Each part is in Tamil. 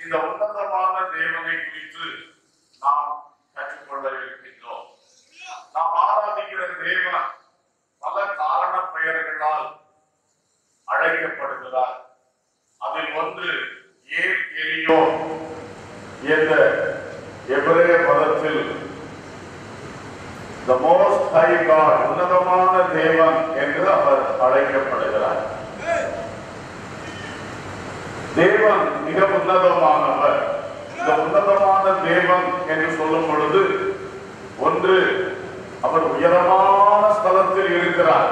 இந்த உன்னதமான தேவனை குறித்து நாம் கற்றுக்கொள்ள இருக்கின்றோம் நாம் ஆராதிக்கிற தேவன் பல காரண பெயர்களால் அழைக்கப்படுகிறார் அதில் ஒன்று ஏன் எலியோ என்ற எபிரேய பதத்தில் the most high God உன்னதமான தேவன் என்று அவர் அழைக்கப்படுகிறார் தேவன் மிக உன்னதமானவர் இந்த உன்னதமான தேவன் என்று சொல்லும் பொழுது ஒன்று அவர் உயரமான ஸ்தலத்தில் இருக்கிறார்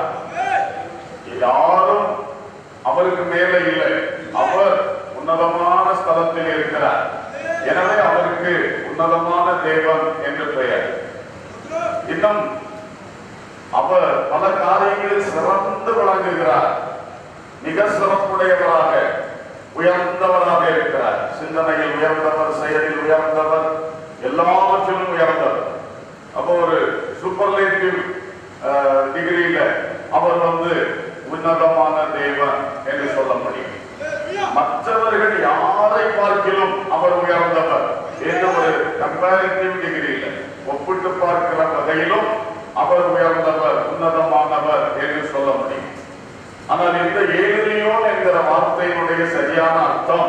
யாரும் அவருக்கு மேலே இல்லை அவர் உன்னதமான ஸ்தலத்தில் இருக்கிறார் எனவே அவருக்கு உன்னதமான தேவன் என்று பெயர் இன்னும் அவர் பல காரியங்களில் சிறந்து விளங்குகிறார் மிக சிறப்புடையவராக உயர்ந்தவராக இருக்கிறார் சிந்தனையில் உயர்ந்தவர் செயலில் உயர்ந்தவர் எல்லாவற்றிலும் உயர்ந்தவர் அப்போ ஒரு சூப்பர்லேட்டிவ் டிகிரியில அவர் வந்து உன்னதமான தேவன் என்று சொல்ல முடியும் மற்றவர்கள் யாரை பார்க்கிலும் அவர் உயர்ந்தவர் என்ற ஒரு கம்பேரிட்டிவ் டிகிரியில ஒப்பிட்டு பார்க்கிற வகையிலும் அவர் உயர்ந்தவர் உன்னதமானவர் என்று சொல்ல முடியும் ஆனால் இந்த ஏலியோன் என்கிற வார்த்தையினுடைய சரியான அர்த்தம்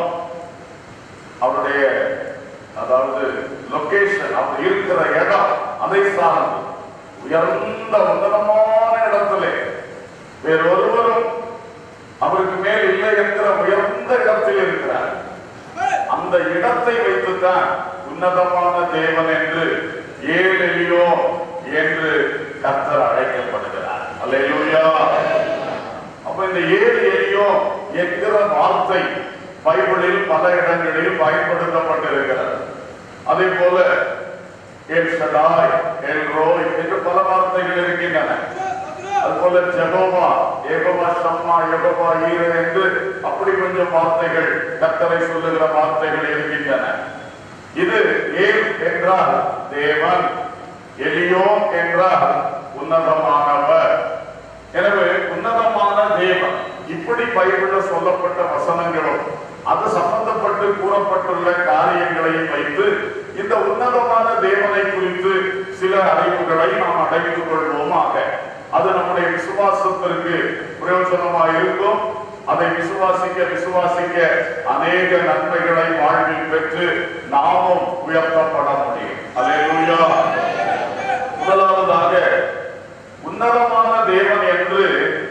அவருடைய அதாவது லொகேஷன் அவர் இருக்கிற இடம் அதை சார்ந்து உயர்ந்த உன்னதமான இடத்திலே வேறொருவரும் அவருக்கு மேல் இல்லை என்கிற உயர்ந்த இடத்தில் இருக்கிறார் அந்த இடத்தை வைத்துத்தான் உன்னதமான தேவன் என்று ஏழெலியோ என்று கர்த்தர் அழைக்கப்படுகிறார் அல்லேலூயா அப்ப இந்த ஏழு எலியோ என்கிற வார்த்தை பைபிளில் பல இடங்களில் பயன்படுத்தப்பட்டிருக்கிறது அதே போல எல் ஷடாய் எல் ரோய் என்று பல வார்த்தைகள் இருக்கின்றன அதுபோல ஜெகோவா ஏகோவா ஷம்மா யெகோவா ஈர என்று அப்படி கொஞ்சம் வார்த்தைகள் கத்தரை சொல்லுகிற வார்த்தைகள் இருக்கின்றன இது ஏல் என்றால் தேவன் எலியோ என்றால் உன்னதமானவர் எனவே உன்னதமான தேவன் இப்படி பைபிள்ல சொல்லப்பட்ட வசனங்களும் அது சம்பந்தப்பட்டு கூறப்பட்டுள்ள காரியங்களையும் வைத்து இந்த உன்னதமான தேவனை குறித்து சில அறிவுகளை நாம் அடைந்து கொள்வோமாக அது நம்முடைய விசுவாசத்திற்கு பிரயோஜனமாக இருக்கும் அதை விசுவாசிக்க விசுவாசிக்க அநேக நன்மைகளை வாழ்வில் பெற்று நாமும் உயர்த்தப்பட முடியும் அல்லேலூயா முதலாவதாக உன்னதமான தேவன் என்று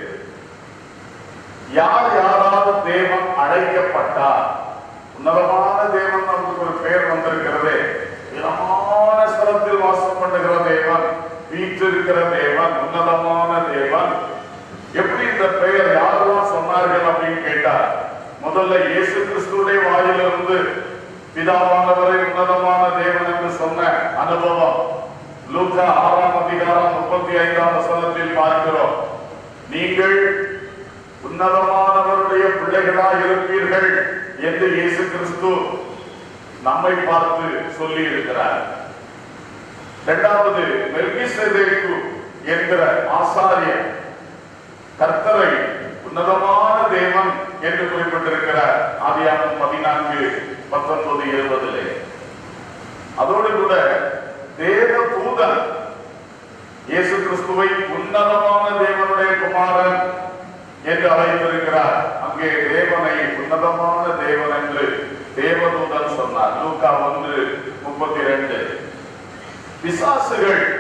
யார் யாராவது தேவன் அழைக்கப்பட்டார் உன்னதமான தேவன் நமக்கு ஒரு பெயர் வந்திருக்கிறதே உயரமான ஸ்தலத்தில் வாசம் பண்ணுகிற தேவன் வீற்றிருக்கிற தேவன் உன்னதமான தேவன் எப்படி இந்த பெயர் யாரெல்லாம் சொன்னார்கள் அப்படின்னு கேட்டா முதல்ல இயேசு கிறிஸ்துடைய வாயிலிருந்து பிதாவானவரை உன்னதமான தேவன் என்று சொன்ன அனுபவம் லூக்கா ஆறாம் அதிகாரம் முப்பத்தி ஐந்தாம் வசனத்தில் பார்க்கிறோம் நீங்கள் உன்னதமானவருடைய பிள்ளைகளாய் இருப்பீர்கள் என்று இயேசு கிறிஸ்து நம்மை பார்த்து சொல்லி இருக்கிறார் இரண்டாவது மெல்கிசேதேக்கு என்கிற ஆசாரியர் கர்த்தரை உன்னதமான தேவன் என்று குறிப்பிட்டிருக்கிறார் ஆதியாகமம் பதினான்கு பத்தொன்பது இருபதிலே அதோடு கூட தேவ தூதன் இயேசு கிறிஸ்துவை உன்னதமான தேவனுடைய குமாரன் என்று அழைத்திருக்கிறார் அங்கே தேவனை உன்னதமான தேவன் என்று தேவதூதன் சொன்னார் லூக்கா ஒன்று முப்பத்தி ரெண்டு பிசாசுகள்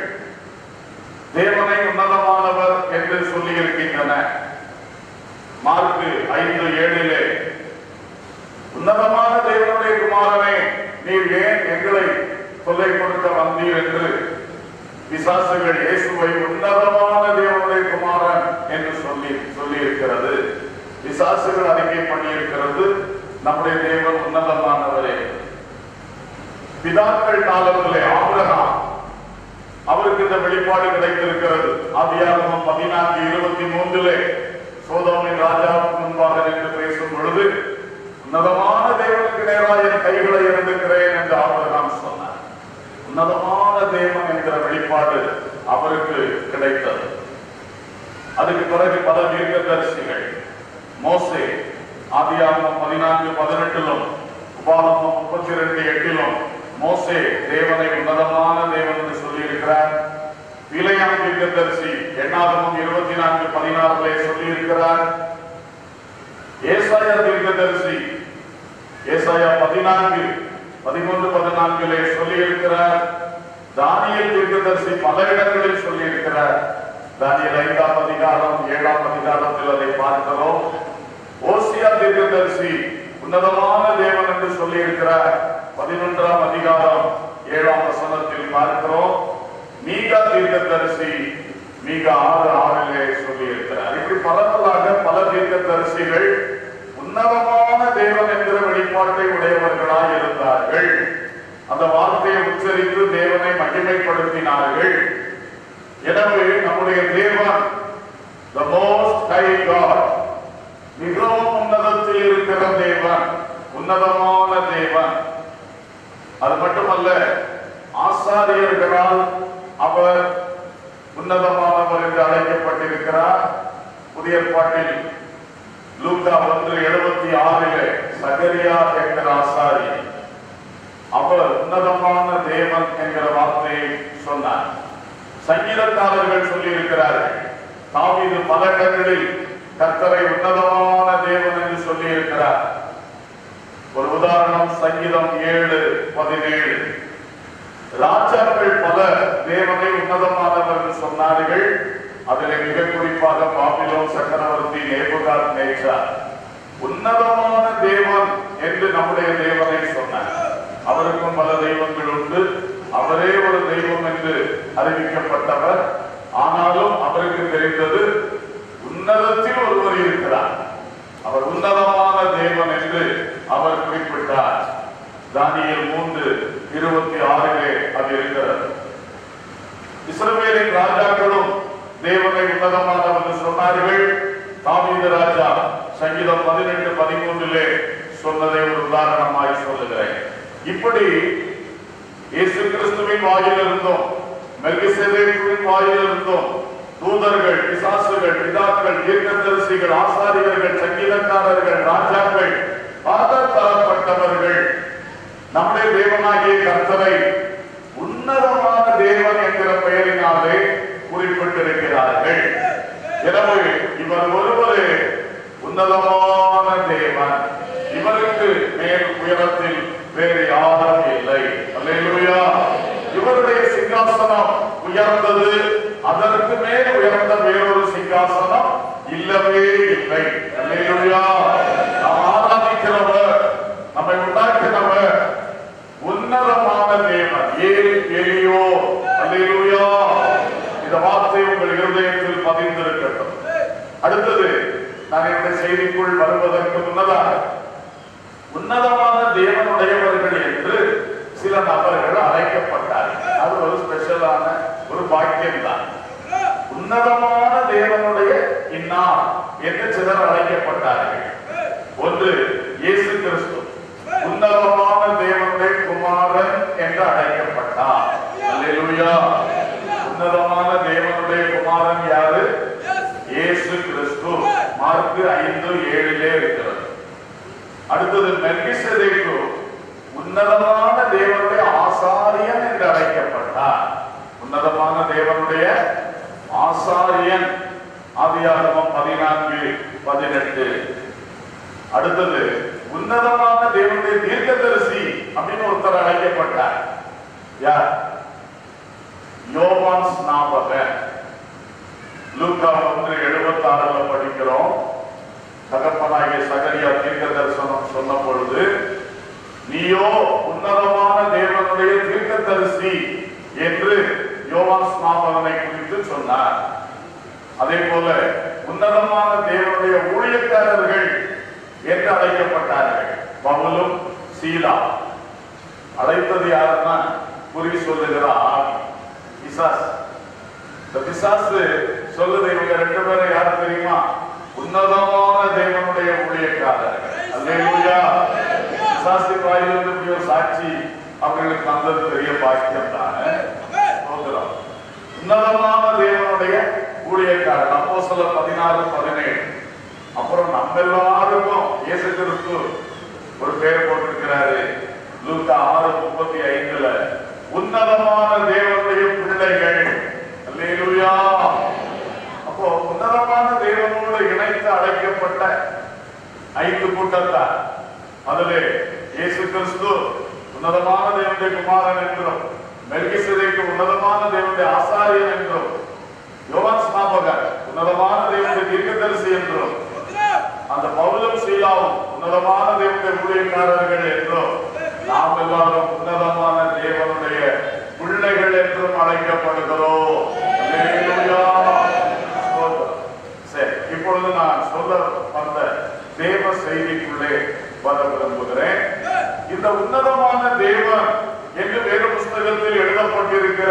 தேவனை உன்னதமானவர் என்று சொல்லி இருக்கின்றன மார்க்கு ஐந்து ஏழிலே உன்னதமான தேவனுடைய குமாரனே நீர் ஏன் எங்களை தொல்லை கொடுக்க வந்தீர் என்று பிசாசுகள் இயேசுவை உன்னதமான தேவனுடைய குமாரன் என்று சொல்லி சொல்லி இருக்கிறது பிசாசுகள் அறிக்கை பண்ணியிருக்கிறது நம்முடைய தேவன் உன்னதமானவரே பிதாக்கள் காலத்திலே ஆபிரகாம் அவருக்கு இந்த வெளிப்பாடு கிடைத்திருக்கிறது ஆதியாகமம் பதினான்கு இருபத்தி மூன்றிலே சோதோமின் ராஜாவுக்கு முன்பாக நின்று பேசும் பொழுது உன்னதமான தேவனுக்கு நேராக என் கைகளை எழுந்துகிறேன் என்று ஆபிரகாம் சொன்னார் உன்னதமான தேவன் என்கிற வெளிப்பாடு அவருக்கு கிடைத்தது அதுக்கு பிறகு பல தீர்க்கதரிசிகள் மோசே ஆதியாகமம் பதினான்கு பதினெட்டிலும் உபாகமம் முப்பத்தி ரெண்டு எட்டிலும் மோசே தேவனை உன்னதமான தேவன் என்று சொல்லி இருக்கிறார் பிழையான தீர்க்கதரிசி எண்ணாகமம் இருபத்தி நான்கு பதினாறுல சொல்லி இருக்கிறார் ஏசாயா தீர்க்கதரிசி ஏசாயா பதினான்கு பதிமூன்று பதினான்கிலே சொல்லி இருக்கிறார் தானியல் தீர்க்கதரிசி பல இடங்களில் சொல்லி இருக்கிறார் தானியல் ஐந்தாம் அதிகாரம் ஏழாம் அதிகாரத்தில் அதை பார்க்கிறோம் ஓசியா தீர்க்கதரிசி உன்னதமான தேவன் என்று சொல்லி இருக்கிறார் பதினொன்றாம் அதிகாரம் ஏழாம் வசனத்தில் பார்க்கிறோம் மீகா தீர்க்கதரிசி மீகா ஆறு ஆறிலே சொல்லி இருக்கிறார் இப்படி பரவலாக பல தீர்க்கதரிசிகள் உன்னதமான தேவன் என்கிற வெளிப்பாட்டை உடையவர்களாய் இருந்தார்கள் அந்த வார்த்தையை உச்சரித்து தேவனை மகிமைப்படுத்தினார்கள் எனவே நம்முடைய தேவன் the most high God மிகவும் உன்னதத்தில் இருக்கிற தேவன் உன்னதமான தேவன் அது மட்டுமல்ல ஆசாரியர்களால் அவர் உன்னதமானவர் என்று அழைக்கப்பட்டிருக்கிறார் புதிய பாட்டில் லூக்கா ஒன்று எழுபத்தி ஆறிலே சகரியா என்கிற ஆசாரி அவர் உன்னதமான தேவன் என்கிற வார்த்தையை சொன்னார் சங்கீதக்காரர்கள் சொல்லி இருக்கிறார்கள் தாவீது பல இடங்களில் கர்த்தரை உன்னதமான தேவன் என்று சொல்லி இருக்கிறார் ஒரு உதாரணம் சங்கீதம் ஏழு பதினேழு ராஜாக்கள் பல தேவனை உன்னதமானவர் என்று சொன்னார்கள் அதிலே மிக குறிப்பாக பாபிலோன் சக்கரவர்த்தி நேபுகாத் நேச்சார் உன்னதமான தேவன் என்று நம்முடைய தேவனை சொன்னார் அவருக்கும் பல தெய்வங்கள் உண்டு அவரே ஒரு தெய்வம் என்று அறிவிக்கப்பட்டவர் ஆனாலும் அவருக்கு தெரிந்தது உன்னதத்தில் ஒருவர் இருக்கிறார் அவர் உன்னதமான தேவன் என்று அவர் குறிப்பிட்டார் தானியல் மூன்று இருபத்தி ஆறிலே அது இருக்கிறது இஸ்ரவேலின் ராஜாக்களும் தேவனை உன்னதமானவர் என்று சொன்னார்கள் தாவீது ராஜா சங்கீதம் பதினெட்டு பதிமூன்றிலே சொன்னதை ஒரு உதாரணமாய் சொல்லுகிறேன் இப்படி இயேசு கிறிஸ்துவின் வாயிலிருந்தும் மெல்கிசேதேக்குவின் வாயிலிருந்தும் தூதர்கள் பிசாசுகள் பிதாக்கள் தீர்க்கதரிசிகள் ஆசாரியர்கள் சங்கீதக்காரர்கள் ராஜாக்கள் ஆதர் தரப்பட்டவர்கள் நம்முடைய தேவனாகிய கர்த்தரை உன்னதமான தேவன் என்கிற பெயரினாலே குறிப்பிட்டிருக்கிறார்கள் எனவே இவர் ஒருவரே உன்னதமான தேவன் இவருக்கு மேல் உயரத்தில் வேறு யாரும் இல்லை அல்லேலூயா இவருடைய சிங்காசனம் உயர்ந்தது அதற்கு மேல் உயர்ந்த வேறொரு சிங்காசனம் இல்லவே இல்லை அல்லேலூயா நாம் ஆராதிக்கிறவர் நம்மை உண்டாக்கினவர் உன்னதமான தேவன் ஏல் எலியோ அல்லேலூயா இந்த வார்த்தை உங்கள் இருதயத்தில் பதிந்திருக்கட்டும் அடுத்தது நான் இந்த செய்திக்குள் வருவதற்கு முன்னதாக உன்னதமான தேவனுடையவர்கள் என்று சில நபர்கள் அழைக்கப்பட்டார்கள் அது ஒரு ஸ்பெஷலான ஒரு பாக்கியம் தான் உன்னதமான தேவனுடைய இன்னார் என்று சிலர் அழைக்கப்பட்டார்கள் ஒன்று இயேசு கிறிஸ்து உன்னதமான தேவனுடைய குமாரன் என்று அழைக்கப்பட்டார் அல்லேலூயா உன்னதமான தேவனுடைய குமாரன் யாரு இயேசு கிறிஸ்து மார்க்கு ஐந்து ஏழிலே இருக்கிறது அடுத்தது மெல்கிசேதேக்கு உன்னதமான தேவனுடைய ஆசாரியன் என்று அழைக்கப்பட்டார் உன்னதமான தேவனுடைய ஆசாரியன் ஆதியாகமம் பதினான்கு பதினெட்டு அடுத்தது உன்னதமான தேவனுடைய தீர்க்கதரிசி அப்படின்னு ஒருத்தர் அழைக்கப்பட்டார் யார் யோவான் ஸ்நாபகன் லூக்கா ஒன்று எழுபத்தி ஆறுல படிக்கிறோம் தகப்பனாகிய சகரியா தீர்க்க தரிசனம் சொன்ன பொழுது நீயோ உன்னதமான தேவனுடைய தீர்க்கதரிசி என்று யோவான் ஸ்நாபகனை குறித்து சொன்னார் அதே போல உன்னதமான தேவனுடைய ஊழியக்காரர்கள் என்று அழைக்கப்பட்டார்கள் பவுலும் சீலா அழைத்தது யாருன்னா குறி சொல்லுகிற ஆவி பிசாஸ் இந்த பிசாசு சொல்லுது இவங்க ரெண்டு பேரும் யார் தெரியுமா உன்னதமான தேவனுடைய ஊழியக்காரர்கள் அல்லேலூயா பிசாசு வாயிலிருந்து இப்படி ஒரு சாட்சி அவர்களுக்கு வந்தது பெரிய பாக்கியம் தானே ஸ்தோத்திரம். உன்னதமான தேவனுடைய ஊழியக்காரர் அப்போ பதினாறு பதினேழு அப்புறம் நம்ம எல்லாருக்கும் இயேசு கிறிஸ்து ஒரு பேர் போட்டிருக்கிறாரு லூக்கா ஆறு முப்பத்தி ஐந்துல உன்னதமான தேவனுடைய பிள்ளைகள் அல்லேலூயா அப்போ உன்னதமான தேவனோடு இணைத்து அழைக்கப்பட்ட ஐந்து கூட்டத்தார் அதிலே இயேசு கிறிஸ்து உன்னதமான தேவனுடைய குமாரன் என்றும் மெல்கிசேதேக்கு உன்னதமான தேவனுடைய ஆசாரியன் என்றும் யோவான் ஸ்நாபகர் உன்னதமான தேவனுடைய தீர்க்கதரிசி என்றும் அந்த பவுலும் சீலாவும் உன்னதமான தேவனுடைய ஊழியக்காரர்கள் என்றும் நாம் எல்லாரும் உன்னதமான தேவனுடைய பிள்ளைகள் என்றும் அழைக்கப்படுகிறோம் அல்லேலூயா. ஸ்தோத்திரம். சரி இப்பொழுது நான் சொல்ல வந்த தேவ செய்திக்குள்ளே வர விரும்புகிறேன் இந்த உன்னதமான தேவன் என்று வேத புஸ்தகத்தில் எழுதப்பட்டிருக்கிற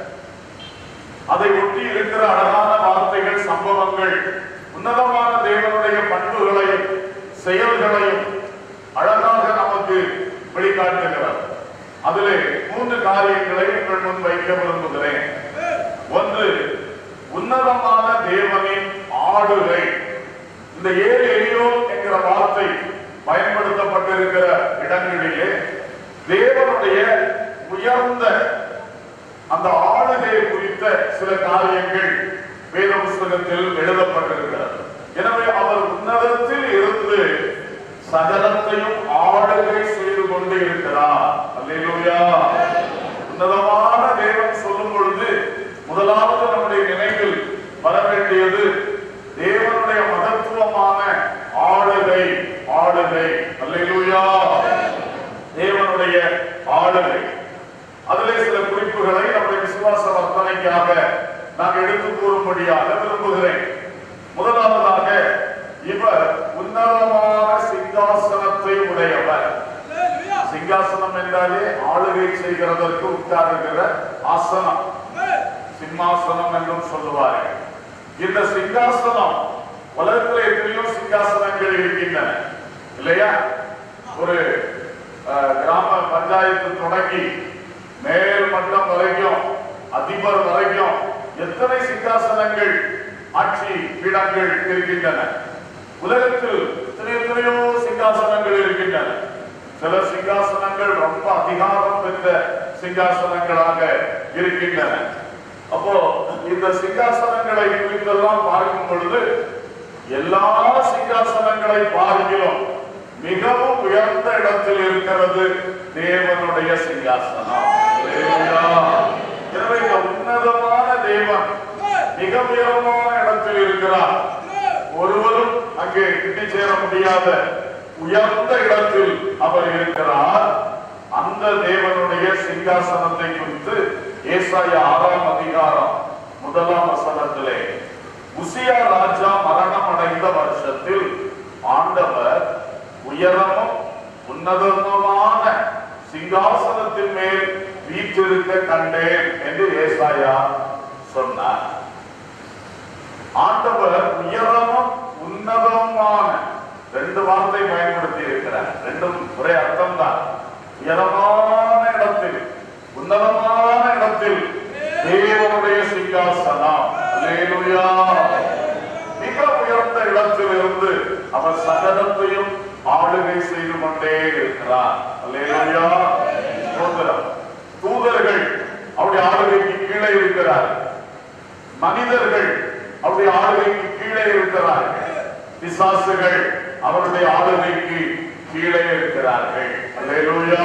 அதை ஒட்டி இருக்கிற அழகான வார்த்தைகள் சம்பவங்கள் உன்னதமான தேவனுடைய பண்புகளையும் செயல்களையும் அழகாக நமக்கு வெளிக்காட்டுகிறார் அதிலே மூன்று காரியங்களை உங்கள் முன் வைக்க விரும்புகிறேன் ஒன்று உன்னதமான தேவனின் ஆளுகை இந்த ஏழு எளியோ என்கிற வார்த்தை பயன்படுத்தப்பட்டிருக்கிற இடங்களிலே தேவனுடைய உயர்ந்த அந்த ஆளுகையை குறித்த சில காரியங்கள் வேத புஸ்தகத்தில் எழுதப்பட்டிருக்கிறது எனவே அவர் உன்னதத்தில் இருந்து சகலத்தையும் ஆளுகை செய்து கொண்டு இருக்கிறார் அல்லேலூயா உன்னதமான தேவன் சொல்லும் பொழுது முதலாவது நம்முடைய நினைவில் வர வேண்டியது தேவனுடைய மகத்துவமான ஆளுகை ஆளுகை அல்லேலூயா தேவனுடைய ஆளுகை அதிலே சில குறிப்புகளை நம்முடைய விசுவாச வர்த்தனைக்காக நான் எடுத்து கூறும்படியாக விரும்புகிறேன் முதலாவதாக இவர் உன்னதமான சிங்காசனத்தை உடையவர் சிங்காசனம் என்றாலே ஆளுகை செய்கிறதற்கு உட்காருகிற ஆசனம் சிம்மாசனம் என்றும் சொல்லுவார்கள் இந்த சிங்காசனம் உலகத்தில் எத்தனையோ சிங்காசனங்கள் இருக்கின்றன இல்லையா ஒரு அஹ், கிராம பஞ்சாயத்து தொடங்கி மேல் மட்டம் வரைக்கும் அதிபர் வரைக்கும் எத்தனை சிங்காசனங்கள் ஆட்சி பீடங்கள் இருக்கின்றன உலகத்தில் எத்தனை எத்தனையோ சிங்காசனங்கள் இருக்கின்றன சில சிங்காசனங்கள் ரொம்ப அதிகாரம் பெற்ற சிங்காசனங்களாக இருக்கின்றன அப்போ இந்த சிங்காசனங்களை குறித்தெல்லாம் பார்க்கும் பொழுது எல்லா சிங்காசனங்களை பார்க்கிறோம் மிகவும் உயர்ந்த இடத்தில் இருக்கிறது தேவனுடைய சிங்காசனம் அல்லேலூயா. எனவே இந்த உன்னதமான தேவன் மிக உயரமான இடத்தில் இருக்கிறார் ஒருவரும் அங்கே கிட்டி சேர முடியாத உயர்ந்த இடத்தில் அவர் இருக்கிறார் அந்த தேவனுடைய சிங்காசனத்தை குறித்து ஏசாயா ஆறாம் அதிகாரம் முதலாம் வசனத்திலே உசியா ராஜா மரணம் அடைந்த வருஷத்தில் ஆண்டவர் உயரமும் உன்னதமான சிங்காசனத்தின் மேல் வீற்றிருக்க கண்டேன் என்று ஏசாயா சொன்னார் ஆண்டவர் உயரமும் உன்னதமான ரெண்டு வார்த்தை பயன்படுத்தி இருக்கிறார் ரெண்டும் ஒரே அர்த்தம் தான் உயரமான இடத்தில் உன்னதமான இடத்தில் தேவனுடைய சிங்காசனம் அல்லேலூயா மிக உயர்ந்த இடத்தில் இருந்து அவர் சகலத்தையும் ஆளுகை செய்து கொண்டே இருக்கிறார் அல்லேலூயா ஸ்தோத்திரம். தூதர்கள் அவருடைய ஆளுகைக்கு கீழே இருக்கிறார் மனிதர்கள் அவருடைய ஆளுகைக்கு கீழே இருக்கிறார்கள் பிசாசுகள் அவருடைய ஆளுகைக்கு கீழே இருக்கிறார்கள் அல்லேலூயா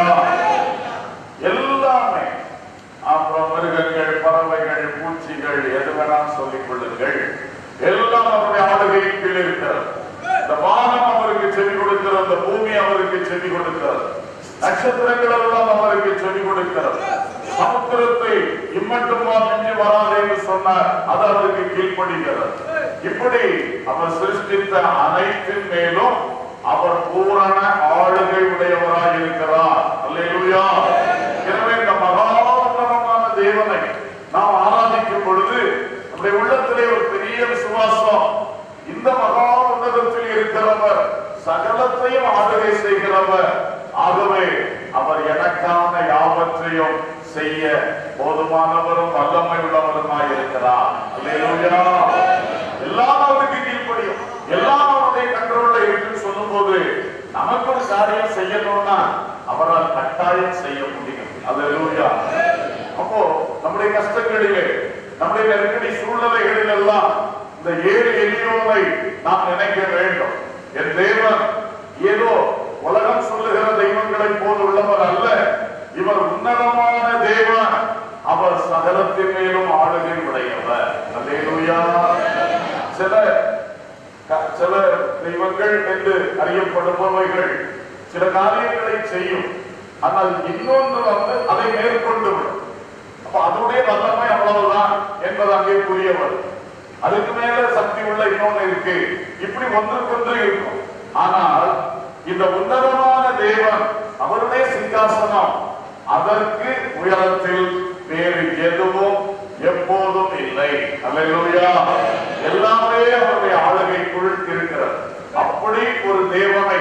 எல்லாமே அப்புறம் மிருகங்கள் பறவைகள் பூச்சிகள் எது வேணாலும் சொல்லிக் கொள்ளுங்கள் எல்லாம் அவருடைய ஆளுகையின் கீழே இருக்கிறது இந்த வானம் அவருக்கு செவி கொடுக்கிறது இந்த பூமி அவருக்கு செவி கொடுக்கிறது நட்சத்திரங்கள் எல்லாம் அவருக்கு செவி கொடுக்கிறது சமுத்திரத்தை இம்மட்டுமா மிஞ்சி வராது என்று சொன்னார் அது அவருக்கு கீழ்ப்படுகிறது இப்படி அவர் சிருஷ்டித்த அனைத்தின் மேலும் அவர் பூரண ஆளுகை உடையவராய் இருக்கிறார் அல்லேலூயா எனவே இந்த மகா உன்னதமான தேவனை நாம் ஆராதிக்கும் பொழுது நம்முடைய உள்ளத்திலே ஒரு பெரிய விசுவாசம் இந்த மகா உன்னதத்தில் இருக்கிறவர் சகலத்தையும் ஆளுகை செய்கிறவர் ஆகவே அவர் எனக்கான யாவற்றையும் செய்ய போதுமானவரும் வல்லமை உள்ளவருமாய் இருக்கிறார் அல்லேலூயா எல்லாம் அவருக்கு கீழ்ப்படியும் எல்லாம் அவருடைய கண்ட்ரோல்ல இருக்குன்னு சொல்லும்போது நமக்கு ஒரு காரியம் செய்யணும்னா அவரால் கட்டாயம் செய்ய முடியும் அல்லேலூயா அப்போ நம்முடைய கஷ்டங்களிலே நம்முடைய நெருக்கடி சூழ்நிலைகளில் எல்லாம் இந்த ஏழு எளியோரை நாம் நினைக்க வேண்டும் என் தேவன் ஏதோ உலகம் சொல்லுகிற தெய்வங்களை போல் உள்ளவர் அல்ல இவர் உன்னதமான தேவன் அவர் சகலத்தின் மேலும் ஆளுகை உடையவர் அல்லேலூயா சில க- சில தெய்வங்கள் என்று அறியப்படுபவைகள் சில காரியங்களை செய்யும் ஆனால் இன்னொன்று வந்து அதை மேற்கொண்டு விடும் அப்ப அதனுடைய வல்லமை அவ்வளவுதான் என்பது அங்கே புரியவர் அதுக்கு மேல சக்தி உள்ள இன்னொன்னு இருக்கு இப்படி ஒன்றுக்கொன்று இருக்கும் ஆனால் இந்த உன்னதமான தேவன் அவருடைய சிங்காசனம் அதற்கு உயரத்தில் வேறு எதுவும் எப்போதும் இல்லை அல்லேலூயா எல்லாமே அவருடைய ஆளுகைக்குள் இருக்கிறது அப்படி ஒரு தேவனை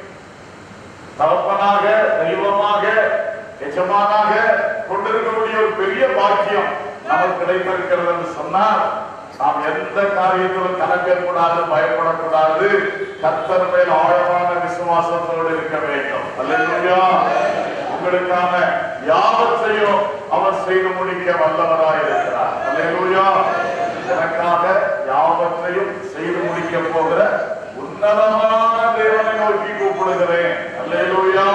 தகப்பனாக தெய்வமாக எஜமானாக கொண்டிருக்கக்கூடிய ஒரு பெரிய பாக்கியம் நமக்கு கிடைத்திருக்கிறது என்று சொன்னால் நாம் எந்த காரியத்திலும் கலக்கக்கூடாது பயப்படக்கூடாது கர்த்தர் மேல் ஆழமான விசுவாசத்தோடு இருக்க வேண்டும் அல்லேலூயா உங்களுக்கான யாவற்றையும் அவர் செய்து முடிக்க வல்லவராய் இருக்கிறார் அல்லேலூயா எனக்காக யாவற்றையும் செய்து முடிக்க போகிற உன்னதமான தேவனை நோக்கி கூப்பிடுகிறேன் அல்லேலூயா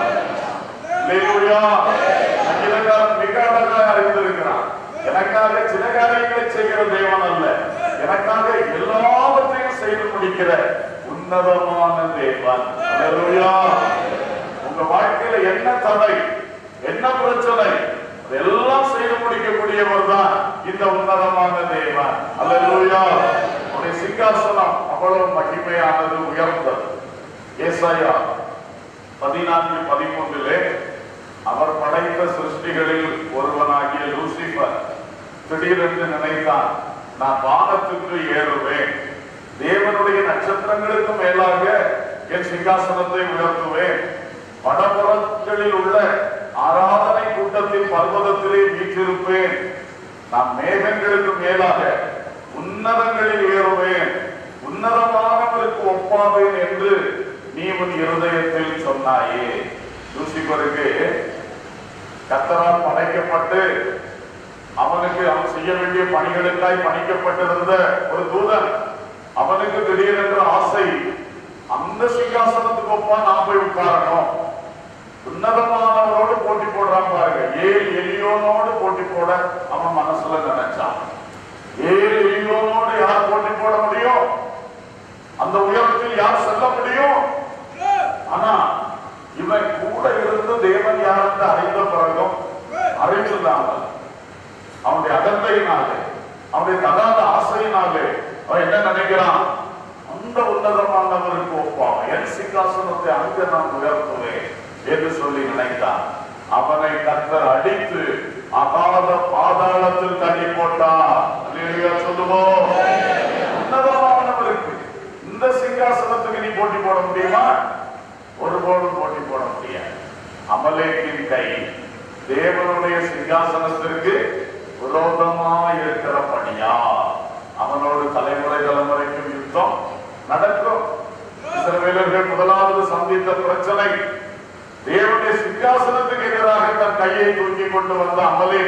அல்லேலூயா அகிலகாரன் மிக அழகாக அறிந்திருக்கிறான் எனக்காக சில காரியங்களை செய்கிற தேவன் அல்ல எனக்காக எல்லாவற்றையும் செய்து முடிக்கிற உன்னதமான தேவன் அல்லேலூயா உங்க வாழ்க்கையில என்ன தடை என்ன பிரச்சனை அதெல்லாம் செய்து முடிக்கக்கூடியவர் தான் இந்த உன்னதமான தேவன் அல்லேலூயா உடைய சிங்காசனம் அவ்வளவு மகிமையானது உயர்ந்தது ஏசாயா பதினான்கு பதிமூன்றிலே அவர் படைத்த சிருஷ்டிகளில் ஒருவனாகிய லூசிபர் திடீரென்று நினைத்தான் நான் வானத்துக்கு ஏறுவேன் தேவனுடைய நட்சத்திரங்களுக்கு மேலாக என் சிங்காசனத்தை உயர்த்துவேன் வடபுறங்களில் உள்ள ஆராதனை கூட்டத்தின் பர்வதத்திலே வீற்றிருப்பேன் நான் மேகங்களுக்கு மேலாக உன்னதங்களில் ஏறுவேன் உன்னதமானவருக்கு ஒப்பாவேன் என்று நீ உன் இருதயத்தில் சொன்னாயே லூசிபருக்கு கத்தரால் படைக்கப்பட்டு அவனுக்கு அவன் செய்ய வேண்டிய பணிகளுக்காய் பணிக்கப்பட்டிருந்த ஒரு தூதன் அவனுக்கு திடீரென்று ஆசை அந்த சிங்காசனத்துக்கு ஒப்பா நான் போய் உட்காரணும் உன்னதமானவரோடு போட்டி போடுறான் பாருங்க ஏழு எளியோனோடு போட்டி போட அவன் மனசுல நினைச்சான் ஏழு எளியோனோடு யார் போட்டி போட முடியும் அந்த உயரத்தில் யார் செல்ல முடியும் ஆனா இவன் கூட இருந்து தேவன் யார் என்று அறிந்த பிறகும் அறிந்திருந்தாமல் அவனுடைய அகந்தையினாலே அவனுடைய தகாத ஆசையினாலே அவன் என்ன நினைக்கிறான் அந்த உன்னதமானவருக்கு ஒப்பான் என் சிங்காசனத்தை அங்க நான் உயர்த்துவேன் என்று சொல்லி நினைத்தான் அவனை கத்தர் அடித்து அகாத பாதாளத்தில் தள்ளி போட்டார் அல்லேலூயா சொல்லுவோம் உன்னதமானவருக்கு இந்த சிங்காசனத்துக்கு நீ போட்டி போட முடியுமா ஒருபோதும் போட்டி போட முடியாது அமலேக்கின் கை தேவனுடைய சிங்காசனத்திற்கு விரோதமா இருக்கிறபடியா அவனோடு தலைமுறை தலைமுறைக்கும் யுத்தம் நடக்கும் இஸ்ரவேலர்கள் முதலாவது சந்தித்த பிரச்சனை தேவனுடைய சிங்காசனத்துக்கு எதிராக தன் கையை தூக்கி கொண்டு வந்த அமலே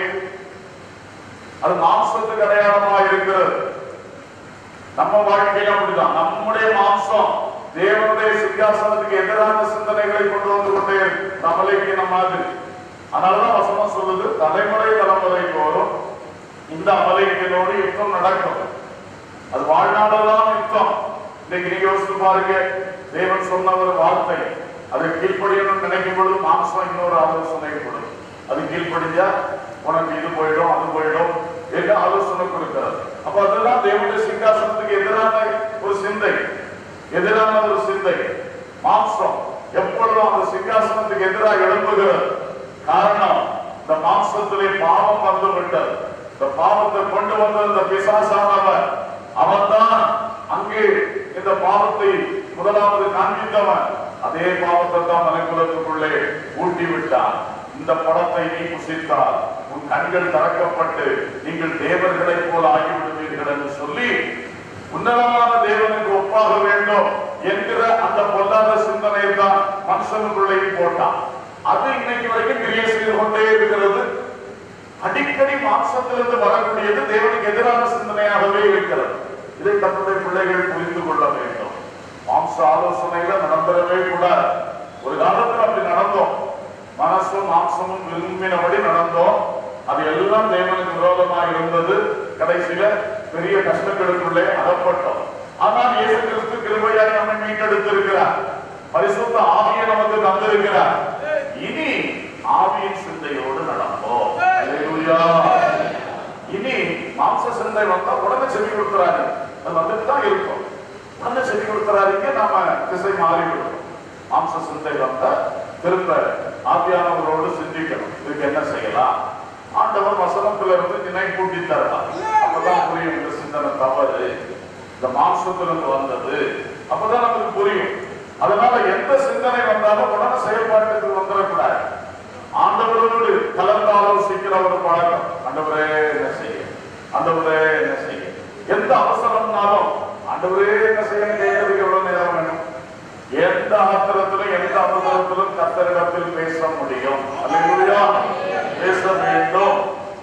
அது மாம்சத்துக்கு அடையாளமா இருக்கிறது நம்ம வாழ்க்கையில அப்படிதான் நம்முடைய மாம்சம் தேவனுடைய சிங்காசனத்துக்கு எதிரான சிந்தனைகளை கொண்டு வந்து கொண்டே இருக்கு. நம்மளைக்கு நம்ம மாதிரி அதனாலதான் வசனம் சொல்லுது தலைமுறை தலைமுறை தோறும் இந்த அமலைக்கினோடு யுத்தம் நடக்கும் அது வாழ்நாளெல்லாம் யுத்தம் இன்னைக்கு நீங்க யோசித்து பாருங்க தேவன் சொன்ன ஒரு வார்த்தை அதை கீழ்ப்படியணும்னு நினைக்கும் பொழுது மாம்சம் இன்னொரு ஆலோசனை கொடுக்கும் அது கீழ்ப்படிஞ்சா உனக்கு இது போயிடும் அது போயிடும் என்று ஆலோசனை கொடுக்கிறது அப்ப அதெல்லாம் தேவனுடைய சிங்காசனத்துக்கு எதிரான ஒரு சிந்தை எதிரான ஒரு சிந்தை மாம்சம் எப்பொழுதும் அந்த சிங்காசனத்துக்கு எதிராக எழும்புகிறது காரணம் இந்த மாம்சத்திலே பாவம் வந்து விட்டது இந்த பாவத்தை கொண்டு வந்த இந்த பிசாசானவன் அவன்தான் அங்கே இந்த பாவத்தை முதலாவது காண்பித்தவன் அதே பாவத்தை தான் மலைக்குலத்துக்குள்ளே ஊட்டி விட்டான் இந்த படத்தை நீ புசித்தால் உன் கண்கள் திறக்கப்பட்டு நீங்கள் தேவர்களைப் போல ஆகிவிடுவீர்கள் என்று சொல்லி உன்னதமான தேவனுக்கு ஒப்பாக வேண்டும் என்கிற அந்த பொல்லாத சிந்தனையை தான் மனுஷனுக்குள்ளேயும் போட்டான் அது இன்னைக்கு வரைக்கும் கிரியை செய்து கொண்டே இருக்கிறது அடிக்கடி மாம்சத்திலிருந்து வரக்கூடியது தேவனுக்கு எதிரான சிந்தனையாகவே இருக்கிறது இதை தன்னுடைய பிள்ளைகள் புரிந்து கொள்ள வேண்டும் மாம்ச ஆலோசனையில நடந்துடவே கூடாது ஒரு காலத்துல அப்படி நடந்தோம் மனசும் மாம்சமும் விரும்பினபடி நடந்தோம் அது எல்லாம் தேவனுக்கு விரோதமாக இருந்தது கடைசியில பெரிய கஷ்டங்களுக்குள்ளே அகப்பட்டோம் ஆனால் இயேசு கிறிஸ்து கிருபையாய் நம்மை மீட்டெடுத்திருக்கிறார் பரிசுத்த ஆவியை நமக்கு தந்திருக்கிறார் இனி ஆவியின் சிந்தையோடு நடப்போம் அல்லேலூயா. இனி மாம்ச சிந்தை வந்தா உடனே செவி கொடுத்துறாரு அது வந்துட்டு தான் இருக்கும் உடனே செவி கொடுத்துறாருங்க நாம திசை மாறிவிடும் மாம்ச சிந்தை வந்தா திரும்ப ஆவியானவரோடு சிந்திக்கணும் இதுக்கு என்ன செய்யலாம் ஆண்டவர் வசனத்துல இருந்து நினை கூட்டி தரலாம் அப்பதான் புரியும் இந்த சிந்தனை தவறு இந்த மாம்சத்திலிருந்து வந்தது அப்பதான் நமக்கு புரியும் அதனால எந்த சிந்தனை வந்தாலும் உடனே செயல்பாட்டுக்கு வந்துடக்கூடாது ஆண்டவரோடு கலந்து ஆலோசிக்கிற ஒரு பழக்கம் ஆண்டவரே என்ன செய்ய ஆண்டவரே என்ன செய்ய எந்த அவசரம்னாலும் ஆண்டவரே என்ன செய்ய கேட்கறதுக்கு எவ்வளவு நேரம் வேணும் எந்த ஆத்திரத்திலும் எந்த அவசரத்திலும் கத்தரிடத்தில் பேச முடியும் அல்லேலூயா பேச வேண்டும்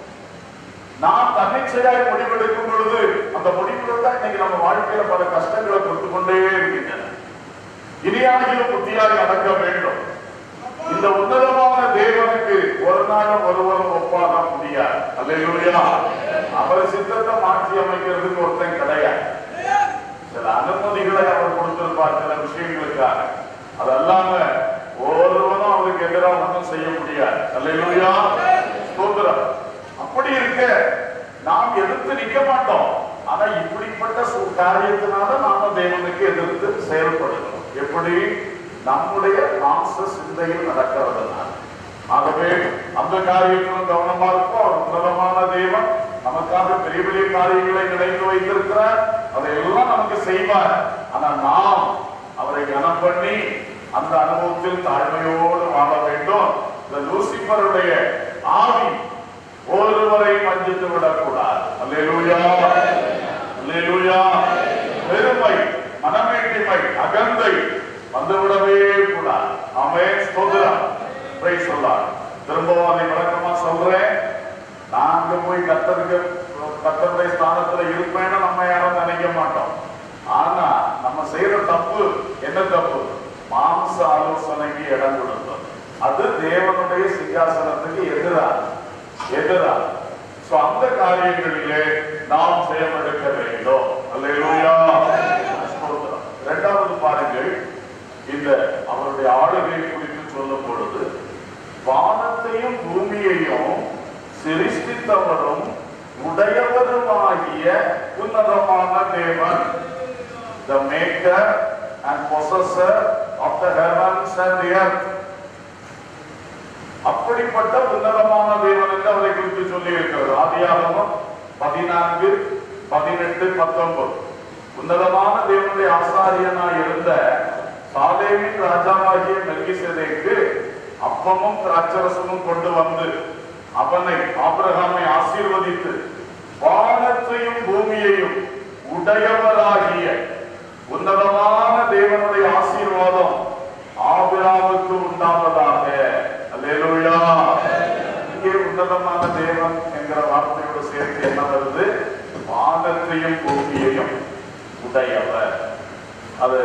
நான் தன்னிச்சையாய் முடிவெடுக்கும் பொழுது அந்த முடிவுகள் தான் இன்னைக்கு நம்ம வாழ்க்கையில பல கஷ்டங்களை கொடுத்து கொண்டே இருக்கின்றன இனியாகிலும் புத்தியாக நடக்க வேண்டும் இந்த உன்னதமான தேவனுக்கு ஒரு நாளும் ஒருவரும் ஒப்பாக முடியாது அல்லேலூயா அவர் சித்தத்தை மாற்றி அமைக்கிறதுக்கு ஒருத்தன் கிடையாது சில அனுமதிகளை அவர் கொடுத்திருப்பார் சில விஷயங்களுக்காக அது அல்லாம ஒருவனும் அவருக்கு எதிராக ஒன்றும் செய்ய முடியாது அல்லேலூயா ஸ்தோத்திரம் அப்படி இருக்க நாம் எதிர்த்து நிக்க மாட்டோம் ஆனா இப்படிப்பட்ட சு- காரியத்தினால நாம தேவனுக்கு எதிர்த்து செயல்படணும் எப்படி நம்முடைய மாம்ச சிந்தையில் நடக்கிறதுனால ஆகவே அந்த காரியத்திலும் கவனமா இருக்கும் அவர் உன்னதமான தேவன் நமக்காக பெரிய பெரிய காரியங்களை நினைத்து வைத்திருக்கிறார் அதையெல்லாம் நமக்கு செய்வார் ஆனா நாம் அவரை கனம் பண்ணி அந்த அனுபவத்தில் தாழ்மையோடு வாழ வேண்டும் இந்த லூசிபருடைய ஆவி ஒருவரை வஞ்சித்து விடக்கூடாது அல்லேலூயா அல்லேலூயா பெருமை மனமேட்டிமை அகந்தை வந்துவிடவே கூடாது ஆமே ஸ்தோத்திரம் பிரைஸ் சொல்லார் திரும்பவும் அதை விளக்கமா சொல்றேன் நான் அங்க போய் கத்தருக்கு கத்தருடைய ஸ்தானத்துல இருப்பேன்னு நம்ம யாரும் நினைக்க மாட்டோம் ஆனா நம்ம செய்யற தப்பு என்ன தப்பு மாம்ச ஆலோசனைக்கு இடம் கொடுத்தது அது தேவனுடைய சிங்காசனத்துக்கு எதிராக எதிராக சோ அந்த காரியங்களிலே நாம் செயலெடுக்க வேண்டும் அல்லேலூயா ஸ்தோத்திரம். இரண்டாவது பாருங்கள் இந்த அவருடைய ஆளுகை குறித்து சொல்லும் பொழுது வானத்தையும் பூமியையும் சிருஷ்டித்தவரும் உடையவருமாகிய உன்னதமான தேவன் the maker and possessor of the heavens and the earth அப்படிப்பட்ட உன்னதமான தேவன் என்று அவரை குறித்து சொல்லி இருக்கிறது ஆதியாகமம் பதினான்கு பதினெட்டு பத்தொன்பது உன்னதமான தேவனுடைய ஆசாரியனாய் இருந்த சாலேமின் ராஜாவாகிய மெல்கிசேதேக்கு அப்பமும் திராட்சரசமும் கொண்டு வந்து அவனை ஆபிரகாமை ஆசீர்வதித்து வானத்தையும் பூமியையும் உடையவராகிய உன்னதமான தேவனுடைய ஆசீர்வாதம் ஆபிராமுக்கு உண்டாவதாக அல்லேலூயா இங்கே உன்னதமான தேவன் என்கிற வார்த்தையோடு சேர்த்து என்ன வருது வானத்தையும் பூமியையும் உடையவர் அது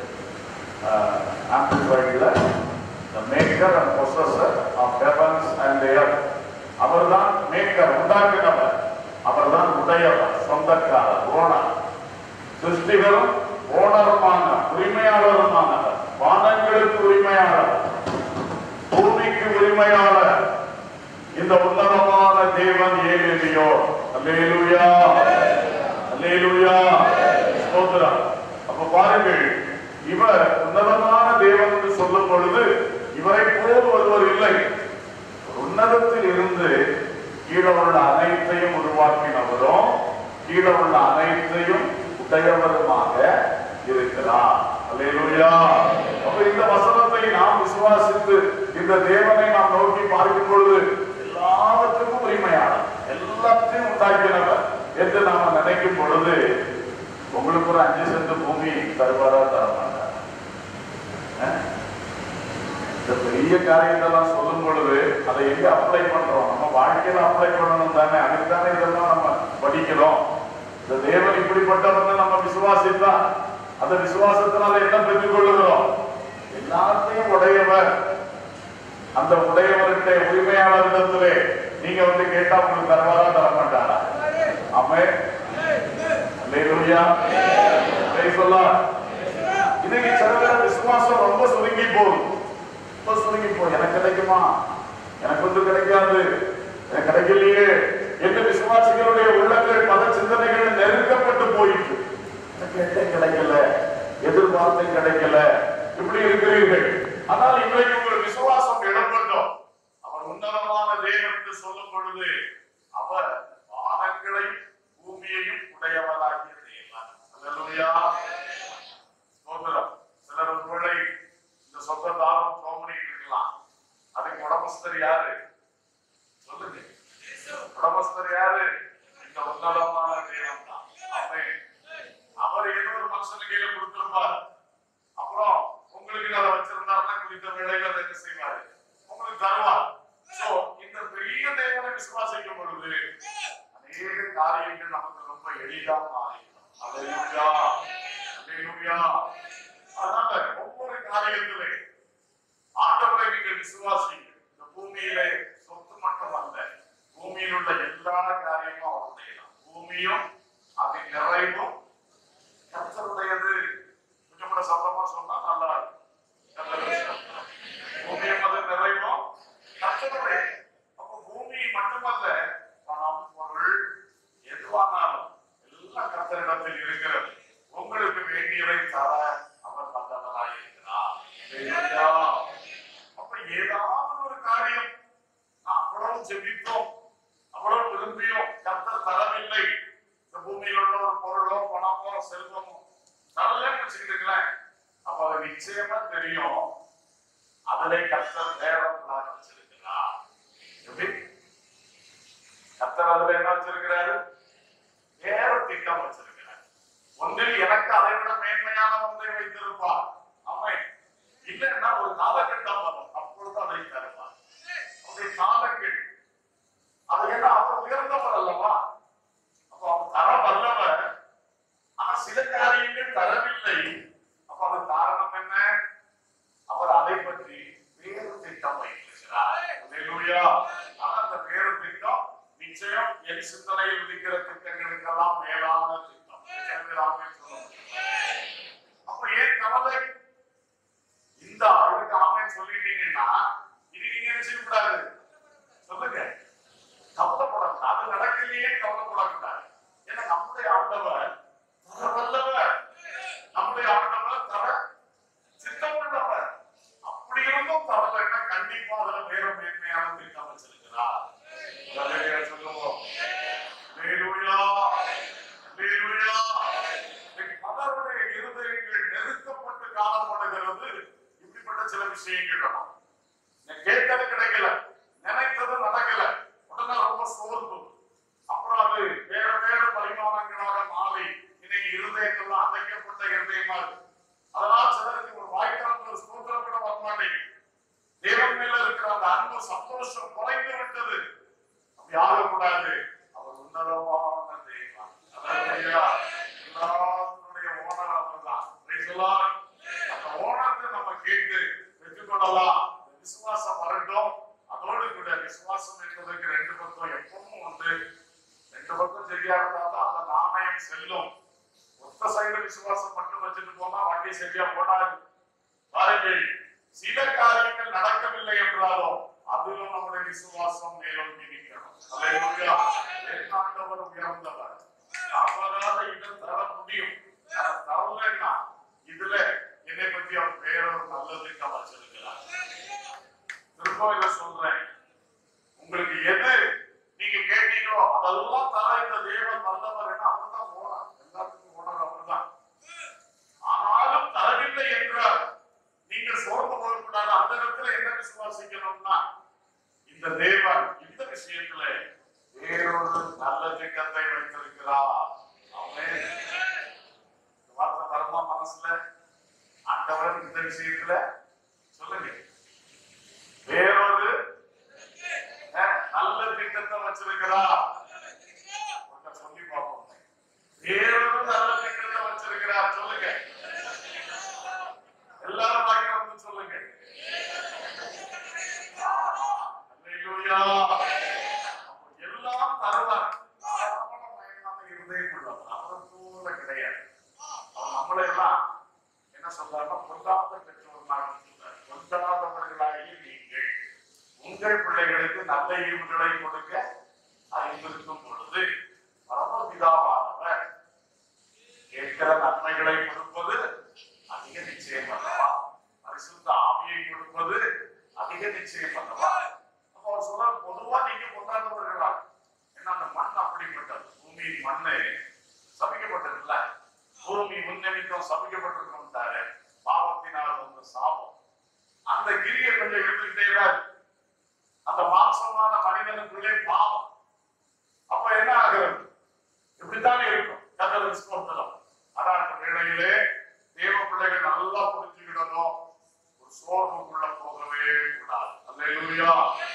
ஆம்பிளிஃபைட்ல the maker and possessor of heavens and the earth அவர்தான் மேக்கர் உண்டாக்கினவர் அவர்தான் உடையவர் சொந்தக்காரர் ஓனர் சிருஷ்டிகரும் ஓனருமான உரிமையாளருமானவர் வானங்களுக்கு உரிமையாளர் பூமிக்கு உரிமையாளர் இந்த உன்னதமான தேவன் ஏலியோ அல்லேலூயா அல்லேலூயா ஸ்தோத்திரம் அப்ப பாருங்கள் இவர் உன்னதமான தேவன் என்று சொல்லும் பொழுது இவரை போல் ஒருவர் இல்லை உன்னதத்தில் இருந்து கீழே உள்ள அனைத்தையும் உருவாக்கினவரும் கீழே உள்ள அனைத்தையும் உடையவருமாக இருக்கிறார் அல்லேலூயா அப்ப இந்த வசனத்தை நாம் விசுவாசித்து இந்த தேவனை நாம் நோக்கி பார்க்கும் பொழுது எல்லாவற்றுக்கும் உரிமையாளர் எல்லாத்தையும் உண்டாக்கினவர் என்று நாம நினைக்கும் பொழுது உங்களுக்கு ஒரு அஞ்சு சென்ட் பூமி தருவாரா தர மாட்டார் அஹ்? இந்த பெரிய காரியத்தெல்லாம் சொல்லும் பொழுது அதை எங்க அப்ளை பண்றோம் நம்ம வாழ்க்கையில அப்ளை பண்ணணும் தானே அதுக்கு தானே இதெல்லாம் நம்ம படிக்கிறோம் இந்த தேவன் இப்படிப்பட்டவங்க நம்ம விசுவாசித்தா அந்த விசுவாசத்தினால என்ன பெற்றுக் கொள்ளுகிறோம் எல்லாத்தையும் உடையவர் அந்த உடையவர்கிட்ட உரிமையாளரிடத்திலே நீங்க வந்து கேட்டா உங்களுக்கு தருவாரா தர மாட்டாரா ஆமே அல்லேலூயா பிரைஸ் அல்லாஹ் இன்னைக்கு சில பேர் விசுவாசம் ரொம்ப சுருங்கி போகுது ரொம்ப சுருங்கி போகுது எனக்கு கிடைக்குமா எனக்கு வந்து கிடைக்காது எனக்கு கிடைக்கலையே என்று விசுவாசிகளுடைய உள்ளங்கள் பல சிந்தனைகள் நெருக்கப்பட்டு போயிட்டு எனக்கு எட்ட கிடைக்கல எதிர்பார்த்தை கிடைக்கல இப்படி இருக்கிறீர்கள் ஆனால் இன்றைக்கு உங்கள் விசுவாசம் இடம்பெற்றோம் அவர் உன்னதமான தேவன் என்று சொல்லும் பொழுது அவர் வானங்களையும் பூமியையும் உடையவராகிய தேவன் அல்லேலூயா ஸ்தோத்திரம் சிலர் ஒருவேளை இந்த சொந்த தாரம் சோமனிட்டு இருக்கலாம் அதுக்கு உடம்பஸ்தர் யாரு சொல்லுங்க உடம்பஸ்தர் யாரு இந்த உன்னதமான தேவன் தான் ஆமென். அவர் ஏதோ ஒரு மனுஷனுக்கு கையில கொடுத்திருப்பார் அப்புறம் உங்களுக்கு அதை வச்சிருந்தாருன்னா குறித்த வேலைகள் அதை என்ன செய்வாரு உங்களுக்கு தருவார் சோ இந்த பெரிய தேவனை விசுவாசிக்கும் பொழுது அநேக காரியங்கள் நமக்கு ரொம்ப எளிதா மாறிடும் அல்லேலூயா அல்லேலூயா அதனால ஒவ்வொரு காரியத்திலே ஆண்டவரை நீங்கள் விசுவாசிங்க இந்த பூமியிலே சொத்து மட்டும் அல்ல பூமியில் உள்ள எல்லா காரியமும் அவருடையதான் பூமியும் அதன் நிறைவும் கர்த்தருடையது கொஞ்சம் கூட சத்தமா சொன்னா நல்லா இருக்கும் கர்த்தருடைய சத்தம். பூமியும் அதன் நிறைவும் கர்த்தருடைய அப்ப பூமி மட்டுமல்ல பணம் பொருள் எதுவானாலும் எல்லாம் கர்த்தரிடத்தில் இருக்கிறது உங்களுக்கு வேண்டியவை தர அவர் வல்லவராய் இருக்கிறார் அல்லேலூயா. அப்ப ஏதாவது ஒரு காரியம் நான் அவ்வளவு ஜெபித்தோம் அவ்வளவு விரும்பியும் கர்த்தர் தரவில்லை இந்த பூமியில் உள்ள ஒரு பொருளோ பணமோ செல்வமோ தரலன்னு வச்சுக்கிட்டுங்களேன் அப்ப அது நிச்சயமா தெரியும் அதிலே கர்த்தர் வேற பிளான் வச்சிருக்கிறார் எப்படி கர்த்தர் அதுல என்ன வச்சிருக்கிறாரு வேற திட்டம் வச்சிருக்கிறார் ஒன்றில் எனக்கு அதை விட மேன்மையான ஒன்றை வைத்திருப்பார் அவன் இல்லைன்னா ஒரு காலகட்டம் வரும் அப்பொழுது அதை தருவார் அவருடைய காலங்கள் அது என்ன அவர் உயர்ந்தவர் அல்லவா அப்ப அவர் தர வல்லவர் ஆனா சில காரியங்கள் தரவில்லை அப்ப அது காரணம் என்ன அவர் அதை பற்றி வேறு திட்டம் வைத்திருக்கிறார் அல்லேலூயா. ஆனா அந்த வேறு திட்டம் நிச்சயம் என் சிந்தனையில் விதிக்கிற திட்டங்களுக்கெல்லாம் மேலான திட்டம் எத்தனை பேர் ஆமென் சொல்ல முடியும்? அப்ப ஏன் கவலை இந்த அவருக்கு ஆமென் சொல்லிட்டீங்கன்னா இனி நீங்க என்ன செய்யக்கூடாது சொல்லுங்க கவலைப்படக்கூடாது அது நடக்கலையே கவலைப்படக்கூடாது ஏன்னா நம்முடைய ஆண்டவர் தர வல்லவர் நம்முடைய ஆண்டவர் தர சித்தமுள்ளவர் அப்படி இருந்தும் தரலைன்னா கண்டிப்பா அதுல வேற மேன்மையான திட்டம் வச்சிருக்கிறார் அல்லேலூயா சொல்லுவோம் அல்லேலூயா அல்லேலூயா பலருடைய இருதயங்கள் நெருக்கப்பட்டு காணப்படுகிறது இப்படிப்பட்ட சில விஷயங்கள் தான். நான் கேட்டது கிடைக்கல நினைத்தது நடக்கல உடனே ரொம்ப சோர்வு அப்புறம் அது வேற வேற பரிமாணங்களாக மாறி இன்னைக்கு இருதயங்கள்லாம் அடைக்கப்பட்ட இருதயமா இருக்கு அதனால சிலருக்கு ஒரு வாய்க்கால் ஒரு ஸ்தோத்திரம் கூட வரமாட்டேங்குது தேவன் மேல இருக்கிற அந்த அன்பு சந்தோஷம் குறைந்து விட்டது அப்படி ஆகக்கூடாது அவர் உன்னதமான தெய்வம் அல்லேலூயா. எல்லாத்துடைய ஓனர் அவர்தான் Praise the Lord. அந்த ஓனத்தை நம்ம கேட்டு பெற்றுக்கொள்ளலாம் இந்த விசுவாசம் வரட்டும் அதோடு கூட விசுவாசம் என்பதற்கு ரெண்டு பக்கம் எப்பவும் உண்டு ரெண்டு பக்கம் சரியா இருந்தாதான் அந்த நாணயம் செல்லும் ஒத்த சைடு விசுவாசம் மட்டும் வச்சுட்டு போனா வண்டி சரியா போடாது பாருங்கள் சில காரியங்கள் நடக்கவில்லை என்றாலும் அதிலும் நம்முடைய விசுவாசம் மேலும் நிற்கணும் அல்லேலூயா. என் ஆண்டவர் உயர்ந்தவர் அவரால இதை தர முடியும் அதை தரலைன்னா இதுல என்னை பத்தி அவர் வேற ஒரு நல்ல திட்டம் வச்சிருக்கிறார் திரும்ப இதை சொல்றேன் உங்களுக்கு எது நீங்க கேட்டீங்களோ அதெல்லாம் தர இந்த தேவன் நல்லவர் அவர் தான் ஓனர் எல்லாத்துக்கும் ஓனர் அவர் தான் ஆனாலும் தரவில்லை என்றால் நீங்கள் சோர்ந்து போகக்கூடாது அந்த இடத்துல என்ன விசுவாசிக்கணும்னா இந்த தேவன் இந்த விஷயத்துல வேறொரு நல்ல திட்டத்தை வைத்திருக்கிறார் ஆமென். இந்த வார்த்தை வருமா மனசுல ஆண்டவர் இந்த விஷயத்துல சொல்லுங்க வேறொரு அஹ், நல்ல திட்டத்தை வச்சிருக்கிறா ஒருத்தர் சொல்லி பார்ப்போம் வேறொரு நல்ல திட்டத்தை வச்சிருக்கிறா சொல்லுங்க எல்லாரும் வாங்கி வந்து சொல்லுங்க அல்லேலூயா. எல்லாம் தருவார் தாராளமயமான இருதயம் உள்ளவர் அவரை போல கிடையாது அவர் நம்மளை எல்லாம் என்ன சொல்றாருன்னா பொல்லாத பெற்றோர்களாக சொல்றார் பொல்லாதவர்களாகி நீங்கள் உங்கள் பிள்ளைகளுக்கு நல்ல ஈவுகளை கொடுக்க அறிந்திருக்கும் பொழுது பரமபிதாவானவர் கேட்கிற நன்மைகளை கொடுப்பது அதிக நிச்சயம் அல்லவா பரிசுத்த ஆவியை கொடுப்பது அதிக நிச்சயம் அல்லவா அப்போ அவர் சொல்றார் பொதுவா நீங்க கொண்டாடுறவர்களா ஏன்னா அந்த மண் அப்படிப்பட்டது பூமியின் மண்ணு சபிக்கப்பட்டது இல்ல பூமி முன்னணிக்கும் சபிக்கப்பட்டிருக்கும் பாவத்தினால் வந்த சாபம் அந்த கிரியை கொஞ்சம் இருந்துகிட்டே தான் இருக்கு. அந்த மாம்சமான மனிதனுக்குள்ளே பாவம் அப்ப என்ன ஆகிறது இப்படித்தானே இருக்கும் கதல் ஸ்தோத்திரம் அதான் அந்த வேளையிலே தேவ பிள்ளைகள் நல்லா புரிஞ்சுக்கிடணும் ஒரு சோர்வுக்குள்ள போகவே கூடாது அல்லேலூயா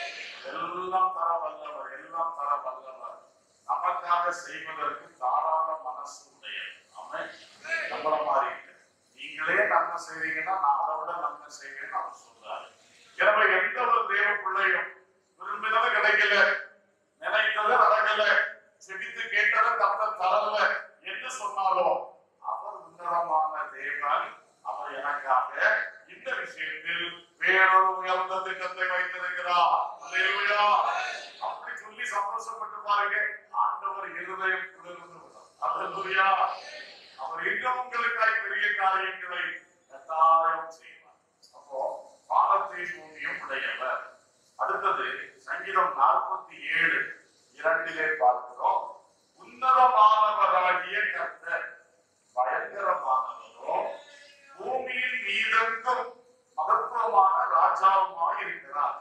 எல்லாம் தர வல்லவர் எல்லாம் தர வல்லவர் நமக்காக செய்வதற்கு தாராள மனசு உடையவர் ஆமென் நம்மள மாதிரி இல்லை. நீங்களே நன்மை செய்றீங்கன்னா நான் அதை விட நன்மை செய்வேன்னு அவர் சொல்றாரு எனவே எந்த ஒரு தேவ பிள்ளையும் விரும்பினது கிடைக்கல நினைத்தது நடக்கல செபித்து கேட்டது கர்த்தர் தரல என்று சொன்னாலும் அவர் உன்னதமான தேவன் அவர் எனக்காக இந்த விஷயத்தில் வேறொரு உயர்ந்த திட்டத்தை வைத்திருக்கிறார் அல்லேலூயா. அப்படி சொல்லி சந்தோஷப்பட்டு பாருங்க ஆண்டவர் இருதயம் குளிர்ந்து விடும் அல்லேலூயா. அவர் இன்னும் உங்களுக்காய் பெரிய காரியங்களை கட்டாயம் செய்வார் அப்போ வானத்தை பூமியும் உடையவர் அடுத்தது சங்கீதம் நாற்பத்தி ஏழு இரண்டிலே பார்க்கிறோம் உன்னதமானவராகிய கர்த்தர் பயங்கரமானவரும் பூமியின் மீதெங்கும் மகத்துவமான ராஜாவுமாய் இருக்கிறார்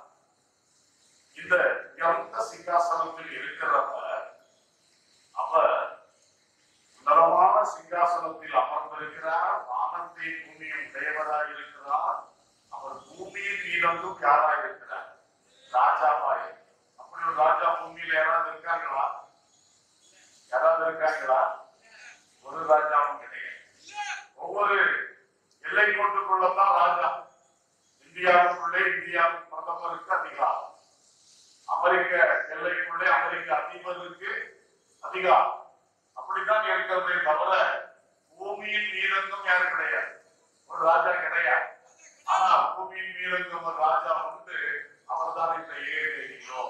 இந்த உயர்ந்த சிங்காசனத்தில் இருக்கிறவர் அவர் உன்னதமான சிங்காசனத்தில் அமர்ந்திருக்கிறார் வானத்தை பூமியும் உடையவராய் இருக்கிறார் அவர் பூமியின் மீதெங்கும் யாராய் இருக்கிறார் ராஜாவாய் அப்படி ஒரு ராஜா பூமியில யாராவது இருக்காங்களா யாராவது இருக்காங்களா ஒரு ராஜாவும் கிடையாது ஒவ்வொரு எல்லை கொண்டுக்குள்ளதான் ராஜா இந்தியாவுக்குள்ளே இந்தியாவின் பிரதமருக்கு அதிகாரம் அமெரிக்க எல்லைக்குள்ளே அமெரிக்க அதிபருக்கு அதிகாரம் அப்படித்தான் இருக்கிறதே தவிர பூமியின் மீதெங்கும் யாரும் கிடையாது ஒரு ராஜா கிடையாது ஆனா பூமியின் மீதெங்கும் ஒரு ராஜா வந்து அவர்தான் இந்த ஏழையோ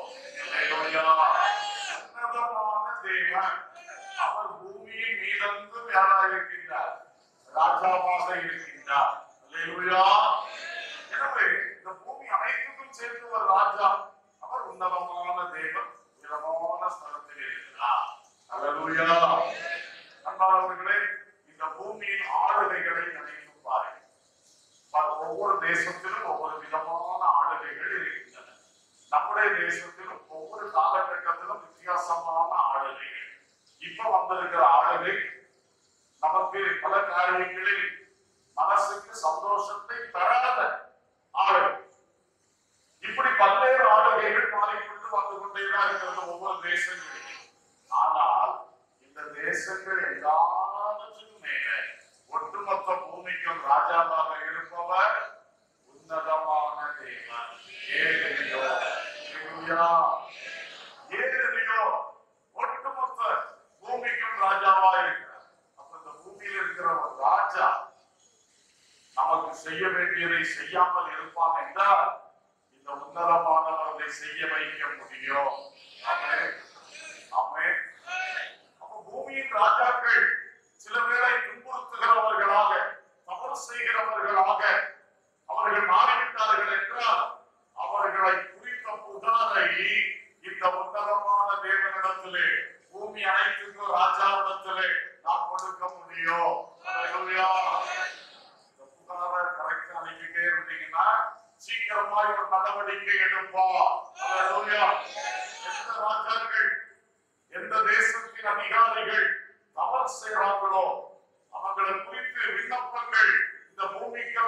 உன்னதமான தேவன் அவர் பூமியின் மீதெங்கும் யாராக இருக்கின்றார் ராஜாவாக இருக்கின்றார் அல்லேலூயா எனவே இந்த பூமி அனைத்துக்கும் சேர்த்து ஒரு ராஜா அவர் உன்னதமான தேவன் உயரமான ஸ்தலத்தில் இருக்கிறார் அல்லேலூயா அன்பானவர்களே இந்த பூமியின் ஆளுகைகளை நினைத்து பாருங்கள் பல- ஒவ்வொரு தேசத்திலும் ஒவ்வொரு விதமான ஆளுகைகள் இருக்கின்றன நம்முடைய தேசத்திலும் ஒவ்வொரு காலகட்டத்திலும் வித்தியாசமான ஆளுகைகள் இப்ப வந்திருக்கிற ஆளுகை நமக்கு பல காரியங்களில் மனசுக்கு சந்தோஷத்தை தராத ஆளுகை இப்படி பல்வேறு ஆளுகைகள் மாறிக்கொண்டு வந்து கொண்டேதான் இருக்கிறது ஒவ்வொரு தேசங்களிலும் ஆனால் இந்த தேசங்கள் எல்லாவற்றுக்கும் மேல ஒட்டுமொத்த பூமிக்கும் ராஜாவாக இருப்பவர் உன்னதமான தேவன் ஏழையோ ஹalleluya. ஏழையோ ஒட்டுமொத்த பூமிக்கும் ராஜாவா இருக்கிறார் அப்ப இந்த பூமியில் இருக்கிற ஒரு ராஜா நமக்கு செய்ய வேண்டியதை செய்யாமல் இருப்பான் என்றால் இந்த உன்னதமானவர்களை செய்ய வைக்க முடியும் ஆமென். ஆமென். அப்ப பூமியின் ராஜாக்கள் சில பேரை துன்புறுத்துகிறவர்களாக தவறு செய்கிறவர்களாக அவர்கள் மாறிவிட்டார்கள் என்றால் அவர்களை குறித்த புகாரை இந்த உன்னதமான தேவனிடத்திலே பூமி அனைத்துக்கும் ராஜாவிடத்திலே நாம் கொடுக்க முடியும் அல்லேலூயா. இந்த புகாரை கரெக்டா அனுப்பிட்டே இருந்தீங்கன்னா சீக்கிரமாய் ஒரு நடவடிக்கை எடுப்பா அல்லேலூயா. எந்த ராஜாக்கள் எந்த தேசத்தின் அதிகாரிகள் தவறு செய்கிறார்களோ அவங்களை குறித்து விண்ணப்பங்கள் இந்த பூமிக்கு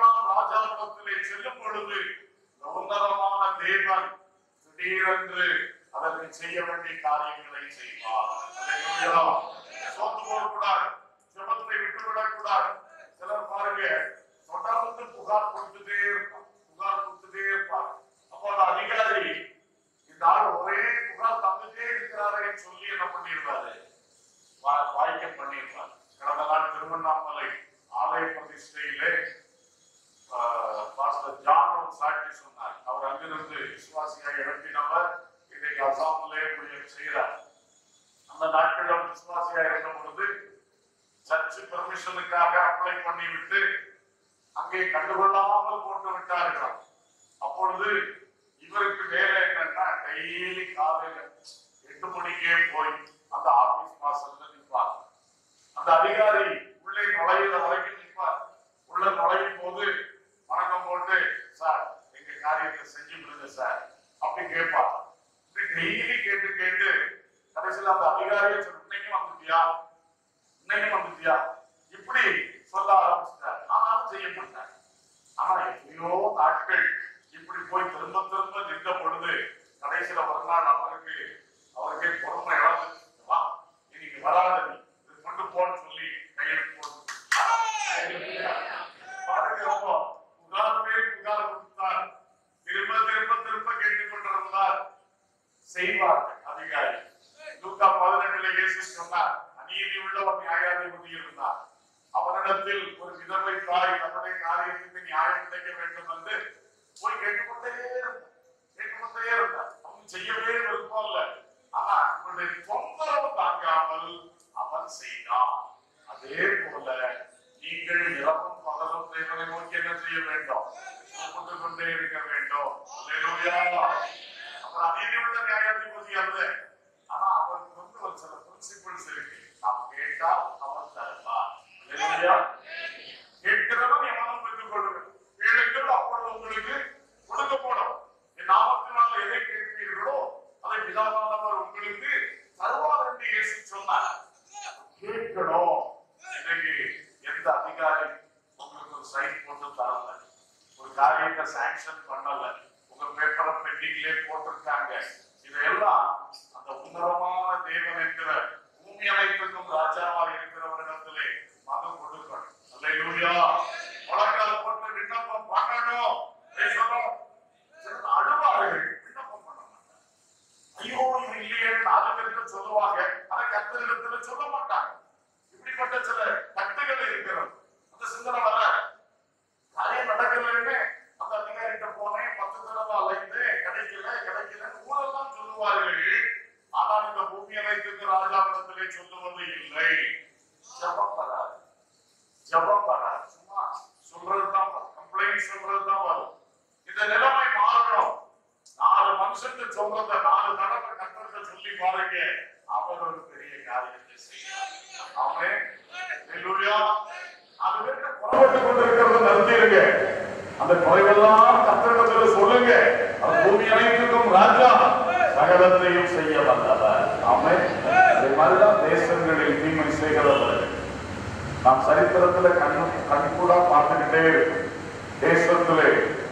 தேவன் திடீரென்று அதற்கு செய்ய வேண்டிய காரியங்களை செய்வார் அல்லேலூயா. சோர்ந்து போகக்கூடாது ஜெபத்தை விட்டுவிடக் கூடாது சிலர் பாருங்க தொடர்ந்து புகார் கொடுத்துட்டே இருப்பார் புகார் கொடுத்துட்டே இருப்பார் அப்போ அந்த அதிகாரி இந்த ஆள் ஒரே புகார் தந்துட்டே இருக்கிறாரே சொல்லி என்ன பண்ணிருப்பாரு வா- வாய்க்க பண்ணிருப்பார் கடந்த நாள் திருவண்ணாமலை ஆலய பிரதிஷ்டையிலே ஆஹ், பாஸ்டர் ஜான் ஒரு சாட்சி சொன்னார் அவர் அங்கிருந்து விசுவாசியாக எழுப்பினவர் இன்றைக்கு அசாமிலே ஊழியம் செய்கிறார் அந்த நாட்கள் அவர் விசுவாசியாக இருந்த பொழுது சர்ச் பெர்மிஷனுக்காக அப்ளை பண்ணிவிட்டு அங்கே கண்டுகொள்ளாமல் போட்டு விட்டார்கள் அப்பொழுது இவருக்கு வேலை என்னன்னா டெய்லி காலையில எட்டு மணிக்கே போய் அந்த ஆபீஸ் வாசல்ல நிற்பார் அந்த அதிகாரி உள்ளே நுழையிற வரைக்கும் நிற்பார் உள்ள நுழையும் போது வணக்கம் போட்டு சார் எங்க காரியத்தை செஞ்சு விடுங்க சார் அப்படி கேட்பார் இப்படி டெய்லி கேட்டு கேட்டு கடைசியில் அந்த அதிகாரியை சொல்லி இன்னைக்கும் வந்துட்டியா இன்னைக்கும் வந்துட்டியா இப்படி சொல்ல ஆரம்பிச்சிட்டார் ஆனாலும் செய்ய மாட்டார் ஆனா எத்தனையோ நாட்கள் இப்படி போய் திரும்ப திரும்ப நின்ற பொழுது கடைசியில ஒரு நாள் அவருக்கு அவருக்கே பொறுமை இழந்து வா இன்னைக்கு வராத நீ இது கொண்டு போன்னு சொல்லி கையெழுத்து போட்டு பாருங்க அப்போ புகாரமே புகார் கொடுத்தார் திரும்ப திரும்ப திரும்ப கேட்டுக் கொண்டிருந்தார் செய்வார்கள் அதிகாரி லூக்கா பதினெட்டுல இயேசு சொன்னார் அநீதி உள்ள ஒரு நியாயாதிபதி இருந்தார் அவரிடத்தில் ஒரு விதவை தாய் தன்னுடைய காரியத்துக்கு நியாயம் கிடைக்க வேண்டும் என்று போய் கேட்டுக்கொண்டே இருந்தார் கேட்டுக்கொண்டே இருந்தார் அவன் செய்யவே விருப்பம் இல்ல ஆனா அவனுடைய தொந்தரவு தாங்காமல் அவன் செய்தான் அதே போல நீங்கள் இரவும் பகலும் தேவனை நோக்கி என்ன செய்ய வேண்டும் கூப்பிட்டு கொண்டே இருக்க வேண்டும் அல்லேலூயா அவர் அநீதி உள்ள நியாயாதிபதி அல்ல ஆனா அவருக்கு வந்து ஒரு சில பிரின்சிபிள்ஸ் இருக்கு நாம் கேட்டால் அவர் தருவார் அல்லேலூயா கேட்கிறவன் எவனும் பெற்றுக் கொள்ளுங்கள் கேளுங்கள் அப்பொழுது உங்களுக்கு கொடுக்கப்படும் என் நாமத்தினால் எதை கேட்பீர்களோ அதை பிதாவானவர் உங்களுக்கு தருவார் என்று இயேசு சொன்னார் கேட்கணும் இன்னைக்கு எந்த அதிகாரி உங்களுக்கு ஒரு சைன் போட்டு தரல ஒரு காரியத்தை சாங்ஷன் பண்ணல உங்க பேப்பரை பெண்டிங்லே போட்டிருக்காங்க இதையெல்லாம் அந்த உன்னதமான தேவன் என்கிற பூமி அனைத்துக்கும் ராஜாவாக இருக்கிறவரிடத்திலே மனு கொடுக்கணும் அல்லேலூயா முழங்கால் போட்டு விண்ணப்பம் பண்ணணும் பேசணும் சிலர் அழுவார்கள் விண்ணப்பம் பண்ண மாட்டாங்க ஐயோ இது இல்லையே நாலு பேருக்கு சொல்லுவாங்க ஆனா கத்தரிடத்துல சொல்ல மாட்டாங்க இப்படிப்பட்ட சில தட்டுகள் இருக்கிறது அந்த சிந்தனை வர காரியம் நடக்கலன்னு அந்த அதிகாரிகிட்ட போனேன் பத்து தடவை அலைந்து கிடைக்கல கிடைக்கல ஊரெல்லாம் சொல்லுவார்கள் ஆனால் இந்த பூமி அனைத்துக்கு ராஜாவிடத்திலே சொல்லுவது இல்லை ஜபம் வராது ஜபம் வராது சும்மா சொல்றதுதான் வரும் கம்ப்ளைண்ட் சொல்றதுதான் வரும் இந்த நிலைமை மாறணும் நாலு மனுஷனுக்கு சொல்றத நாலு தடவை கட்டத்தை சொல்லி பாருங்க அவர் ஒரு பெரிய காரியத்தை செய்யலாம் ஆமென் ஹalleluya அது வந்து புறப்பட்டு கொண்டிருக்கிறத நிறுத்திடுங்க அந்த குறைவெல்லாம் கத்தரிடத்துல சொல்லுங்க அந்த பூமி அனைத்துக்கும் ராஜா சகலத்தையும் செய்ய வந்தவர் ஆமென் அதே மாதிரிதான் தேசங்களில் தீமை செய்கிறவர் நாம் சரித்திரத்துல கண்ணு கண்கூடா பார்த்துக்கிட்டே இருக்கோம் தேசத்திலே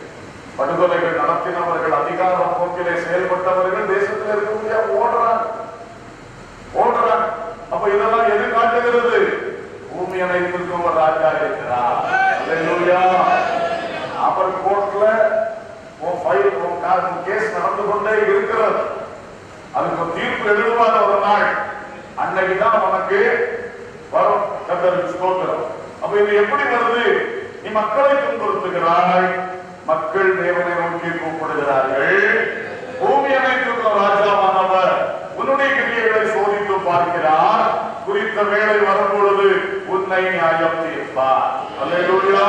படுகொலைகள் நடத்தினவர்கள் அதிகார போக்கிலே செயல்பட்டவர்கள் தேசத்தில் இருக்க முடியாது ஓடுறாங்க ஓடுறாங்க அப்ப இதெல்லாம் எது காட்டுகிறது பூமி அனைத்திற்கும் ஒரு ராஜா இருக்கிறார் அல்லேலூயா. அவர் கோர்ட்ல உன் ஃபைல் உன் கேஸ் நடந்து கொண்டே இருக்கிறது அதுக்கு ஒரு தீர்ப்பு எழுதுவார் ஒரு நாள் அன்னைக்குதான் உனக்கு வரும் கத்தருக்கு ஸ்தோத்திரம் அப்ப இது எப்படி வருது நீ மக்களை துன்புறுத்துகிறாய் மக்கள் தேவனை நோக்கி கூப்பிடுகிறார்கள் பூமி அனைத்துக்கும் ராஜாவானவர் உன்னுடைய கிரியைகளை சோதித்து பார்க்கிறார் குறித்த வேலை வரும்பொழுது உன்னை நியாயம் தீர்ப்பார் அல்லேலூயா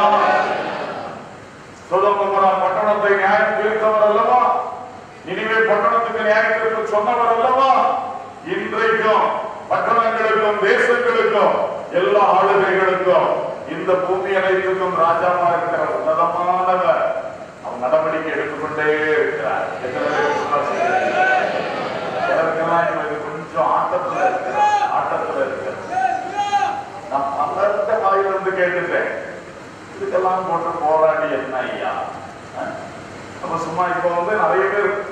சோதமோகரா பட்டணத்தை நியாயம் தீர்த்தவர் அல்லவா இனிமே பட்டணத்துக்கு நியாயம் தீர்க்க சொன்னவர் அல்லவா இன்றைக்கும் பட்டணங்களுக்கும் தேசங்களுக்கும் எல்லா ஆளுகைகளுக்கும் இந்த பூமி அனைத்துக்கும் ராஜாவா இருக்கிற உன்னதமானவர் அவர் நடவடிக்கை எடுத்துக்கொண்டே இருக்கிறார் எத்தனை பேர் விசுவாசிக்கிறீங்க? சிலருக்கெல்லாம் இவருக்கு கொஞ்சம் ஆட்டத்துல இருக்கிற ஆட்டத்துல இருக்கிற நான் பலர்த்த வாயிலிருந்து கேட்டுட்டேன் இதுக்கெல்லாம் போட்டு போராடி என்ன ஐயா அஹ்? நம்ம சும்மா இப்ப வந்து நிறைய பேர்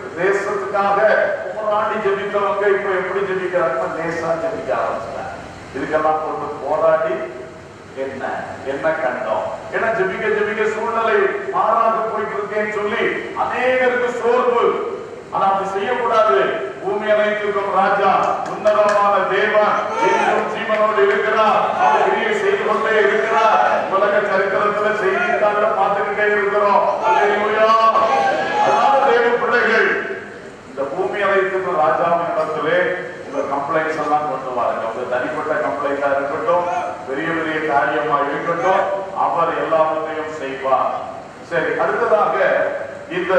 ஜெபித்தவங்க இப்ப எப்படி ஜெபிக்கிறாங்க லேசா ஜெபிக்க ஆரம்பிச்சாங்க இதுக்கெல்லாம் போட்டு போராடி என்ன என்ன கண்டோம் ஏன்னா ஜெபிக்க ஜெபிக்க சூழ்நிலை மாறாக போயிட்டு இருக்கேன்னு சொல்லி அநேகருக்கு சோர்வு ஆனா அப்படி செய்யக்கூடாது பூமி அனைத்துக்கும் ராஜா உன்னதமான தேவன் என்றும் ஜீவனோடு இருக்கிறார் அவர் கிரியை செய்து கொண்டே இருக்கிறார் உலக சரித்திரத்துல செய்தித்தாள்ல பார்த்துக்கிட்டே இருக்கிறோம் அல்லேலூயா அதனால தேவ பிள்ளைகள் இந்த பூமி அனைத்துக்கும் ராஜாவின் இடத்திலே உங்க கம்ப்ளைண்ட்ஸ் எல்லாம் கொண்டு வாருங்க உங்க தனிப்பட்ட கம்ப்ளைண்டா இருக்கட்டும் பெரிய பெரிய காரியமா இருக்கட்டும் அவர் எல்லாவற்றையும் செய்வார் சரி அடுத்ததாக இந்த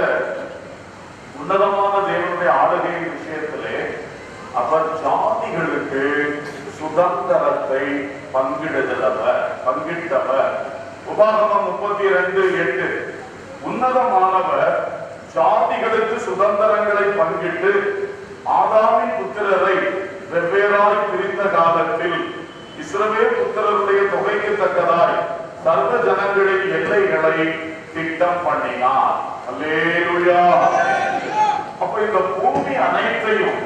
உன்னதமான தேவனுடைய ஆளுகையின் விஷயத்திலே அவர் ஜாதிகளுக்கு சுதந்திரத்தை பங்கிடுகிறவர் பங்கிட்டவர் உபாகமம் முப்பத்தி ரெண்டு எட்டு உன்னதமானவர் ஜாதிகளுக்கு சுதந்திரங்களை பங்கிட்டு ஆதாமின் புத்திரரை வெவ்வேறாய் பிரிந்த காலத்தில் இஸ்ரவேல் புத்திரருடைய தொகைக்கு தக்கதாய் சர்வ ஜனங்களின் எல்லைகளை திட்டம் பண்ணினார் அல்லேலூயா அப்ப இந்த பூமி அனைத்தையும்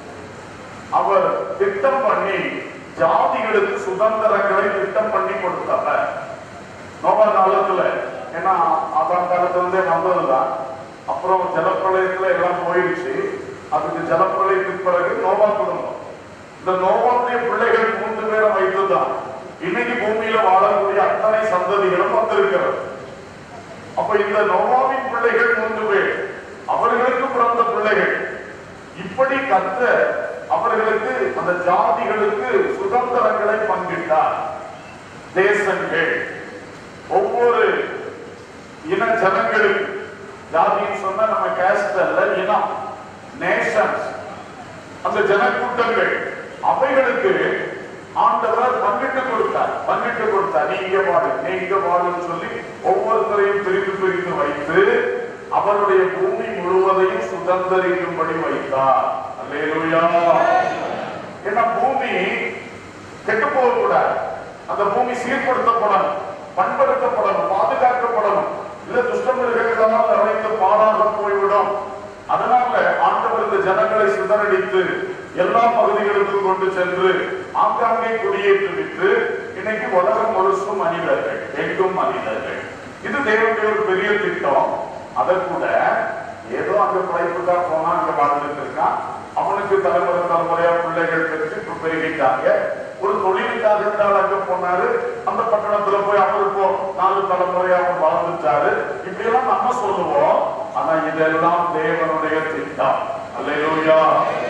அவர் திட்டம் பண்ணி ஜாதிகளுக்கு சுதந்திரங்களை திட்டம் பண்ணி கொடுத்தவர் நோபா காலத்துல ஏன்னா ஆதாம் காலத்துல இருந்தே வந்ததுதான் அப்புறம் ஜலப்பிரளயத்துல எல்லாம் போயிடுச்சு அதுக்கு ஜலப்பிரளயத்துக்கு பிறகு நோபா குடும்பம் இந்த நோபாவுடைய பிள்ளைகள் மூன்று பேரை வைத்துதான் இன்னைக்கு பூமியில வாழக்கூடிய அத்தனை சந்ததிகளும் வந்திருக்கிறது அப்ப இந்த நோவாவின் பிள்ளைகள் மூன்று பேர் அவர்களுக்கு பிறந்த பிள்ளைகள் இப்படி கத்த அவர்களுக்கு அந்த ஜாதிகளுக்கு சுதந்திரங்களை பங்கிட்டார் தேசங்கள் ஒவ்வொரு இன ஜனங்களுக்கு ஜாதின்னு சொன்னா நம்ம கேஸ்ட் அல்ல இனம் நேஷன்ஸ் அந்த ஜனக்கூட்டங்கள் அவைகளுக்கு ஆண்டவர் பங்கிட்டு கொடுத்தார் பங்கிட்டு கொடுத்தார் நீ இங்க வாடு நீ இங்க வாடுன்னு சொல்லி ஒவ்வொருத்தரையும் பிரித்து பிரித்து வைத்து அவருடைய பூமி முழுவதையும் சுதந்திரிக்கும்படி வைத்தார் அல்லேலூயா ஏன்னா பூமி கெட்டு போகக்கூடாது அந்த பூமி சீர்படுத்தப்படணும் பண்படுத்தப்படணும் பாதுகாக்கப்படணும் இல்ல துஷ்ட மிருகங்களால் நிறைந்து பாடாக போய்விடும் அதனால ஆண்டவர் இந்த ஜனங்களை சிதறடித்து எல்லா பகுதிகளுக்கும் கொண்டு சென்று ஆங்காங்கே குடியேற்றுவித்து இன்னைக்கு உலகம் முழுசும் மனிதர்கள் எங்கும் மனிதர்கள் இது தேவனுடைய ஒரு பெரிய திட்டம் அதை கூட ஏதோ அங்க பிழைப்புக்கா போனா அங்க வாழ்ந்துட்டு இருக்கான் அவனுக்கு தலைமுறை தலைமுறையா பிள்ளைகள் பெற்று இப்ப பெருகிட்டாங்க ஒரு தொழிலுக்காக இருந்தால் அங்க போனாரு அந்த பட்டணத்துல போய் அவர் இப்போ நாலு தலைமுறையா அவர் வாழ்ந்துட்டாரு இப்படி எல்லாம் நம்ம சொல்லுவோம் ஆனா இதெல்லாம் தேவனுடைய திட்டம் அல்லேலூயா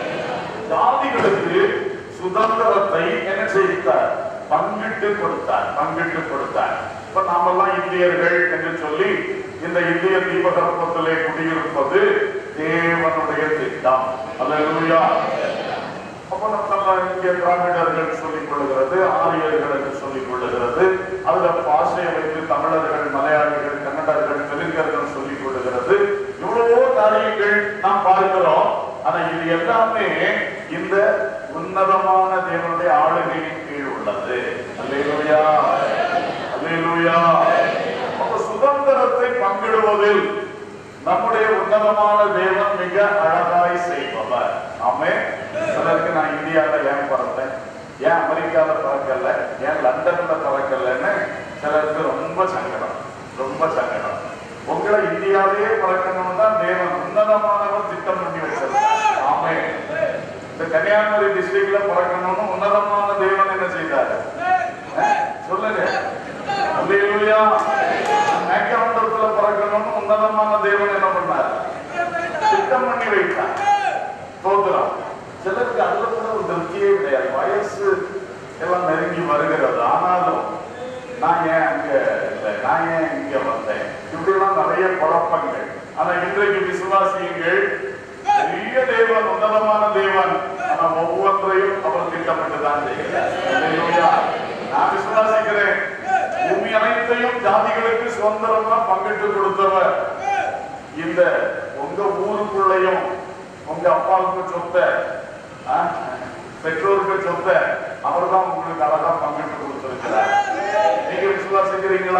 ஜாதிகளுக்கு சுதந்திரத்தை என்ன செய்தார் பங்கிட்டு கொடுத்தார் பங்கிட்டு கொடுத்தார் இப்ப நாமெல்லாம் இந்தியர்கள் என்று சொல்லி இந்த இந்திய தீபகற்பத்திலே குடியிருப்பது தேவனுடைய திட்டம் அல்லேலூயா அப்ப நம்ம இங்கே திராவிடர்கள் சொல்லிக் கொள்ளுகிறது ஆரியர்கள் என்று சொல்லிக் கொள்ளுகிறது அதுல பாஷையை வைத்து தமிழர்கள் மலையாளிகள் கன்னடர்கள் தெலுங்கர்கள் சொல்லிக் கொள்ளுகிறது இவ்வளவோ காரியங்கள் நாம் பார்க்கிறோம் ஆனா இது எல்லாமே இந்த உன்னதமான தேவனுடைய ஆளுகையின் கீழ் உள்ளது அல்லேலூயா அல்லேலூயா அப்ப சுதந்திரத்தை பங்கிடுவதில் நம்முடைய உன்னதமான தேவன் மிக அழகாய் செய்பவர் ஆமே சிலருக்கு நான் இந்தியால ஏன் பிறந்தேன் ஏன் அமெரிக்கால பிறக்கல ஏன் லண்டன்ல பிறக்கலன்னு சிலருக்கு ரொம்ப சங்கடம் ரொம்ப சங்கடம் உங்களை இந்தியாவிலேயே பிறக்கணும்னு தான் தேவன் உன்னதமானவர் திட்டம் பண்ணி வச்சிருக்கார் ஆமே இந்த கன்னியாகுமரி டிஸ்ட்ரிக்ட்ல பிறக்கணும்னு உன்னதமான தேவன் என்ன செய்தார் அஹ், சொல்லுங்க அல்லேலூயா மேற்காண்டத்துல பிறக்கணும்னு உன்னதமான தேவன் என்ன பண்ணார் திட்டம் பண்ணி வைத்தார் தோத்துறான் சிலருக்கு அதுல கூட ஒரு திருப்தியே கிடையாது வயசு எல்லாம் நெருங்கி வருகிறது ஆனாலும் நான் ஏன் அங்க இல்லை நான் ஏன் இங்க வந்தேன் இப்படி எல்லாம் நிறைய குழப்பங்கள் ஆனா இன்றைக்கு விசுவாசியுங்கள் பெரிய தேவன் உன்னதமான தேவன் ஆனா ஒவ்வொன்றையும் அவர் திட்டமிட்டு தான் செய்கிறார் அல்லேலூயா. நான் விசுவாசிக்கிறேன் பூமி அனைத்தையும் ஜாதிகளுக்கு சுதந்திரமா பங்கிட்டு கொடுத்தவர் இந்த உங்க ஊருக்குள்ளேயும் உங்க அப்பாவுக்கு சொத்த ஆ, பெற்றோருக்கு சொத்த அவர்தான் உங்களுக்கு அழகா பங்கிட்டு கொடுத்திருக்கிறார் நீங்க விசுவாசிக்கிறீங்களா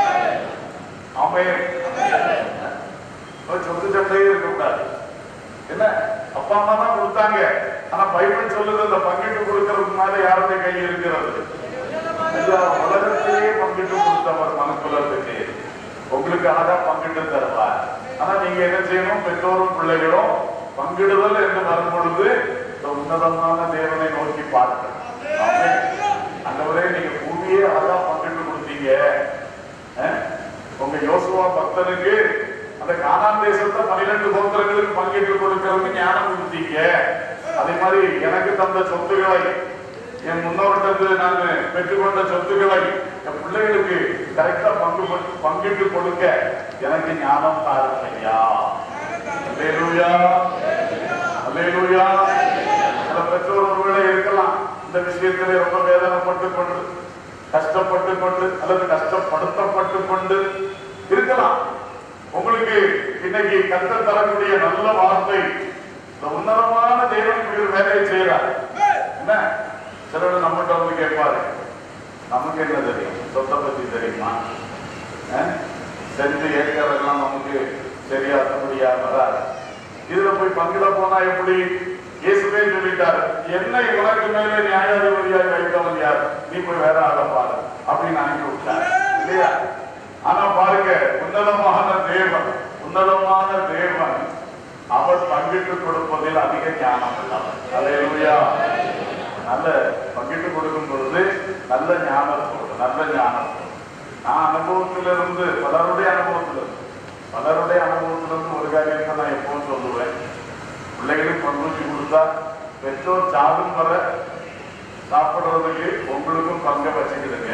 அமே சொத்து சண்டையே இருக்கக்கூடாது என்ன அப்பா அம்மா தான் கொடுத்தாங்க கொடுத்தாங்க ஆனா பைபிள் சொல்லுது அந்த பங்கிட்டு கொடுக்கறதுக்கு மேல யாருடைய கை இருக்கிறது ஐயா, உலகத்தையே பங்கிட்டு கொடுத்தவர் மனுக்குலத்துக்கு உங்களுக்கு அழகா பங்கிட்டு தருவார் ஆனா நீங்க என்ன செய்யணும் பெற்றோரும் பிள்ளைகளும் பங்கிடுதல் என்று வரும் பொழுது இந்த உன்னதமான தேவனை நோக்கி பார்க்கணும் ஆமென். ஆண்டவரே நீங்க பூமியே அழகா பங்கிட்டு கொடுத்தீங்க அஹ்? உங்க யோசுவா பக்தனுக்கு அந்த கானான் தேசத்தை பன்னிரண்டு கோத்திரங்களுக்கு பங்கிட்டு கொடுக்கறதுக்கு ஞானம் கொடுத்தீங்க அதே மாதிரி எனக்கு தந்த சொத்துக்களை என் முன்னோர்கிட்ட நான் பெற்றுக்கொண்ட சொத்துக்களை என் பிள்ளைகளுக்கு கரெக்டா பங்கு பட்டு- பங்கிட்டு கொடுக்க எனக்கு ஞானம் தாருங்க ஐயா அல்லேலூயா அல்லேலூயா சில பெற்றோர் ஒருவேளை இருக்கலாம் இந்த விஷயத்திலே ரொம்ப வேதனைப்பட்டு கொண்டு கஷ்டப்பட்டு கொண்டு அல்லது கஷ்டப்படுத்தப்பட்டு கொண்டு இருக்கலாம் உங்களுக்கு இன்னைக்கு கத்த தரக்கூடிய நல்ல வார்த்தை இந்த உன்னதமான தேவன் இப்படி ஒரு வேலையை செய்யறார் என்ன சிலர் நம்மகிட்ட வந்து கேட்பாரு நமக்கு என்ன தெரியும் சொத்தை பத்தி தெரியுமா அஹ்? செஞ்சு ஏற்கிறதெல்லாம் நமக்கு சரியா முடியாம வராது இதுல போய் பங்கிட போனா எப்படி இயேசுவே சொல்லிட்டாரு என்னை உனக்கு மேலே நியாயாதிபதியாய் வைத்தவன் யார் நீ போய் வேற ஆள பாரு அப்படின்னு அனுப்பி விட்டார் இல்லையா ஆனா பாருங்க உன்னதமான தேவன் உன்னதமான தேவன் அவர் பங்கிட்டு கொடுப்பதில் அதிக ஞானம் உள்ளவர் அல்லேலூயா நல்ல பங்கிட்டு கொடுக்கும் பொழுது நல்ல ஞானத்தோடு நல்ல ஞானத்தோடு நான் அனுபவத்திலிருந்து பலருடைய அனுபவத்திலிருந்து பலருடைய அனுபவத்திலிருந்து ஒரு காரியத்தை நான் எப்பவும் சொல்லுவேன் பிள்ளைகளுக்கு பங்குச்சி கொடுத்தா பெற்றோர் சாதும் வர சாப்பிடுறதுக்கு உங்களுக்கும் பங்கை வச்சுக்கிடுங்க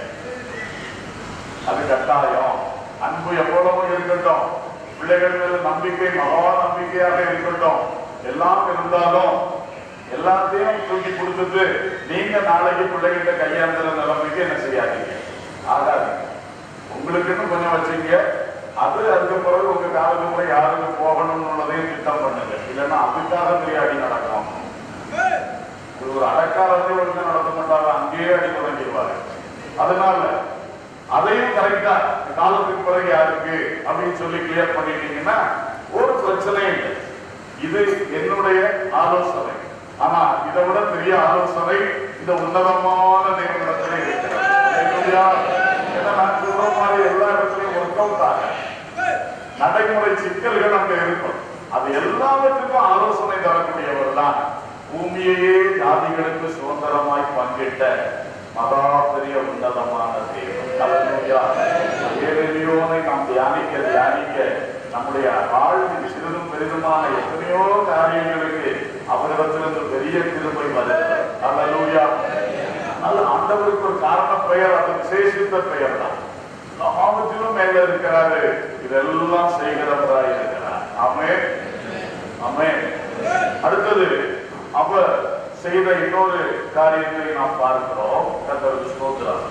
அது கட்டாயம் அன்பு எவ்வளவோ இருக்கட்டும் பிள்ளைகள் மேல நம்பிக்கை மகா நம்பிக்கையாக இருக்கட்டும் எல்லாம் இருந்தாலும் எல்லாத்தையும் தூக்கி கொடுத்துட்டு நீங்க நாளைக்கு பிள்ளைகிட்ட கையாளுற நிலைமைக்கு என்ன செய்யாதீங்க ஆகாது உங்களுக்குன்னு கொஞ்சம் வச்சீங்க அது அதுக்கு பிறகு உங்க காலத்துக்கு முறை யாருக்கு போகணும்னு உள்ளதையும் திட்டம் பண்ணுங்க இல்லைன்னா அதுக்காக விளையாடி நடக்கும் இது ஒரு அடக்காரத்தை ஒழுங்கு நடத்த மாட்டாங்க அங்கேயே அடி தொடங்கிடுவாரு அதனால அதையும் கரெக்டா காலத்துக்கு பிறகு யாருக்கு அப்படின்னு சொல்லி கிளியர் பண்ணிட்டீங்கன்னா ஒரு பிரச்சனையும் இல்லை இது என்னுடைய ஆலோசனை ஆனா இதை விட பெரிய ஆலோசனை இந்த உன்னதமான தேவனிடத்திலே இருக்கிறது ஹalleluya. ஏன்னா நான் சொல்ற மாதிரி எல்லா இடத்துலயும் ஒர்க் அவுட் ஆக நடைமுறை சிக்கல்கள் அங்க இருக்கும் அது எல்லாவற்றுக்கும் ஆலோசனை தரக்கூடியவர் தான் பூமியையே ஜாதிகளுக்கு சுதந்திரமாய் பங்கிட்ட மகா பெரிய உன்னதமான தேவன் ஹalleluya. ஏழெளியோனை நாம் தியானிக்க தியானிக்க நம்முடைய வாழ்வில் சிறிதும் பெரிதுமான எத்தனையோ காரியங்களுக்கு அவரிடத்திலிருந்து பெரிய கிருபை வருகிறது ஹalleluya. அது ஆண்டவருக்கு ஒரு காரண பெயர் அது விசேஷித்த பெயர் தான் எல்லாவற்றிலும் மேல இருக்கிறாரு இதெல்லாம் செய்கிறவராய் இருக்கிறார் ஆமே ஆமே அடுத்தது அவர் செய்த இன்னொரு காரியத்தை நாம் பார்க்கிறோம் கர்த்தருக்கு ஸ்தோத்திரம்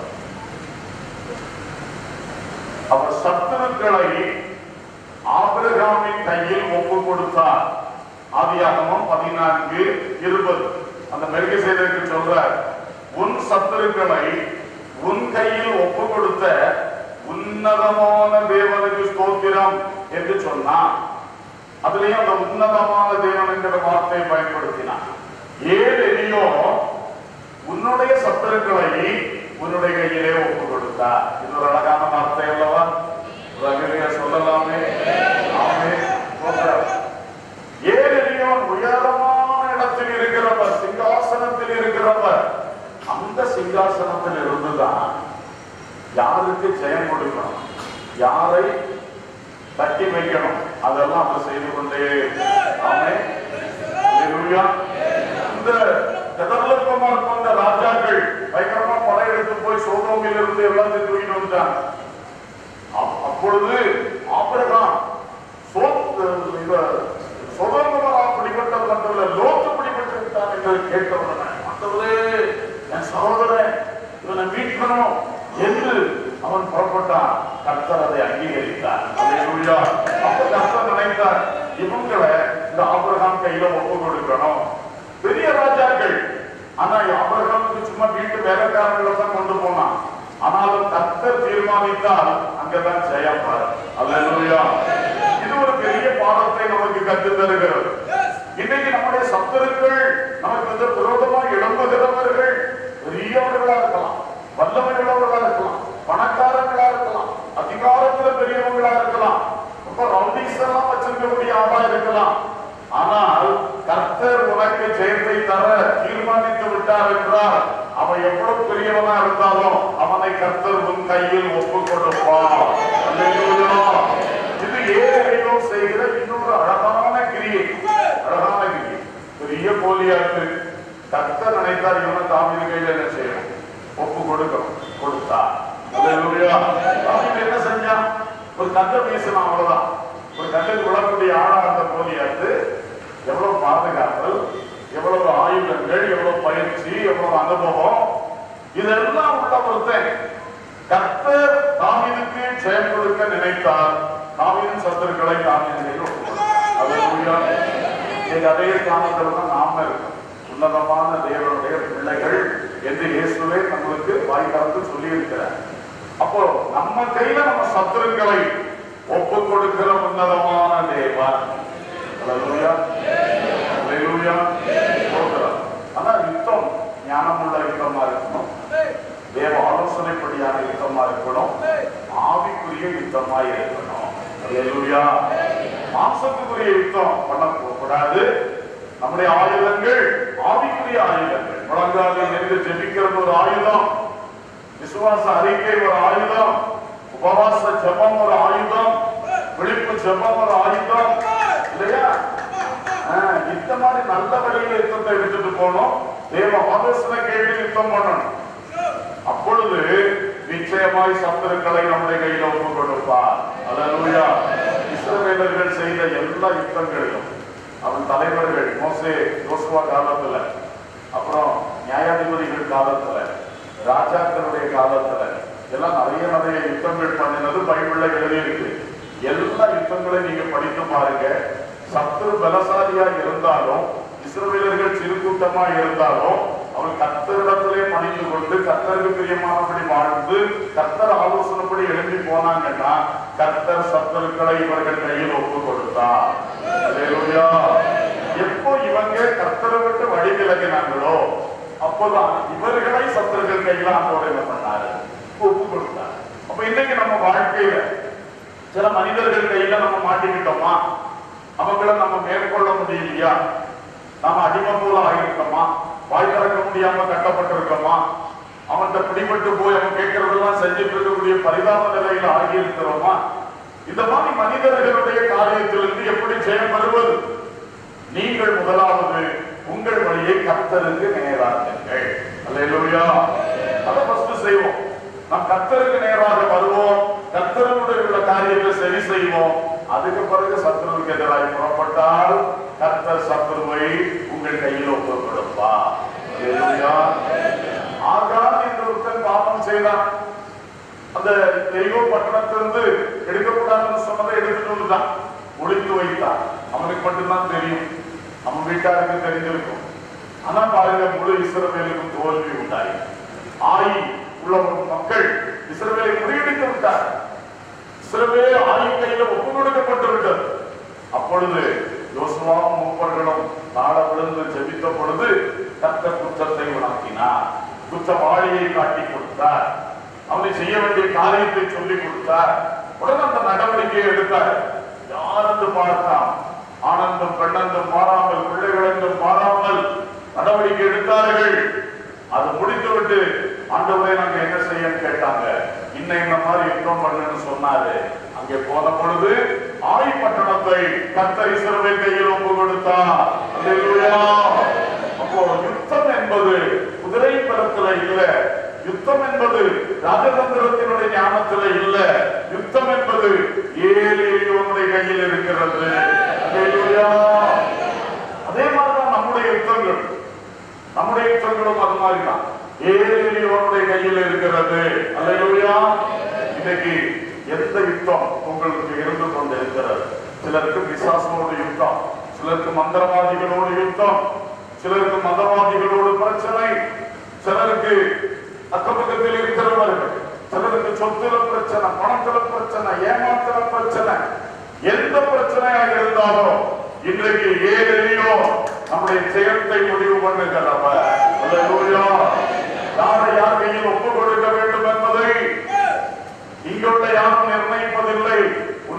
அவர் சத்துருக்களை ஆபிரகாமின் கையில் ஒப்பு கொடுத்தார் ஆதியாகமம் பதினான்கு இருபது அந்த மெருகை செய்ததற்கு சொல்றார் உன் சத்துருக்களை உன் கையில் ஒப்பு கொடுத்த உன்னதமான தேவனுக்கு ஸ்தோத்திரம் என்று சொன்னார் அதுலயும் அந்த உன்னதமான தேவன் என்கிற வார்த்தையை பயன்படுத்தினார் ஏழு எலியோ உன்னுடைய சத்துருக்களை உன்னுடைய கையிலே ஒப்பு கொடுத்தார் இது ஒரு அழகான வார்த்தை அல்லவா ஒரு அகலியா சொல்லலாமே ஆமே போகிறார். ஏழெளியோன் உயரமான இடத்தில் இருக்கிறவர் சிங்காசனத்தில் இருக்கிறவர் அந்த சிங்காசனத்தில் இருந்துதான் யாருக்கு ஜெயம் கொடுக்கணும் யாரை தட்டி வைக்கணும் அதெல்லாம் அவர் செய்து கொண்டே ஆமே ஹalleluya. இந்த கதர்லப்பமார் போன்ற ராஜாக்கள் பயங்கரமா படையெடுத்து போய் சோதோமில் இருந்து எல்லாத்தையும் தூக்கிட்டு வந்துட்டாங்க அப்- அப்பொழுது ஆபிரகாம் சொதமரா பிடிபட்டது மட்டுமல்ல லோத்து பிடிபட்டு விட்டான் என்று கேட்டவுடனே ஆண்டவரே என் சகோதரன் இவனை மீட்கணும் என்று அவன் புறப்பட்டான் கர்த்தர் அதை அங்கீகரித்தார் அல்லேலூயா. அப்ப கர்த்தர் நினைத்தார் இவங்களை இந்த ஆபிரகாம் கையில ஒப்பு கொடுக்கணும் பெரிய ராஜாக்கள் ஆனா ஆபிரகாமுக்கு சும்மா வீட்டு வேலைக்காரர்களை தான் கொண்டு போனான் ஆனாலும் கர்த்தர் தீர்மானித்தால் அங்கதான் ஜெயம் பாரு அல்லேலூயா இது ஒரு பெரிய பாடத்தை நமக்கு கற்று தருகிறது இன்னைக்கு நம்முடைய சத்துருக்கள் இருக்கலாம் ஆனால் கர்த்தர் உனக்கு ஜெயத்தை தர தீர்மானித்து விட்டார் என்றால் அவன் எவ்வளவு பெரியவனா இருந்தாலும் அவனை கர்த்தர் உன் கையில் ஒப்பு கொடுப்பார் அல்லேலூயா. இது ஏழைகளும் செய்கிற இன்னொரு அழகான கிரியை அழகான கிரியை பெரிய போலியாக்கு கர்த்தர் நினைத்தார் இவனை தாமின் கையில என்ன செய்யணும் ஒப்பு கொடுக்கணும் கொடுத்தா அல்லேலூயா. தாவீது என்ன செஞ்சான் ஒரு கல்லை வீசினான் அவ்வளவுதான் ஒரு கல்லுக்கு விழக்கூடிய ஆளா இருந்த போலியாத்து எவ்வளவு பாதுகாத்தல் எவ்வளவு ஆயுதங்கள் எவ்வளவு பயிற்சி எவ்வளவு அனுபவம் இதெல்லாம் உள்ள ஒருத்தன் கர்த்தர் தாவீதுக்கு ஜெயம் கொடுக்க நினைத்தார் தாவீதின் சத்துருக்களை தாவீதில் அல்லேலூயா இன்னைக்கு அதே ஸ்தானத்தில் தான் நாம இருக்கோம் உன்னதமான தேவனுடைய பிள்ளைகள் என்று இயேசுவே நம்மளுக்கு வாய் கலந்து சொல்லி இருக்கிறார் அப்போ நம்ம கையில நம்ம சத்துருக்களை ஒப்பு கொடுக்கிற உன்னதமான தேவன் அல்லேலூயா அல்லேலூயா கொடுக்கிறார் ஆனா யுத்தம் ஞானமுள்ள யுத்தமா இருக்கணும் தேவ ஆலோசனைப்படியான யுத்தமா இருக்கணும் ஆவிக்குரிய யுத்தமா இருக்கணும் அல்லேலூயா மாம்சத்துக்குரிய யுத்தம் பண்ண கூடாது நம்முடைய ஆயுதங்கள் ஆவிக்குரிய ஆயுதங்கள் முழங்காலில் நின்று ஜெபிக்கிறது ஒரு ஆயுதம் விசுவாச அறிக்கை ஒரு ஆயுதம் உபவாச ஜெபம் ஒரு ஆயுதம் விழிப்பு ஜெபம் ஒரு ஆயுதம் இல்லையா ஆஹ், இந்த மாதிரி நல்ல வழியில யுத்தத்தை எடுத்துட்டு போனோம் தேவ ஆலோசனை கேட்டு யுத்தம் பண்ணணும் அப்பொழுது நிச்சயமாய் சத்துருக்களை நம்முடைய கையில் ஒப்பு கொடுப்பார் அல்லேலூயா இஸ்ரவேலர்கள் செய்த எல்லா யுத்தங்களிலும் அவன் தலைவர்கள் மோசே யோசுவா காலத்துல அப்புறம் நியாயாதிபதிகள் காலத்துல ராஜாக்களுடைய காலத்துல எல்லாம் நிறைய நிறைய யுத்தங்கள் பண்ணினது பைபிள்ல எழுதியிருக்கு எல்லா யுத்தங்களையும் நீங்க படித்து பாருங்க சத்துரு பலசாலியா இருந்தாலும் இஸ்ரவேலர்கள் சிறு கூட்டமா இருந்தாலும் அவன் கத்தரிடத்திலே பணிந்து கொண்டு கத்தருக்கு பிரியமானபடி வாழ்ந்து கத்தர் ஆலோசனைப்படி எழும்பி போனாங்கன்னா கத்தர் சத்துருக்களை இவர்கள் கையில் ஒப்பு கொடுத்தார் அல்லேலூயா. எப்போ இவங்க கத்தரை விட்டு வழி விலகினாங்களோ அப்போதான் இவர்களை சத்துருக்கள் கையில ஆண்டோட என்ன பண்ணாரு ஒப்பு கொடுத்தார் அப்ப இன்னைக்கு நம்ம வாழ்க்கையில சில மனிதர்கள் கையில நம்ம மாட்டிக்கிட்டோமா அவங்கள நம்ம மேற்கொள்ள முடியலையா நாம அடிமை போல ஆகியிருக்கோமா வாய் திறக்க முடியாம கட்டப்பட்டிருக்கோமா அவன்கிட்ட பிடிபட்டு போய் அவன் கேட்கறதெல்லாம் செஞ்சுட்டு இருக்கக்கூடிய பரிதாப நிலையில ஆகியிருக்கிறோமா இந்த மாதிரி மனிதர்களுடைய காரியத்திலிருந்து எப்படி ஜெயம் பெறுவது நீங்கள் முதலாவது உங்கள் வழியை கர்த்தருக்கு நேராக்குங்கள் அல்லேலூயா அதை ஃபர்ஸ்ட் செய்வோம் நாம் கர்த்தருக்கு நேராக வருவோம் கர்த்தருடைய உள்ள காரியத்தை சரி செய்வோம் அதுக்கு பிறகு சத்துருவுக்கு எதிராக புறப்பட்டால் கர்த்தர் சத்துருவை உங்கள் கையில் ஒப்பு கொடுப்பா அல்லேலூயா ஆகான் என்ற ஒருத்தன் பாவம் செய்தான் அந்த தெய்வ பட்டணத்திலிருந்து எடுக்கக்கூடாதுன்னு சொன்னதை எடுத்துட்டு வந்துட்டான் ஒளித்து வைத்தான் அவனுக்கு மட்டும்தான் தெரியும் அவன் வீட்டாருக்கு தெரிஞ்சிருக்கும் ஆனா பாருங்க முழு இஸ்ரவேலுக்கும் தோல்வி உண்டாயி ஆயி உள்ள மக்கள் இஸ்ரவேலை முறியடித்து விட்டார் இஸ்ரவேல் ஆயி கையில ஒப்பு கொடுக்கப்பட்டு விட்டது அப்பொழுது யோசுவாவும் மூப்பர்களும் தாழ விழுந்து ஜெபித்த பொழுது தக்க குற்றத்தை உணர்த்தினார் குற்றவாளியை காட்டி கொடுத்தார் அவனை செய்ய வேண்டிய காரியத்தை சொல்லி கொடுத்தார் உடனே அந்த நடவடிக்கையை எடுத்தார் யாரென்று பார்த்தான் ஆனந்தம் பெண்ணந்தம் மாறாமல் பிள்ளைகள் என்றும் மாறாமல் நடவடிக்கை எடுத்தார்கள் அது முடித்துவிட்டு ஆண்டவரே நாங்க என்ன செய்யன்னு கேட்டாங்க இன்ன இந்த மாதிரி யுத்தம் பண்ணுன்னு சொன்னாரு அங்கே போன பொழுது ஆய் பட்டணத்தை கர்த்தர் இஸ்ரவேல் கையில் ஒப்பு கொடுத்தார் அல்லேலூயா அப்போ யுத்தம் என்பது குதிரை பலத்துல இல்ல யுத்தம் என்பது ராஜதந்திரத்தினுடைய ஞானத்துல இல்ல யுத்தம் என்பது ஏலியோனுடைய கையில் இருக்கிறது அல்லேலூயா அதே மாதிரிதான் நம்முடைய யுத்தங்கள் நம்முடைய யுத்தங்களும் அது மாதிரி தான் ஏலியோனுடைய கையில் இருக்கிறது அல்லேலூயா இன்னைக்கு எந்த யுத்தம் உங்களுக்கு இருந்து கொண்டு இருக்கிறது சிலருக்கு பிசாசனோடு யுத்தம் சிலருக்கு மந்திரவாதிகளோடு யுத்தம் சிலருக்கு மதவாதிகளோடு பிரச்சனை சிலருக்கு அக்கபக்கத்தில் இருக்கிறவர்கள் சிலருக்கு சொத்துல பிரச்சனை பணத்துல பிரச்சனை ஏமாத்துல பிரச்சனை எந்த பிரச்சனையாக இருந்தாலும் இன்றைக்கு ஏழையோ நம்முடைய செயற்கை முடிவு பண்ணுகிறவர் அல்லேலூயா. யாரை யார் கையில் ஒப்பு கொடுக்க வேண்டும் என்பதை இங்குள்ள யாரும் நிர்ணயிப்பதில்லை உன்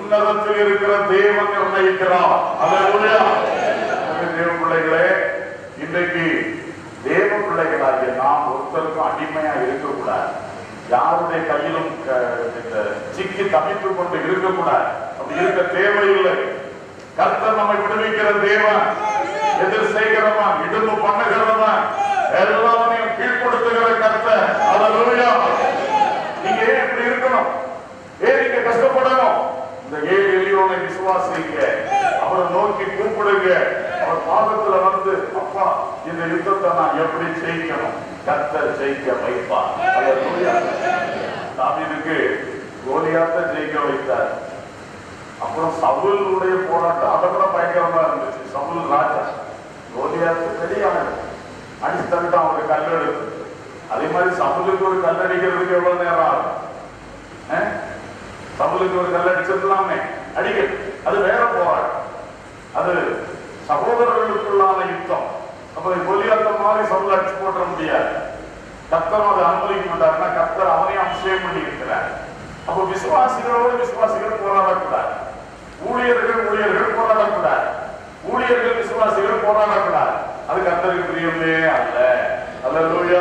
உன்னதத்தில் இருக்கிற தேவன் நிர்ணயிக்கிறார் அல்லேலூயா எனவே தேவ பிள்ளைகளே இன்றைக்கு தேவ பிள்ளைகளாகிய நாம் ஒருத்தருக்கும் அடிமையா இருக்கக்கூடாது யாருடைய கையிலும் க- இந்த சிக்கி தப்பித்துக் கொண்டு இருக்கக்கூடாது அப்படி இருக்க தேவையில்லை கர்த்தர் நம்மை விடுவிக்கிற தேவன் எதிர் செய்கிறவன் இடும்பு பண்ணுகிறவன் எல்லாவனையும் கீழ்ப்படுத்துகிற கர்த்தர் அல்லேலூயா நீங்க ஏன் இப்படி இருக்கணும் ஏன் நீங்க கஷ்டப்படணும் இந்த ஏழு எளியோனை விசுவாசிங்க அவரை நோக்கி கூப்பிடுங்க அவர் பாதத்துல வந்து அப்பா இந்த யுத்தத்தை நான் எப்படி ஜெயிக்கணும் கர்த்தர் ஜெயிக்க வைப்பார் அல்லேலூயா தாவீதுக்கு கோலியாத்த ஜெயிக்க வைத்தார் அப்புறம் சவுலுடைய போராட்டம் அதை விட பயங்கரமா இருந்துச்சு சவுல் ராஜா கோலியாத்து பெரிய ஆளு அடிச்சு தள்ளிட்டான் ஒரு கல் எடுத்து அதே மாதிரி சவுலுக்கு ஒரு கல் அடிக்கிறதுக்கு எவ்வளவு நேரம் ஆகும் அஹ்? சவுலுக்கு ஒரு கல் அடிச்சிடலாமே அடிக்க அது வேற போராட்டம் அது சகோதரர்களுக்குள்ளான யுத்தம் அப்ப கோலியாத்த மாதிரி சவுல் அடிச்சு போட்டுற முடியாது கர்த்தர் அதை அனுமதிக்க மாட்டாருன்னா கர்த்தர் அவனையும் அபிஷேகம் பண்ணி இருக்கிறார் அப்ப விசுவாசிகளோடு விசுவாசிகள் போராடக்கூடாது ஊழியர்கள் ஊழியர்கள் போராடக்கூடாது ஊழியர்கள் விசுவாசிகள் போராடக்கூடாது அது கர்த்தருக்கு பிரியமே அல்ல அல்லேலூயா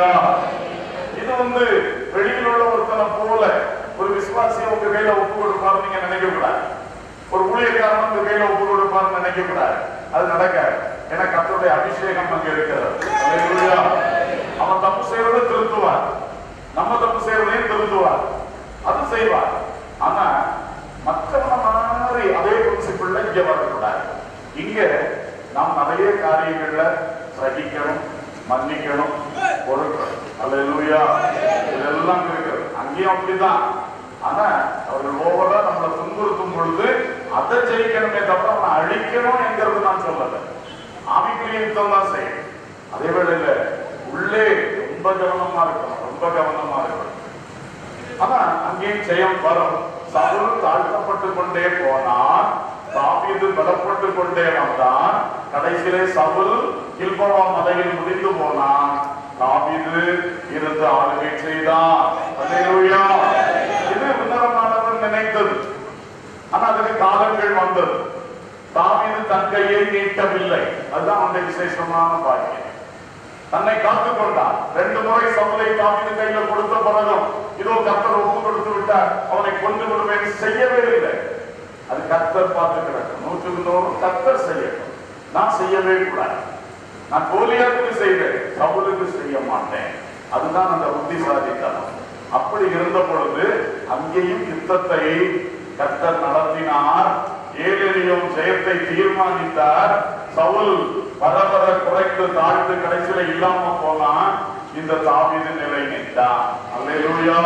இது வந்து வெளியில் உள்ள ஒருத்தனை போல ஒரு விசுவாசியை உங்க கையில ஒப்பு கொடுப்பாரு நீங்க நினைக்க கூடாது ஒரு ஊழியக்காரன் உங்க கையில ஒப்பு கொடுப்பாருன்னு நினைக்க கூடாது அது நடக்காது ஏன்னா கர்த்தருடைய அபிஷேகம் அங்க இருக்கிறது அல்லேலூயா அவன் தப்பு செய்யறதை திருத்துவார் நம்ம தப்பு செய்யறதையும் திருத்துவார் அது செய்வார் ஆனா மற்றவன மாதிரி அதே பிரின்சிபிள்ல இங்க வரக்கூடாது இங்க நாம் நிறைய காரியங்கள்ல சகிக்கணும் மன்னிக்கணும் பொறுக்கணும் அல்லேலூயா இதெல்லாம் இருக்கிறது அங்கேயும் அப்படிதான் ஆனா அவர்கள் ஓவரா நம்மளை துன்புறுத்தும் பொழுது அதை ஜெயிக்கணுமே தவிர அவனை அழிக்கணும் என்கிறது நான் சொல்லல ஆவிக்குரிய யுத்தம் தான் செய்யணும் அதே வேளையில உள்ளே ரொம்ப கவனமா இருக்கணும் ரொம்ப கவனமா இருக்கணும் ஆனா அங்கேயும் ஜெயம் வரும் சவுல் தாழ்த்தப்பட்டு கொண்டே போனான் தாவீது பலப்பட்டு கொண்டே வந்தான் கடைசியிலே சவுல் கில்பவா மலையில் முடிந்து போனான் தாவீது இருந்து ஆளுகை செய்தான் அல்லேலூயா இது உன்னதமானவர் நினைத்தது ஆனா அதுக்கு காலங்கள் வந்தது தாவீது தன் கையை நீட்டவில்லை அதுதான் அந்த விசேஷமான பாக்கியம் தன்னை காத்துக் கொண்டான் ரெண்டு முறை சவுலை தாவீது கையில கொடுத்த பிறகும் இதோ கர்த்தர் ஒப்பு கொடுத்து விட்டார் அவனை கொண்டு விடுவேன் செய்யவே இல்லை அது கர்த்தர் பார்த்து கிடக்கும் நூற்றுக்கு நூறு கர்த்தர் செய்யட்டும் நான் செய்யவே கூடாது நான் கோலியாத்துக்கு செய்தேன் சவுலுக்கு செய்ய மாட்டேன் அதுதான் அந்த புத்திசாலித்தனம் அப்படி இருந்த பொழுது அங்கேயும் யுத்தத்தை கர்த்தர் நடத்தினார் ஏழெறியும் ஜெயத்தை தீர்மானித்தார் சவுல் வர வர குறைந்து தாழ்ந்து கடைசியில இல்லாம போனான் இந்த தாவீது நிலை நின்றான் அல்லேலூயா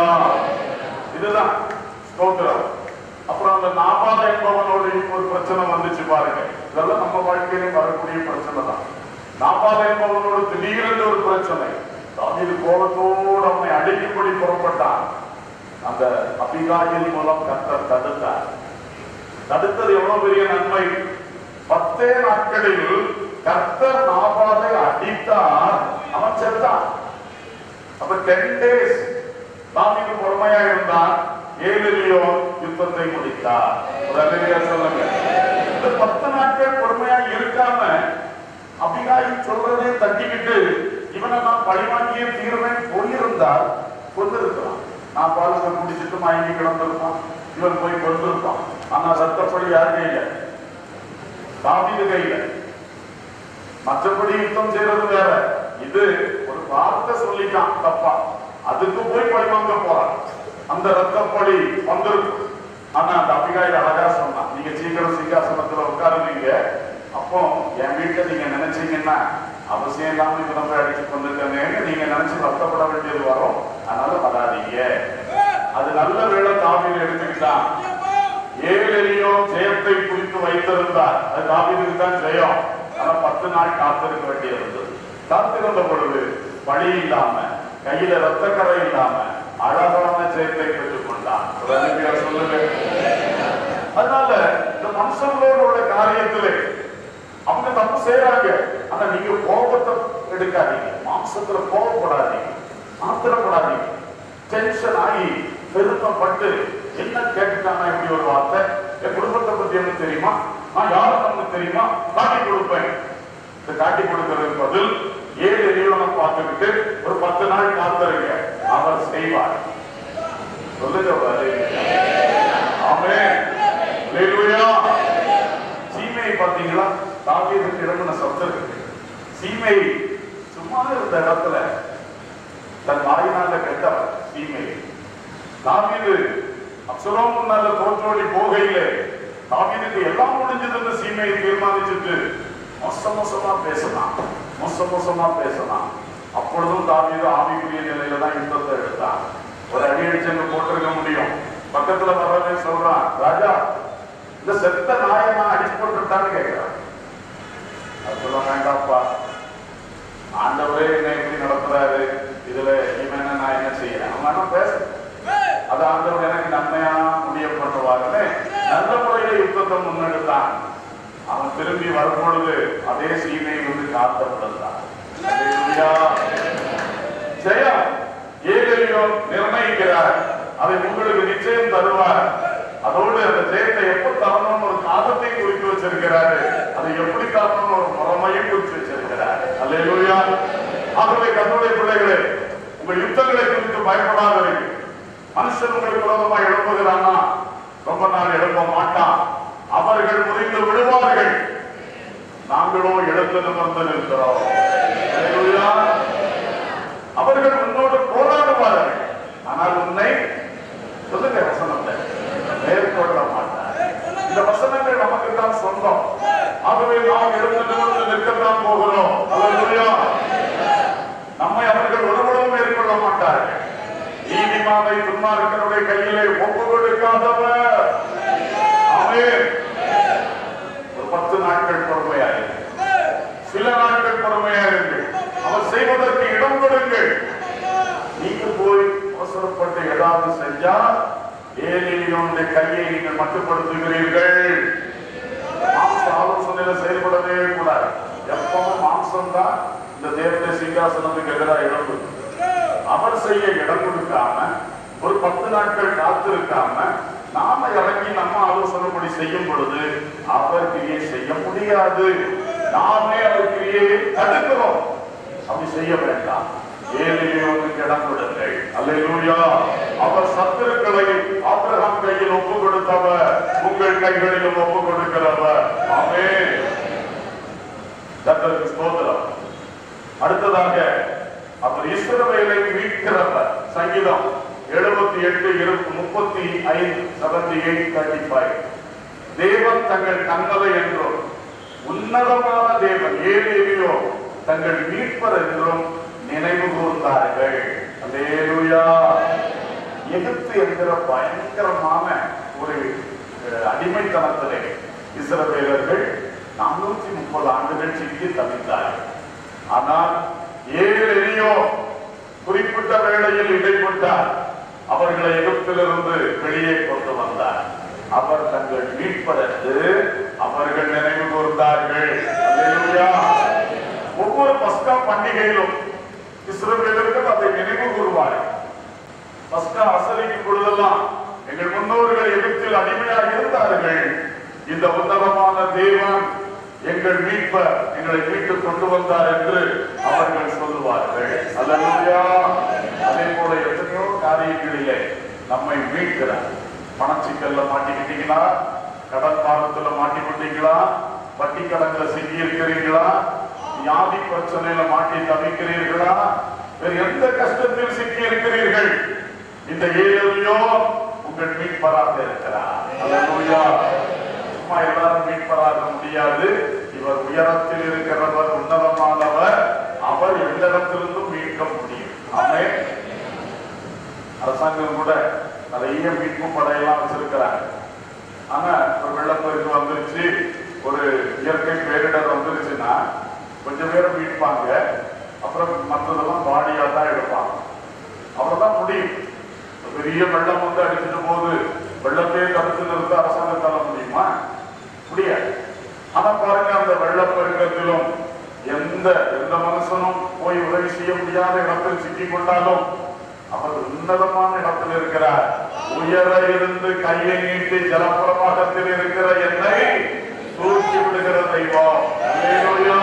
இதுதான் ஸ்தோத்திரம் அப்புறம் அந்த நாபாத என்பவனோடு ஒரு பிரச்சனை வந்துச்சு பாருங்க இதெல்லாம் நம்ம வாழ்க்கையிலும் வரக்கூடிய பிரச்சனை தான் நாபாத என்பவனோடு திடீரென்று ஒரு பிரச்சனை தாவீது கோபத்தோடு அவனை அடிக்கும்படி புறப்பட்டான் அந்த அபிகாயில் மூலம் கர்த்தர் தடுத்தார் தடுத்தது எவ்வளவு பெரிய நன்மை பத்தே நாட்களில் கர்த்தர் நாபாலை அடித்தார் அவன் செத்தான் அப்ப டென் டேஸ் தாவீது பொறுமையா இருந்தான் ஏழிலையோ யுத்தத்தை முடித்தார் ஒரு அல்லேலூயா சொல்லுங்க இந்த பத்து நாட்கள் பொறுமையா இருக்காம அபிகாயில் சொல்றதே தட்டிக்கிட்டு இவனை நான் பழிவாங்கியே தீர்வேன் போயிருந்தால் கொண்டிருக்கலாம் நான் பாலுக்கு குடிச்சிட்டு மயங்கி கிடந்திருப்பான் இவன் போய் கொண்டிருப்பான் ஆனா ரத்தப்படி யார் கையில தாவீது கையில மற்றபடி யுத்தம் செய்யறது வேற இது ஒரு வார்த்தை சொல்லிட்டான் தப்பா அதுக்கு போய் பழி வாங்க போறான் அந்த ரத்தப்படி வந்திருக்கும் ஆனா அந்த அபிகாயில் அழகா சொன்னான் நீங்க சீக்கிரம் சிங்காசனத்துல உட்காருவீங்க அப்போ என் வீட்டை நீங்க நினைச்சீங்கன்னா அவசியம் இல்லாம இது நம்ம அடிச்சு கொண்டுட்டேன்னு நீங்க நினைச்சு வருத்தப்பட வேண்டியது வரும் அதனால வராதீங்க அது நல்ல வேலை தாவீது எடுத்துக்கிட்டான் ஏழெளியோ ஜெயத்தை குறித்து வைத்திருந்தார் அது தாவீதுக்கு தான் ஜெயம் ஆனா பத்து நாள் காத்திருக்க வேண்டியிருந்தது காத்திருந்த பொழுது வழி இல்லாம கையில ரத்தக்கரை இல்லாம அழகான ஜெயத்தை பெற்றுக் கொண்டான் ஒரு அருமையா சொல்லுங்க அதனால இந்த மனுஷங்களோட உள்ள காரியத்திலே அவங்க தப்பு செய்யறாங்க ஆனா நீங்க கோபத்தை எடுக்காதீங்க மாம்சத்துல கோபப்படாதீங்க ஆத்திரப்படாதீங்க டென்ஷன் ஆகி பெருமைப்பட்டு என்ன கேட்டுட்டானா இப்படி ஒரு வார்த்தை என் குடும்பத்தை பத்தி எனக்கு தெரியுமா நான் யாரும் நமக்கு தெரியுமா காட்டி கொடுப்பேன் இந்த காட்டி கொடுக்கிறது பதில் ஏழு எரியோனை பார்த்துக்கிட்டு ஒரு பத்து நாள் காத்திருங்க அவர் செய்வார் சொல்லுங்க பாரு. ஆமென். அல்லேலூயா. சீமையை பார்த்தீங்களா தாவீதுக்கு இடம்னு சத்தம் இருக்கு சீமை சும்மா இருந்த இடத்துல தன் வாயினால கெட்டவர் சீமை தாவீது அப்சலோம் முன்னால தோற்றோடி போகையிலே தாவீதுக்கு எல்லாம் முடிஞ்சதுன்னு சீமையை தீர்மானிச்சுட்டு மோச மோசமா பேசலாம் மோச மோசமா பேசலாம் அப்பொழுதும் தாவீது ஆவிக்குரிய நிலையில தான் யுத்தத்தை எடுத்தான் ஒரு அடி அடிச்சு போட்டிருக்க முடியும் பக்கத்துல வர்றவனே சொல்றான் ராஜா இந்த செத்த நாயை நான் அடிச்சு போட்டுட்டான்னு கேட்கிறான் அது சொல்ல வேண்டாம்ப்பா ஆண்டவரே என்ன எப்படி நடத்துறாரு இதுல இவன் என்ன நான் என்ன செய்யறேன் அவன் வேணா பேச அது ஆண்டவர் எனக்கு நன்மையா முடிய பண்ணுவாருன்னு நல்ல முறையில யுத்தத்தை முன்னெடுத்தான் அவன் திரும்பி வரும்பொழுது அதே சீனை வந்து காத்தப்படுத்தான் ஜெயம் ஏழையும் நிர்ணயிக்கிறார் அதை உங்களுக்கு நிச்சயம் தருவார் அதோடு அந்த ஜெயத்தை எப்ப தரணும்னு ஒரு காலத்தை குறித்து வச்சிருக்கிறாரு அதை எப்படி தரணும்னு ஒரு முறைமையும் குறித்து வச்சிருக்கிறார் அல்லேலூயா ஆகவே கண்ணுடைய பிள்ளைகளே உங்கள் யுத்தங்களை குறித்து பயப்படாதீர்கள் மனுஷன் உங்களுக்கு விரோதமாக எழுப்புகிறானா ரொம்ப நாள் எழுப்ப மாட்டான் அவர்கள் முறிந்து விடுவார்கள் நாங்களோ எழுந்து நிமிர்ந்து நிற்கிறோம் அல்லேலூயா. அவர்கள் உன்னோடு போராடுவார்கள் ஆனால் உன்னை சொல்லுங்க வசனத்தை மேற்கொள்ள மாட்டார் இந்த வசனங்கள் நமக்கு தான் சொந்தம் ஆகவே நாம் எழுந்து நிமிர்ந்து நிற்கத்தான் போகிறோம் அல்லேலூயா. நம்மை அவர்கள் ஒருவரும் மேற்கொள்ள மாட்டார்கள் நீதிமானை துன்மார்க்கனுடைய கையிலே ஒப்பு கொடுக்காதவர் ஆமென். ஒரு பத்து நாட்கள் பொறுமையாயிருங்கள் சில நாட்கள் பொறுமையாயிருங்கள் அவர் செய்வதற்கு இடம் கொடுங்கள் நீங்க போய் அவசரப்பட்டு ஏதாவது செஞ்சா ஏலியனுடைய கையை நீங்கள் மட்டுப்படுத்துகிறீர்கள் மாம்ச ஆலோசனையில செயல்படவே கூடாது எப்பவும் மாம்சம் தான் இந்த தேவதை சிங்காசனத்துக்கு எதிராக இடம் கொடுக்கும் அவர் செய்ய இடம் கொடுக்காம ஒரு பத்து நாட்கள் காத்திருக்காம நாம இறங்கி நம்ம ஆலோசனைப்படி செய்யும் பொழுது அவர் கிரியை செய்ய முடியாது நாமே அவர் கிரியை தடுக்கிறோம் அப்படி செய்ய வேண்டாம் ஏழையோனுக்கு இடம் கொடுங்கள் அல்லேலூயா அவர் சத்துருக்களை ஆபிரகாம் கையில் ஒப்பு கொடுத்தவர் உங்கள் கைகளிலும் ஒப்பு கொடுக்கிறவர் ஆமென் கர்த்தருக்கு ஸ்தோத்திரம் அடுத்ததாக அவர் இஸ்ரவேலை மீட்கிறவர் சங்கீதம் எழுபத்தி எட்டு இருபத்தி முப்பத்தி ஐந்து செவன்டி எயிட் தேர்ட்டி ஃபைவ் தேவன் தங்கள் கண்மலை என்றும் உன்னதமான தேவன் ஏலேலியோ தங்கள் மீட்பர் என்றும் நினைவு கூர்ந்தார்கள் அல்லேலூயா எகிப்து என்கிற பயங்கரமான ஒரு அஹ், அடிமைத்தனத்திலே இஸ்ரவேலர்கள் நானூத்தி முப்பது ஆண்டுகள் சிக்கி தவித்தார்கள் ஆனால் ஏழையோ குறிப்பிட்ட வேளையில் இடைப்பட்டார் அவர்களை எகிப்திலிருந்து வெளியே கொண்டு வந்தார் அவர் தங்கள் மீட்பதற்கு அவர்கள் நினைவு கூர்ந்தார்கள் அல்லேலூயா. ஒவ்வொரு பஸ்கா பண்டிகையிலும் இஸ்ரவேலர்கள் அதை நினைவு கூறுவார்கள் பஸ்கா அசரிக்கும் பொழுதெல்லாம் எங்கள் முன்னோர்கள் எகிப்தில் அடிமையாக இருந்தார்கள் இந்த உன்னதமான தேவன் எங்கள் மீட்பர் எங்களை மீட்டு கொண்டு வந்தார் என்று அவர்கள் சொல்லுவார்கள் அல்லேலூயா அதே போல எத்தனையோ காரியங்களிலே நம்மை மீட்கிறார் பணச்சிக்கல்ல மாட்டிக்கிட்டீங்களா கடன் பாரத்துல மாட்டிக்கிட்டீங்களா வட்டி கடன்ல சிக்கி இருக்கிறீங்களா வியாதி பிரச்சனையில மாட்டி தவிக்கிறீர்களா வேறு எந்த கஷ்டத்தில் சிக்கி இருக்கிறீர்கள் இந்த ஏழையோ உங்கள் மீட்பராக இருக்கிறார் அல்லேலூயா சும்மா எல்லாரும் மீட்பராக முடியாது இவர் உயரத்தில் இருக்கிறவர் உன்னதமானவர் அவர் எவ்விடத்திலிருந்தும் மீட்க முடியும் ஆமென் அரசாங்கம் கூட நிறைய மீட்பு படையெல்லாம் வச்சிருக்கிறாங்க ஆனா ஒரு வெள்ளப்பெருக்கு வந்துருச்சு ஒரு இயற்கை பேரிடர் வந்துருச்சுன்னா கொஞ்சம் பேரை மீட்பாங்க அப்புறம் மற்றதெல்லாம் பாடியா தான் எடுப்பாங்க அவ்வளவுதான் முடியும் ஒரு பெரிய வெள்ளம் வந்து அடிச்சிட்டு போது வெள்ளத்தையே தடுத்து நிறுத்த அரசாங்கத்தால முடியுமா முடியாது ஆனா பாருங்க அந்த வெள்ளப்பெருக்கத்திலும் எந்த எந்த மனுஷனும் போய் உதவி செய்ய முடியாத இடத்தில் சிக்கிக் கொண்டாலும் அவர் உன்னதமான இடத்தில் இருக்கிறார் உயர இருந்து கையை நீட்டி ஜலப்பிரவாகத்தில் இருக்கிற என்னை தூக்கி விடுகிற தெய்வம் அல்லேலூயா.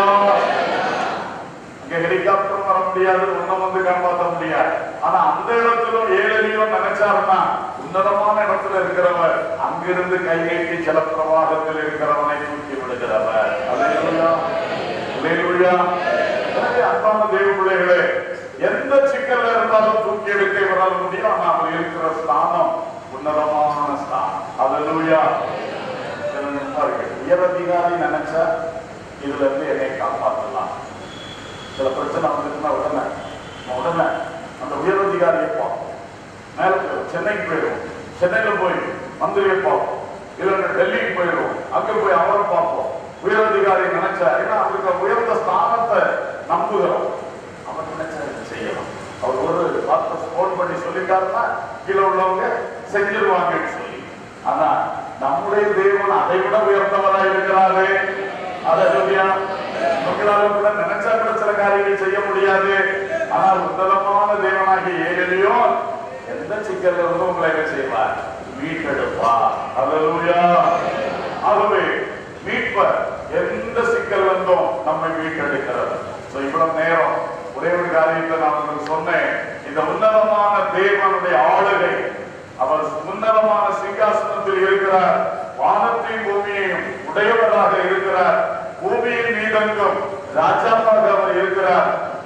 இங்க ஹெலிகாப்டர் வர முடியாது ஒன்னும் வந்து காப்பாற்ற முடியாது ஆனா அந்த இடத்திலும் ஏழலையும் நினைச்சாருன்னா உன்னதமான இடத்துல இருக்கிறவர் அங்கிருந்து கை நீட்டி ஜலப்பிரவாகத்தில் இருக்கிறவனை தூக்கி விடுகிறவர் அல்லேலூயா. அல்லேலூயா. எனவே அன்பான தேவ பிள்ளைகளே எந்த சிக்கல்ல இருந்தாலும் தூக்கி எடுக்க இவரால் முடியும் ஆனா அவர் இருக்கிற ஸ்தானம் உன்னதமான ஸ்தானம் அல்லேலூயா. சில நினைப்பார்கள் உயர் அதிகாரி நினைச்சா இதுல இருந்து என்னை காப்பாற்றலாம் சில பிரச்சனை வந்துச்சுன்னா உடனே நம்ம உடனே அந்த உயர் அதிகாரியை பார்ப்போம் மேல போயிடும் சென்னைக்கு போயிடும் சென்னையில போய் மந்திரியை பார்ப்போம் இல்லைன்னா டெல்லிக்கு போயிடும் அங்க போய் அவரை பார்ப்போம் உயர் அதிகாரி நினைச்சா ஏன்னா அவருக்கு உயர்ந்த ஸ்தானத்தை நம்புகிறோம் அவர் நினைச்சா இதை செய்யலாம் அவர் ஒரு வார்த்தை ஃபோன் பண்ணி சொல்லிட்டாருன்னா கீழே உள்ளவங்க செஞ்சிருவாங்கன்னு சொல்லி ஆனா நம்முடைய தேவன் அதை விட உயர்ந்தவரா இருக்கிறாரு அதை சொல்லியா உங்களால கூட நினைச்சா கூட சில காரியங்கள் செய்ய முடியாது ஆனால் உன்னதமான தேவனாகிய ஏகலையோ எந்த சிக்கல்ல இருந்து உங்களை என்ன செய்வார் மீட்டெடுப்பா அல்லேலூயா ஆகவே மீட்பர் எந்த சிக்கல் இருந்தும் நம்மை மீட்டெடுக்கிறது சோ இவ்வளவு நேரம் ஒரே ஒரு காரியத்தை நான் உங்களுக்கு சொன்னேன் இந்த உன்னதமான தேவனுடைய ஆளுகை அவர் உன்னதமான சிங்காசனத்தில் இருக்கிறார் வானத்தையும் பூமியையும் உடையவராக இருக்கிறார் பூமியின் மீதெங்கும் ராஜாவாக அவர் இருக்கிறார்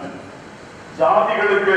ஜாதிகளுக்கு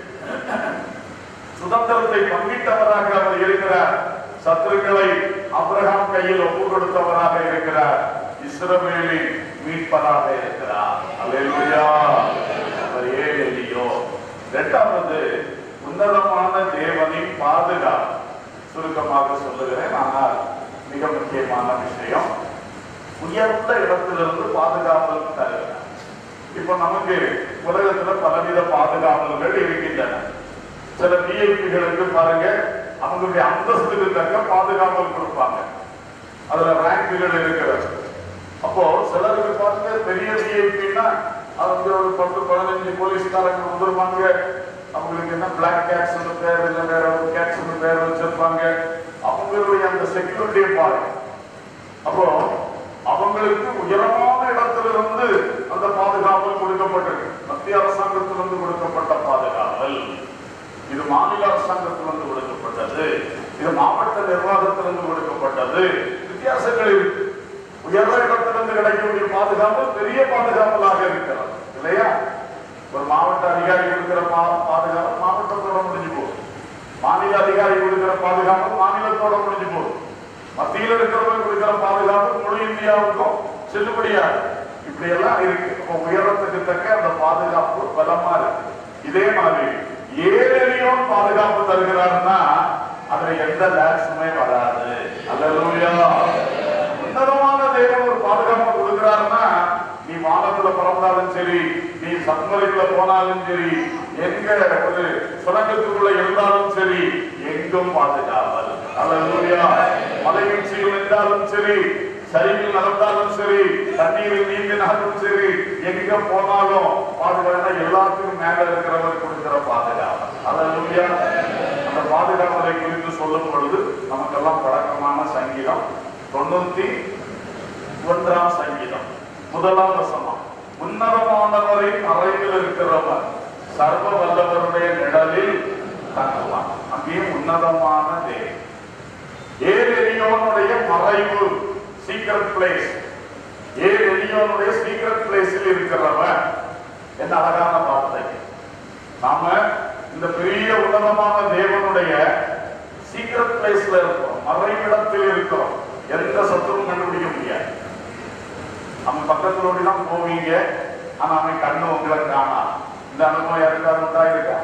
சுதந்திரத்தை பங்கிட்டவராக அவர் இருக்கிறார் சத்துருக்களை அப்ரஹாம் கையில் ஒப்பு கொடுத்தவராக இருக்கிறார் இஸ்ரவேலின் மீட்பராக இருக்கிறார் அல்லேலூயா அவர் ஏன் இல்லையோ இரண்டாவது உன்னதமான தேவனின் பாதுகாப்பு சுருக்கமாக சொல்லுகிறேன் ஆனால் மிக முக்கியமான விஷயம் உயர்ந்த இடத்திலிருந்து பாதுகாவல் தருகிறார் இப்போ நமக்கு உலகத்துல பலவித பாதுகாவல்கள் இருக்கின்றன சில விஐபிகளுக்கு பாருங்க அவங்களுடைய அந்தஸ்துக்கு தக்க பாதுகாவல் கொடுப்பாங்க அதுல ரேங்குகள் இருக்கிறது அப்போ சிலருக்கு பாருங்க பெரிய விஐபின்னா அவங்க ஒரு பத்து பதினஞ்சு போலீஸ்காரங்க வந்துருவாங்க அவங்களுக்கு என்ன பிளாக் கேட்ஸ் பேர் இல்ல வேற ஒரு கேட்ஸ் பேர் வச்சிருப்பாங்க அவங்களுடைய அந்த செக்யூரிட்டியை பாருங்க அப்போ அவங்களுக்கு உயரமான இடத்திலிருந்து அந்த பாதுகாவல் கொடுக்கப்பட்டிருக்கு மத்திய அரசாங்கத்திலிருந்து கொடுக்கப்பட்ட பாதுகாவல் இது மாநில அரசாங்கத்திலிருந்து கொடுக்கப்பட்டது இது மாவட்ட நிர்வாகத்திலிருந்து கொடுக்கப்பட்டது வித்தியாசங்கள் இருக்கு உயர்ந்த இடத்திலிருந்து கிடைக்கக்கூடிய பாதுகாவல் பெரிய பாதுகாவலாக இருக்கிறது இல்லையா ஒரு மாவட்ட அதிகாரி கொடுக்கிற பா- பாதுகாவல் மாவட்டத்தோட முடிஞ்சு போகுது மாநில அதிகாரி கொடுக்கிற பாதுகாப்பு மாநிலத்தோட முடிஞ்சு போகுது மத்தியில் இருக்கிறவங்க கொடுக்கிற பாதுகாப்பு முழு இந்தியாவுக்கும் செல்லுபடியாது இப்படி எல்லாம் இருக்கு அப்ப உயரத்துக்கு தக்க அந்த பாதுகாப்பு பலமா இருக்கு இதே மாதிரி ஏழெளியோன் பாதுகாப்பு தருகிறாருன்னா அதுல எந்த லேக்ஸுமே வராது அல்லேலூயா உன்னதமான தேவன் ஒரு பாதுகாப்பு கொடுக்கிறாருன்னா நீ வானத்துல பிறந்தாலும் சரி நீ சத்மலைக்குள்ள போனாலும் சரி எங்க ஒரு சுரங்கத்துக்குள்ள இருந்தாலும் சரி எங்கும் பாதுகாவல் அல்லேலூயா மலை வீழ்ச்சியில் இருந்தாலும் சரி சரிவில் நடந்தாலும் சரி தண்ணீரில் நீந்தினாலும் சரி எங்க போனாலும் பாதுகாப்பு எல்லாத்துக்கும் மேல இருக்கிறவர் கொடுக்கிற பாதுகாவல் அல்லேலூயா அந்த பாதுகாவலை குறித்து சொல்லும் பொழுது நமக்கெல்லாம் பழக்கமான சங்கீதம் தொண்ணூத்தி ஒன்றாம் சங்கீதம் முதலாம் வசனம் உன்னதமானவரின் அறையில் இருக்கிறவர் சர்வ வல்லவருடைய நிழலில் தங்குவான் அங்கேயும் உன்னதமான தேவன் ஏரெலியோனுடைய மறைவு சீக்ரெட் பிளேஸ் ஏரெலியோனுடைய சீக்ரெட் பிளேஸில் இருக்கிறவன் என்ன அழகான வார்த்தை நாம இந்த பெரிய உன்னதமான தேவனுடைய சீக்ரெட் பிளேஸ்ல இருக்கிறோம் மறைவிடத்தில் இருக்கிறோம் எந்த சத்துரும் கண்டுபிடிக்க முடியாது அவன் பக்கத்துல ஓடி தான் போவீங்க ஆனா அவன் கண்ணு உங்களை காணா இந்த அனுபவம் யாருக்காவது உண்டாயிருக்கா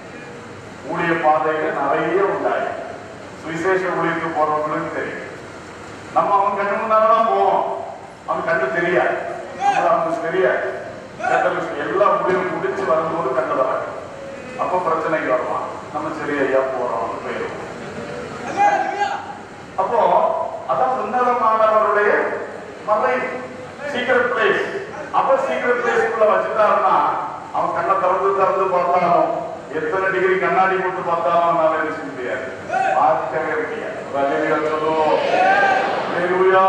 ஊழிய பாதையில நிறைய உண்டாயிருக்கு சுவிசேஷ ஊழியத்துக்கு போறவங்களுக்கு தெரியும் நம்ம அவன் கண்ணு முன்னாலதான் போவோம் அவன் கண்ணு தெரியாது அது அவனுக்கு தெரியாது கத்தலுக்கு எல்லா ஊழியம் முடிச்சு வரும்போது கண்ணு வராது அப்ப பிரச்சனைக்கு வருவான் நம்ம சரி ஐயா போறோம் போயிடுவோம் அப்போ அதான் உன்னதமானவருடைய மறை சீக்கிரட் பிளேஸ் அப்ப சீக்கிரட் பிளேஸ்க்குள்ள வச்சுட்டாருன்னா அவன் கண்ணை திறந்து திறந்து பார்த்தாலும் எத்தனை டிகிரி கண்ணாடி போட்டு பார்த்தாலும் அவனால என்ன செய்ய முடியாது பார்க்கவே முடியாது அல்லேலூயா சொல்லுவோம் அல்லேலூயா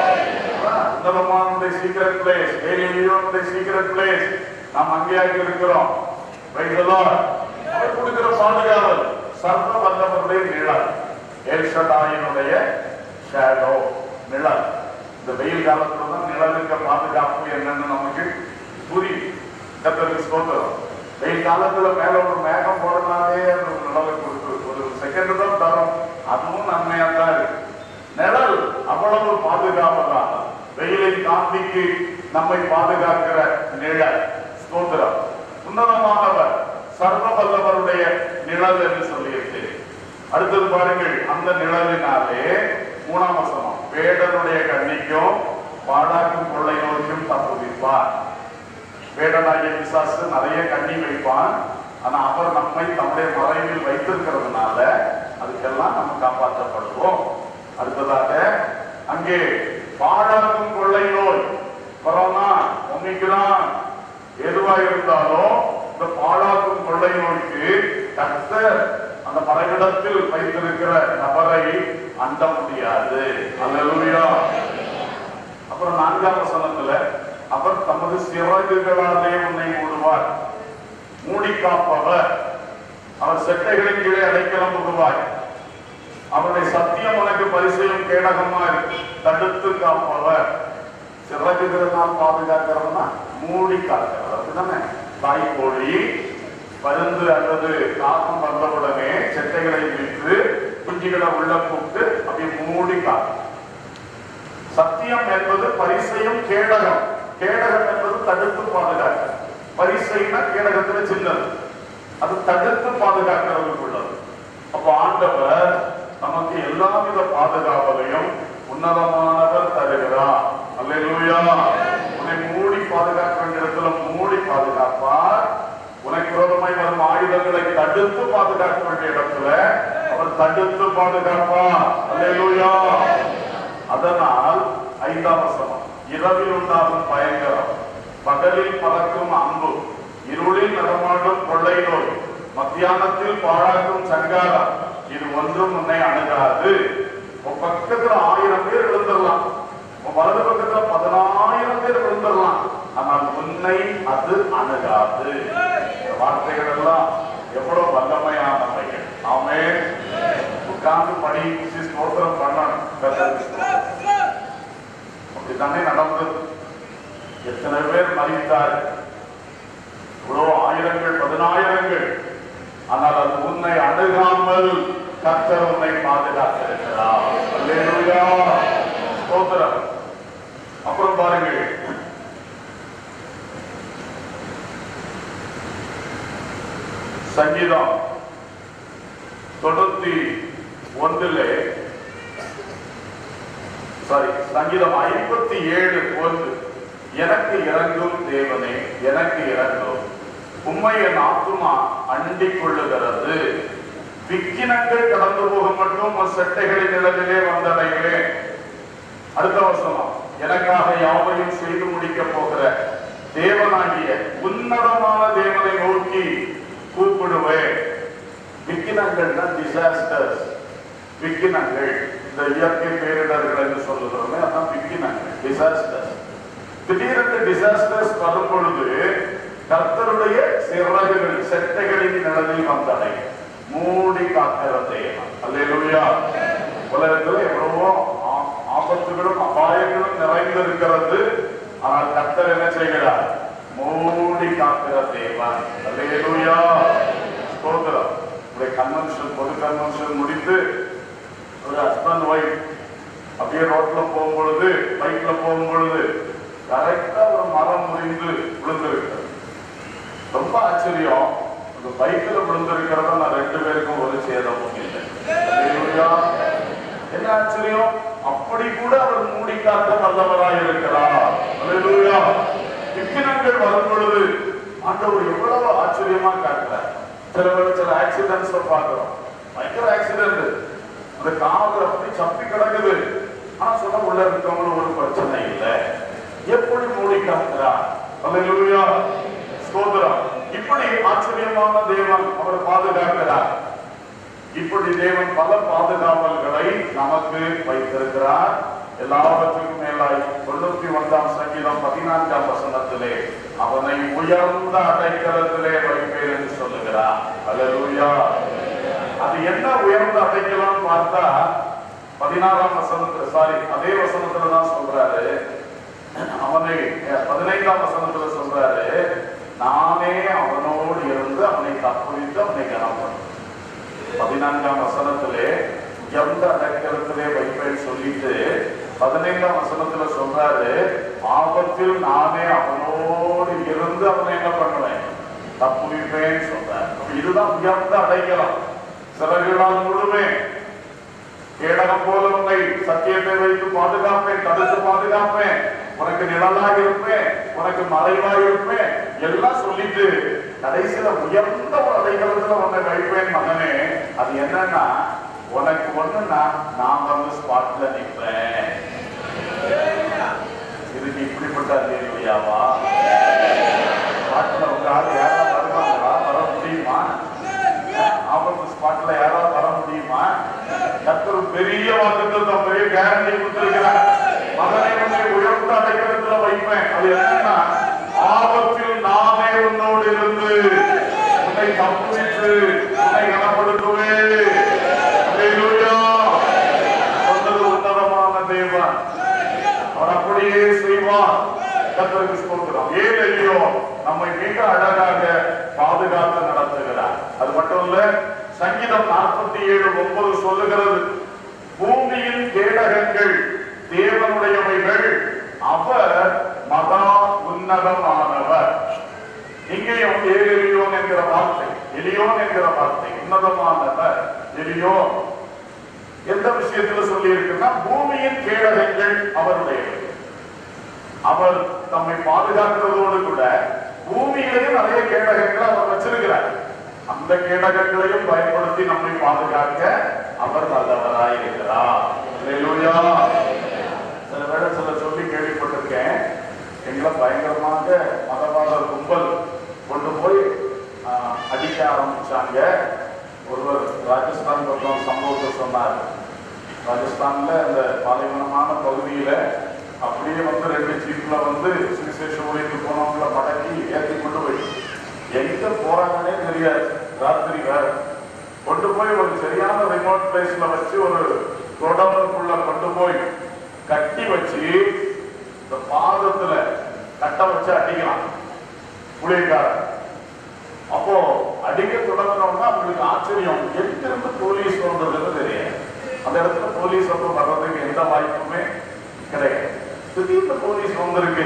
உன்னதமானுடைய சீக்ரெட் பிளேஸ் ஏலியோனுடைய சீக்ரெட் பிளேஸ் நாம் அங்கேயாக இருக்கிறோம் Praise the Lord. அவர் கொடுக்கிற பாதுகாவல் சர்வ வல்லவருடைய நிழல் ஏல்ஷடாயினுடைய ஷேடோ நிழல் இந்த வெயில் காலத்துல தான் நிழலுக்கு பாதுகாப்பு என்னன்னு நமக்கு புரியும் கத்தருக்கு ஸ்தோத்திரம் வெயில் காலத்துல மேல ஒரு மேகம் போறதுனாலே அது ஒரு நிழலை கொடுத்து ஒரு செகண்ட் தான் தரும் அதுவும் நன்மையா தான் இருக்கு நிழல் அவ்வளவு பாதுகாப்பதான் வெயிலை காந்திக்கு நம்மை பாதுகாக்கிற நிழல் ஸ்தோத்திரம் உன்னதமானவர் சர்வ வல்லவருடைய நிழல் என்று சொல்லியிருக்கு அடுத்தது பாருங்கள் அந்த நிழலினாலே மூணாம் வசனம் வேடனுடைய கண்ணிக்கும் பாடாக்கும் கொள்ளை நோய்க்கும் தப்புவிப்பார் வேடனாகிய பிசாசு நிறைய கண்ணி வைப்பான் ஆனா அவர் நம்மை தம்முடைய மறைவில் வைத்திருக்கிறதுனால அதுக்கெல்லாம் நம்ம காப்பாற்றப்படுவோம் அடுத்ததாக அங்கே பாடாக்கும் கொள்ளை நோய் கொரோனா ஒமிக்ரான் எதுவா இருந்தாலும் இந்த பாழாக்கும் கொள்ளை நோய்க்கு கர்த்தர் அந்த மறைவிடத்தில் வைத்திருக்கிற நபரை அண்ட முடியாது அல்லேலூயா அப்புறம் நான்காம் வசனத்துல அவர் தமது சிறகுகளாலே உன்னை மூடுவார் மூடி காப்பவர் அவர் செட்டைகளின் கீழே அடைக்கலம் புகுவாய் அவருடைய சத்தியம் உனக்கு பரிசையும் கேடகமாய் தடுத்து காப்பவர் சிறகுகளினால் பாதுகாக்கிறதுனா மூடி காக்கிறது அப்படிதானே தாய் கோழி பருந்து அல்லது காகம் வந்தவுடனே செட்டைகளை விற்று குஞ்சுகளை உள்ள கூப்பிட்டு அப்படி மூடி காக்கும் சத்தியம் என்பது பரிசையும் கேடகம் கேடகம் என்பது தடுத்து பாதுகாக்க பரிசைனா கேடகத்துல சின்னது அது தடுத்து பாதுகாக்கிறதுக்கு உள்ளது அப்ப ஆண்டவர் நமக்கு எல்லாவித பாதுகாவலையும் உன்னதமானவர் தருகிறார் அல்லேலூயா உன்னை மூடி பாதுகாக்க வேண்டிய இடத்துல மூடி பாதுகாப்பார் உனக்கு விரோதமாய் வரும் ஆயுதங்களை தடுத்து பாதுகாக்க வேண்டிய இடத்துல அவர் தடுத்து பாதுகாப்பார் அல்லேலூயா அதனால் ஐந்தாம் வசனம் இரவில் உண்டாகும் பயங்கரம் பகலில் பறக்கும் அம்பு இருளில் நடமாடும் கொள்ளை நோய் மத்தியானத்தில் பாழாக்கும் சங்காரம் இது ஒன்றும் உன்னை அணுகாது உன் பக்கத்துல ஆயிரம் பேர் விழுந்துடலாம் உன் வலது பக்கத்துல பதினாயிரம் பேர் விழுந்துடலாம் ஆனால் உன்னை அது அணுகாது இந்த வார்த்தைகள் எல்லாம் எவ்வளவு வல்லமையானவைகள் ஆமே உட்கார்ந்து படி ஸ்தோத்திரம் பண்ணணும் கர்த்தருக்கு ஸ்தோத்திரம். அப்படித்தானே நடந்தது எத்தனை பேர் மறித்தார் இவ்வளவு ஆயிரங்கள் பதினாயிரங்கள் ஆனால் அது உன்னை அணுகாமல் கர்த்தர் உன்னை பாதுகாத்திருக்கிறார் அல்லேலூயா ஸ்தோத்திரம் அப்புறம் பாருங்கள் சங்கீதம் தொண்ணூத்தி ஒன்றிலே சாரி சங்கீதம் ஐம்பத்தி ஏழு ஒன்று எனக்கு இறங்கும் தேவனே எனக்கு இறங்கும் உம்மை என் ஆத்துமா அண்டிக் கொள்ளுகிறது விக்கினங்கள் கடந்து போக மட்டும் உன் செட்டைகளின் நிழலிலே வந்தடைகிறேன் அடுத்த வசனம் எனக்காக யாவையும் செய்து முடிக்க போகிற தேவனாகிய உன்னதமான தேவனை நோக்கி கூப்பிடுவேன் விக்கினங்கள்னா டிசாஸ்டர்ஸ் விக்கினங்கள் இந்த இயற்கை பேரிடர்கள் என்று சொல்லுகிறோமே அதான் விக்கினங்கள் டிசாஸ்டர்ஸ் திடீரென்று டிசாஸ்டர்ஸ் வரும் பொழுது கர்த்தருடைய சிறகுகள் செட்டைகளின் நிழலில் வந்தடை மூடி காக்கிற தேவன் அல்லேலூயா உலகத்துல எவ்வளவோ ஆ- ஆபத்துகளும் அபாயங்களும் நிறைந்திருக்கிறது ஆனால் கர்த்தர் என்ன செய்கிறார் மூடி காக்கிற தேவன் அல்லேலூயா ஸ்தோத்திரம் இந்த கன்வென்ஷன் பொது கன்வென்ஷன் முடித்து ஒரு ஹஸ்பண்ட் ஒய்ஃப் அப்படியே ரோட்ல போகும் பொழுது பைக்ல போகும் பொழுது கரெக்டா ஒரு மரம் முறிந்து விழுந்திருக்கிறது ரொம்ப ஆச்சரியம் அந்த பைக்ல விழுந்திருக்கிறத நான் ரெண்டு பேருக்கும் ஒரு சேதமும் இல்லை அல்லேலூயா. என்ன ஆச்சரியம் அப்படி கூட அவர் மூடி காக்க வல்லவராய் இருக்கிறார் அல்லேலூயா. விக்கினங்கள் வரும் பொழுது ஆண்டவர் எவ்வளவு ஆச்சரியமா காட்டுறார் சில வேளை சில ஆக்சிடென்ட்ஸ் பார்க்கிறோம் பயங்கர ஆக்சிடென்ட் அந்த காவல் அப்படி சப்பி கிடக்குது ஆனா சொன்ன உள்ள இருக்கவங்களும் ஒரு பிரச்சனை இல்லை எப்படி மூடி காக்கிறார் அல்லேலூயா ஸ்தோத்திரம் இப்படி ஆச்சரியமான தேவன் அவர் பாதுகாக்கிறார் இப்படி தேவன் பல பாதுகாவல்களை நமக்கு வைத்திருக்கிறார் எல்லாவற்றுக்கும் மேலாய் தொண்ணூத்தி ஒன்றாம் சங்கீதம் பதினான்காம் வசனத்திலே அவனை உயர்ந்த அடைக்கலத்திலே வைப்பேன் என்று சொல்லுகிறார் அல்லேலூயா அது என்ன உயர்ந்த அடைக்கலம் பார்த்தா பதினாறாம் வசனத்துல சாரி அதே வசனத்துல தான் சொல்றாரு அவனை அஹ், பதினைந்தாம் வசனத்துல சொல்றாரு நானே அவனோடு இருந்து அவனை தப்புவித்து அவனை கனப்படும் பதினான்காம் வசனத்திலே எந்த அடைக்கலத்திலே வைப்பேன் சொல்லிட்டு பதினைந்தாம் வசனத்துல சொல்றாரு ஆபத்தில் நானே அவனோடு இருந்து அவனை என்ன பண்ணுவேன் தப்புவிப்பேன் சொல்றார் அப்ப இதுதான் உயர்ந்த அடைக்கலம் சிறகுகளால் முழுவேன் கேடகம் போல உன்னை சத்தியத்தை வைத்து பாதுகாப்பேன் தடுத்து பாதுகாப்பேன் உனக்கு நிழலாக இருப்பேன் உனக்கு மறைவாக இருப்பேன் எல்லாம் சொல்லிட்டு கடைசியில உயர்ந்த ஒரு அடைக்கலத்துல உன்னை வைப்பேன் மகனே அது என்னன்னா உனக்கு ஒண்ணுன்னா நான் வந்து ஸ்பாட்ல நிற்பேன் இதுக்கு இப்படிப்பட்ட அல்லேலூயாவா ஸ்பாட்ல உங்க ஆள் யாராவது வருவாங்களா வர முடியுமா ஆபத்து ஸ்பாட்ல யாராவது வர முடியுமா கத்தர் பெரிய வாக்குத்தத்தம் பெரிய கேரண்டி கொடுத்திருக்கிறார் மகனை உன்னை உயர்ந்த அடைக்கலத்துல வைப்பேன் அது என்னன்னா ஆபத்தில் நானே உன்னோடு இருந்து உன்னை தப்புவித்து உன்னை கனப்படுத்துவேன் அல்லேலூயா. சொன்னது உன்னதமான தேவன் அவர் அப்படியே செய்வார் கத்தருக்கு ஸ்தோத்திரம் ஏன் இல்லையோ நம்மை மிக அழகாக பாதுகாத்து நடத்துகிறார் அது மட்டும் இல்ல சங்கீதம் நாற்பத்தி ஏழு ஒன்பது சொல்லுகிறது பூமியின் கேடகங்கள் தேவனுடையவைகள் அவர் மகா உன்னதமானவர் இங்கேயும் ஏலியோன் என்கிற வார்த்தை எலியோன் என்கிற வார்த்தை உன்னதமானவர் எலியோன் எந்த விஷயத்துல சொல்லி இருக்குன்னா பூமியின் கேடகங்கள் அவருடையவை அவர் தம்மை பாதுகாக்கிறதோடு கூட பூமியிலேயே நிறைய கேடகங்களை அவர் வச்சிருக்கிறார் அந்த கேடகங்களையும் பயன்படுத்தி நம்மை பாதுகாக்க அவர் நல்லவராய் இருக்கிறார் அல்லேலூயா. சில வேளை சில சொல்லி கேள்விப்பட்டிருக்கேன் எங்களை பயங்கரமாக மதவாத கும்பல் கொண்டு போய் ஆஹ், அடிக்க ஆரம்பிச்சாங்க ஒருவர் ராஜஸ்தான் பக்கம் சம்பவத்தை சொன்னார் ராஜஸ்தான்ல இந்த பாலைவனமான பகுதியில அப்படியே வந்து ரெண்டு ஜீப்ல வந்து சுவிசேஷ ஊழியத்து போனவங்கள மடக்கி ஏற்றி கொண்டு போய் எங்க போறாங்கன்னே தெரியாது ராத்திரி வேற கொண்டு போய் ஒரு சரியான ரிமோட் பிளேஸ்ல வச்சு ஒரு குடவுனுக்குள்ள கொண்டு போய் கட்டி வச்சு இந்த பாதத்துல கட்ட வச்சு அடிக்கலாம் புளியக்காரன் அப்போ அடிக்க தொடங்கினோம்னா அவங்களுக்கு ஆச்சரியம் எங்கிருந்து போலீஸ் வந்ததுன்னு தெரியாது அந்த இடத்துல போலீஸ் வந்து வர்றதுக்கு எந்த வாய்ப்புமே கிடையாது திடீர்னு போலீஸ் வந்திருக்கு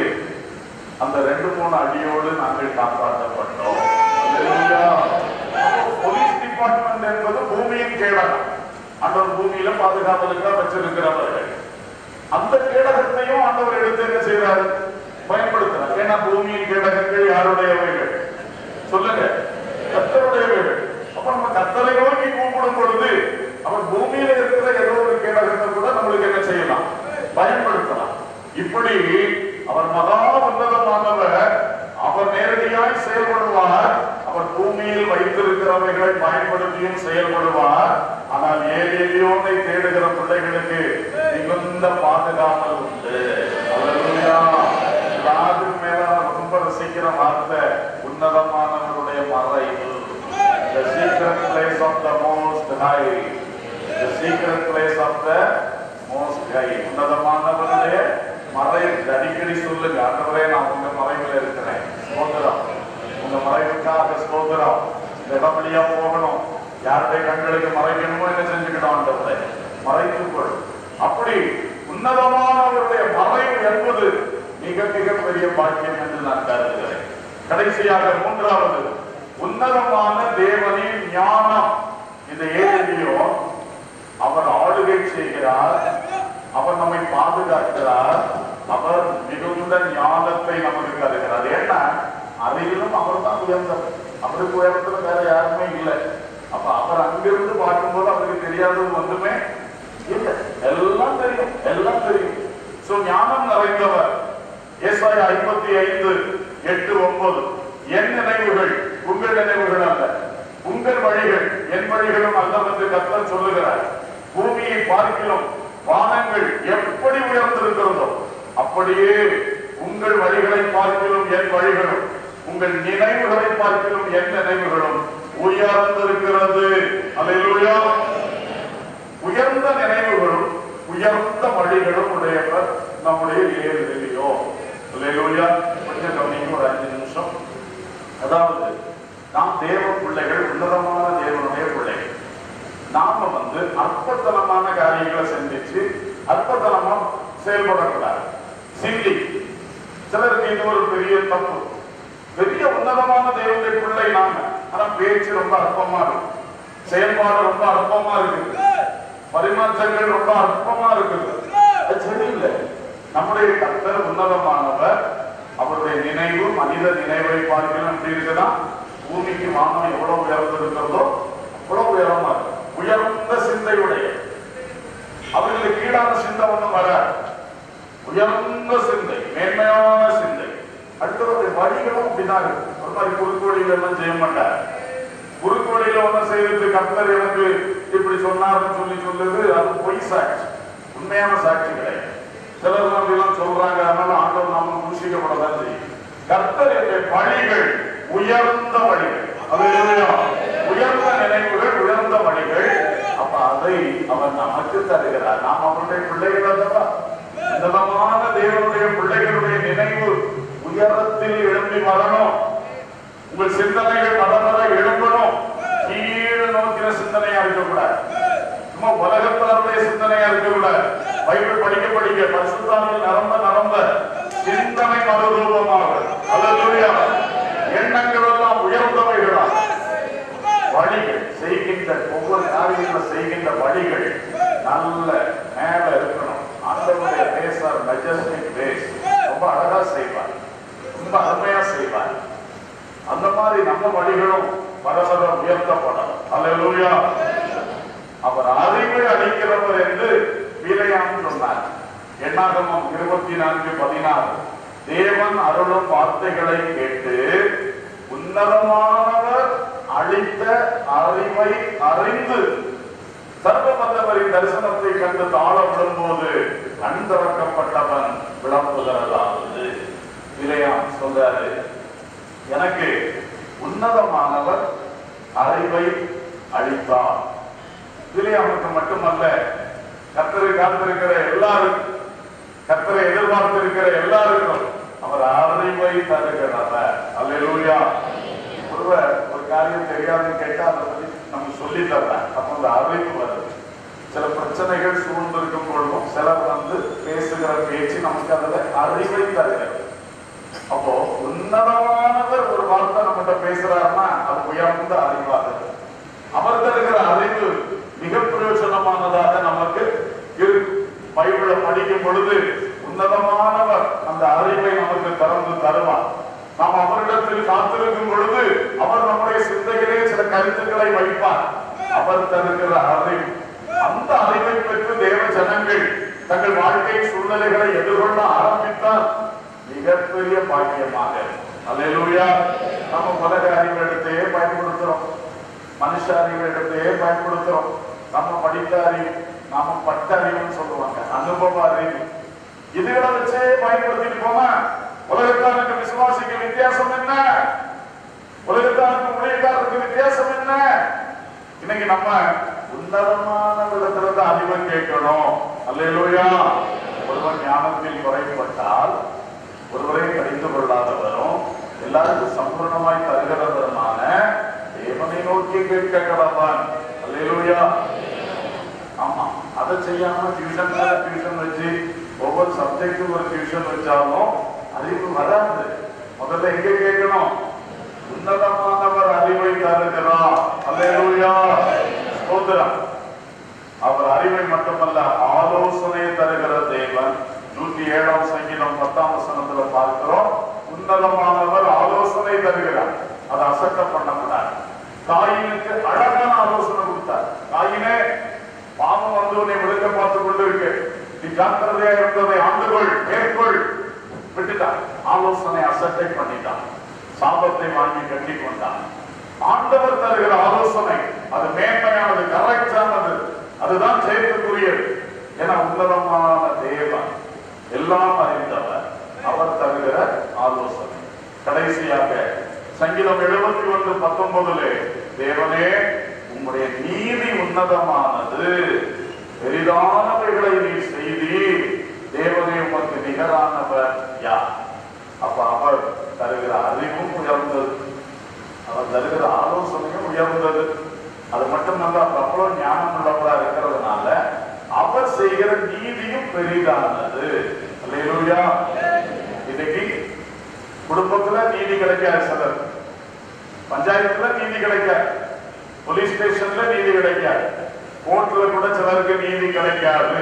அந்த ரெண்டு மூணு அடியோடு நாங்கள் காப்பாற்றப்பட்டோம் அல்லேலூயா. அப்போ போலீஸ் டிபார்ட்மெண்ட் என்பது பூமியின் கேடகம் ஆண்டவர் பூமியில பாதுகாவலுக்காக வச்சிருக்கிறவர்கள் அந்த கேடகத்தையும் ஆண்டவர் எடுத்து என்ன செய்றாரு பயன்படுத்துறார் ஏன்னா பூமியின் கேடகங்கள் யாருடையவைகள் சொல்லுங்க கத்தருடையவைகள் அப்ப நம்ம கத்தரை நோக்கி கூப்பிடும் பொழுது அவர் பூமியில இருக்கிற ஏதோ ஒரு கேடகத்தை கூட நம்மளுக்கு என்ன செய்யலாம் பயன்படுத்தலாம் இப்படி அவர் மகா உன்னதமானவர் அவர் நேரடியாய் செயல்படுவார் அவர் பூமியில் வைத்திருக்கிறவைகளை பயன்படுத்தியும் செயல்படுவார் ஆனால் ஏலியோனை தேடுகிற பிள்ளைகளுக்கு மிகுந்த பாதுகாவல் உண்டு அல்லேலூயா. எல்லாத்துக்கும் மேல நான் ரொம்ப ரசிக்கிற வார்த்தை உன்னதமானவருடைய மறைவு The secret place of the most high. The secret place of the most high. உன்னதமானவருடைய மறைவு அடிக்கடி சொல்லுங்க ஆண்டவரே நான் உங்க மறைவில் இருக்கிறேன் ஸ்தோத்திரம் உங்க மறைவுக்காக ஸ்தோத்திரம் இந்த இடம் வழியா போகணும் யாருடைய கண்களுக்கு மறைக்கணுமோ என்ன செஞ்சுக்கணும் ஆண்டவரே மறைத்துக்கொள் அப்படி உன்னதமானவருடைய மறைவு என்பது மிக மிக பெரிய பாக்கியம் என்று நான் கருதுகிறேன் கடைசியாக மூன்றாவது உன்னதமான தேவனின் ஞானம் இந்த ஏரியிலோ அவர் ஆளுகை செய்கிறார் அவர் நம்மை பாதுகாக்கிறார் அவர் மிகுந்த ஞானத்தை நமக்கு தருகிறார் ஏன்னா அறிவிலும் அவர் தான் உயர்ந்தவர் அவருக்கு உயரத்துல வேற யாருமே இல்லை அப்ப அவர் அங்கிருந்து பார்க்கும்போது அவருக்கு தெரியாதது ஒன்றுமே இல்லை எல்லாம் தெரியும் எல்லாம் தெரியும் சோ ஞானம் நிறைந்தவர் ஏசாயா ஐம்பத்தி ஐந்து எட்டு ஒன்பது என் நினைவுகள் உங்கள் நினைவுகள் அல்ல உங்கள் வழிகள் என் வழிகளும் அல்ல என்று கர்த்தர் சொல்லுகிறார் பூமியை பார்க்கிலும் வானங்கள் எப்படி உயர்ந்திருக்கிறதோ அப்படியே உங்கள் வழிகளை பார்க்கிலும் என் வழிகளும் உங்கள் நினைவுகளை பார்க்கிலும் என் நினைவுகளும் உயர்ந்திருக்கிறது அல்லேலூயா உயர்ந்த நினைவுகளும் உயர்ந்த வழிகளும் உடையவர் நம்முடைய ஏழுலையோ அல்லேலூயா கொஞ்சம் கவனிங்க ஒரு அஞ்சு நிமிஷம் அதாவது நாம் தேவ பிள்ளைகள் உன்னதமான தேவனுடைய பிள்ளைகள் நாம வந்து அற்பத்தனமான காரியங்களை சிந்திச்சு அற்பத்தனமா செயல்படக்கூடாது சிந்தி சிலருக்கு இது ஒரு பெரிய தப்பு பெரிய உன்னதமான தேவனுடைய பிள்ளை நாம ஆனா பேச்சு ரொம்ப அற்பமா இருக்கு செயல்பாடு ரொம்ப அற்பமா இருக்குது பரிமாற்றங்கள் ரொம்ப அற்பமா இருக்குது அது சரியில்லை நம்முடைய கர்த்தர் உன்னதமானவர் அவருடைய நினைவு மனித நினைவை பார்க்கணும் எப்படி இருக்குன்னா பூமிக்கு வானம் எவ்வளவு உயர்ந்து இருக்கிறதோ அவ்வளவு உயரமா இருக்கு உயர்ந்த சிந்தையுடைய அவர்களுக்கு கீழான சிந்தை ஒண்ணும் வராது உயர்ந்த சிந்தை மேன்மையான சிந்தை அடுத்தவருடைய வழிகளும் அப்படிதான் இருக்கு ஒரு மாதிரி குறுக்கு வழிகள் எல்லாம் செய்ய மாட்டார் குறுக்கு வழியில ஒண்ணு செய்யறது கர்த்தர் எனக்கு இப்படி சொன்னாருன்னு சொல்லி சொல்லுது அது பொய் சாட்சி உண்மையான சாட்சி கிடையாது சிலர் வந்து எல்லாம் சொல்றாங்க அதனால ஆண்டவர் நாம தூஷிக்கப்படதான் செய்யும் கர்த்தர் என்ற வழிகள் உயர்ந்த வழிகள் அது இல்லையா? உயர்ந்த நினைவுகள் உயர்ந்த வழிகள் அப்ப அதை அவர் நமக்கு தருகிறார் நாம் அவருடைய பிள்ளைகள் அல்லவா உன்னதமான தேவனுடைய பிள்ளைகளுடைய நினைவு உயரத்தில் எழும்பி வரணும் உங்கள் சிந்தனைகள் வர வர எழும்பணும் கீழே நோக்கின சிந்தனையா இருக்கக்கூடாது சும்மா உலகத்தாருடைய சிந்தனையா இருக்கக்கூடாது பைபிள் படிக்க படிக்க பரிசுத்தாவில் நரம்ப நரம்ப சிந்தனை மறுரூபமாக அல்லேலூயா எண்ணங்கள் எல்லாம் உயர்ந்தவைகளா வழிகள் செய்கின்ற ஒவ்வொரு காரியங்களும் செய்கின்ற வழிகள் நல்ல மேல இருக்கணும் ஆண்டவருடைய பேசார் மெஜஸ்டிக் பேஸ் ரொம்ப அழகா செய்வார் ரொம்ப அருமையா செய்வார் அந்த மாதிரி நம்ம வழிகளும் வர வர உயர்த்தப்படும் அல்லேலூயா அவர் அறிவை அளிக்கிறவர் என்று வீரையான் சொன்னார் எண்ணாகமம் இருபத்தி நான்கு பதினாறு தேவன் அருளும் வார்த்தைகளை கேட்டு உன்னதமானவர் அளித்த அறிவை அறிந்து சர்வ வல்லவரின் தரிசனத்தை கண்டு தாழ விடும்போது கண் திறக்கப்பட்டவன் விளம்புகிறதாவது விரையான் சொல்றாரு எனக்கு உன்னதமானவர் அறிவை அளித்தார் விரையானுக்கு மட்டுமல்ல கத்தரை காத்திருக்கிற எல்லாரும் கத்தரை எதிர்பார்த்திருக்கிற எல்லாருக்கும் அவர் அறிவை தருகிறவர் அல்லேலூயா ஒருவர் ஒரு காரியம் தெரியாதுன்னு கேட்டா அதை பத்தி நம்ம சொல்லி தர்றேன் அப்ப அந்த அறிவு வருது சில பிரச்சனைகள் சூழ்ந்திருக்கும் பொழுதும் சிலர் வந்து பேசுகிற பேச்சு நமக்கு அதுல அறிவை தருகிறது அப்போ உன்னதமானவர் ஒரு வார்த்தை நம்மகிட்ட பேசுறாருன்னா அது உயர்ந்த அறிவாக அவர் தருகிற அறிவு மிக பிரயோஜனமானதாக நமக்கு இருக்கு பைபிளை படிக்கும் பொழுது உன்னதமானவர் அந்த அறிவை நமக்கு திறந்து தருவார் நாம் அவரிடத்தில் காத்திருக்கும் பொழுது அவர் நம்முடைய சிந்தையிலே சில கருத்துக்களை வைப்பார் அவர் தருகிற அறிவு அந்த அறிவை பெற்று தேவ ஜனங்கள் தங்கள் வாழ்க்கை சூழ்நிலைகளை எதிர்கொள்ள ஆரம்பித்தால் மிகப்பெரிய பாக்கியமாக அல்லேலூயா நம்ம உலக அறிவு எடுத்தையே பயன்படுத்துறோம் மனுஷ அறிவு எடுத்தையே பயன்படுத்துறோம் நம்ம படித்த அறிவு நாம பட்ட அறிவுன்னு சொல்லுவாங்க அனுபவ அறிவு இதுகளை வச்சே பயன்படுத்திட்டு போனா உலகத்தாருக்கு விசுவாசிக்கு வித்தியாசம் என்ன உலகத்தாருக்கு ஊழியக்காரருக்கு வித்தியாசம் என்ன இன்னைக்கு நம்ம உன்னதமான விதத்துல தான் அறிவை கேட்கணும் அல்லேலூயா ஒருவன் ஞானத்தில் குறைப்பட்டால் ஒருவரை கடிந்து கொள்ளாதவரும் எல்லாருக்கும் சம்பூர்ணமாய் தருகிறவருமான தேவனை நோக்கி கேட்க கடவான் அல்லேலூயா ஆமா அதை செய்யாம டியூஷன் மேல டியூஷன் வச்சு ஒவ்வொரு சப்ஜெக்டும் ஒரு டியூஷன் வச்சாலும் அறிவு வராது முதல்ல எங்க கேட்கணும் உன்னதமானவர் அறிவை தருகிறார் அல்லேலூயா ஸ்தோத்திரம் அவர் அறிவை மட்டுமல்ல ஆலோசனை தருகிற தேவன் நூத்தி ஏழாம் சங்கீதம் பத்தாம் வசனத்துல பார்க்கிறோம் உன்னதமானவர் ஆலோசனை தருகிறார் அதை அசட்ட பண்ணக்கூடாது தாயினுக்கு அழகான ஆலோசனை கொடுத்தார் தாயினே பாவம் வந்து உன்னை விழுக்க பார்த்து கொண்டு இருக்கு நீ ஜாக்கிரதையா இருந்ததை ஆண்டுகொள் மேற்கொள் விட்டுட்டான் ஆலோசனை அசட்டை பண்ணிட்டான் சாபத்தை வாங்கி கட்டி கொண்டான் ஆண்டவர் தருகிற ஆலோசனை அது மேன்மையானது கரெக்டானது அதுதான் ஜெயத்துக்குரியது என உன்னதமான தேவன் எல்லாம் அறிந்தவர் அவர் தருகிற ஆலோசனை கடைசியாக சங்கீதம் எழுபத்தி ஒன்று பத்தொன்பதுலே தேவனே உம்முடைய நீதி உன்னதமானது பெரிதானவைகளை நீ செய்தி தேவனே உமக்கு நிகரானவர் யார் அப்ப அவர் தருகிற அறிவும் உயர்ந்தது அவர் தருகிற ஆலோசனையும் உயர்ந்தது அது மட்டுமல்ல அவர் அவ்வளவு ஞானம் உள்ளவரா இருக்கிறதுனால அவர் செய்கிற நீதியும் பெரிதானது அல்லேலூயா இன்னைக்கு குடும்பத்துல நீதி கிடைக்காது சிலர் பஞ்சாயத்துல நீதி கிடைக்காது போலீஸ் ஸ்டேஷன்ல நீதி கிடைக்காது கோர்ட்ல கூட சிலருக்கு நீதி கிடைக்காது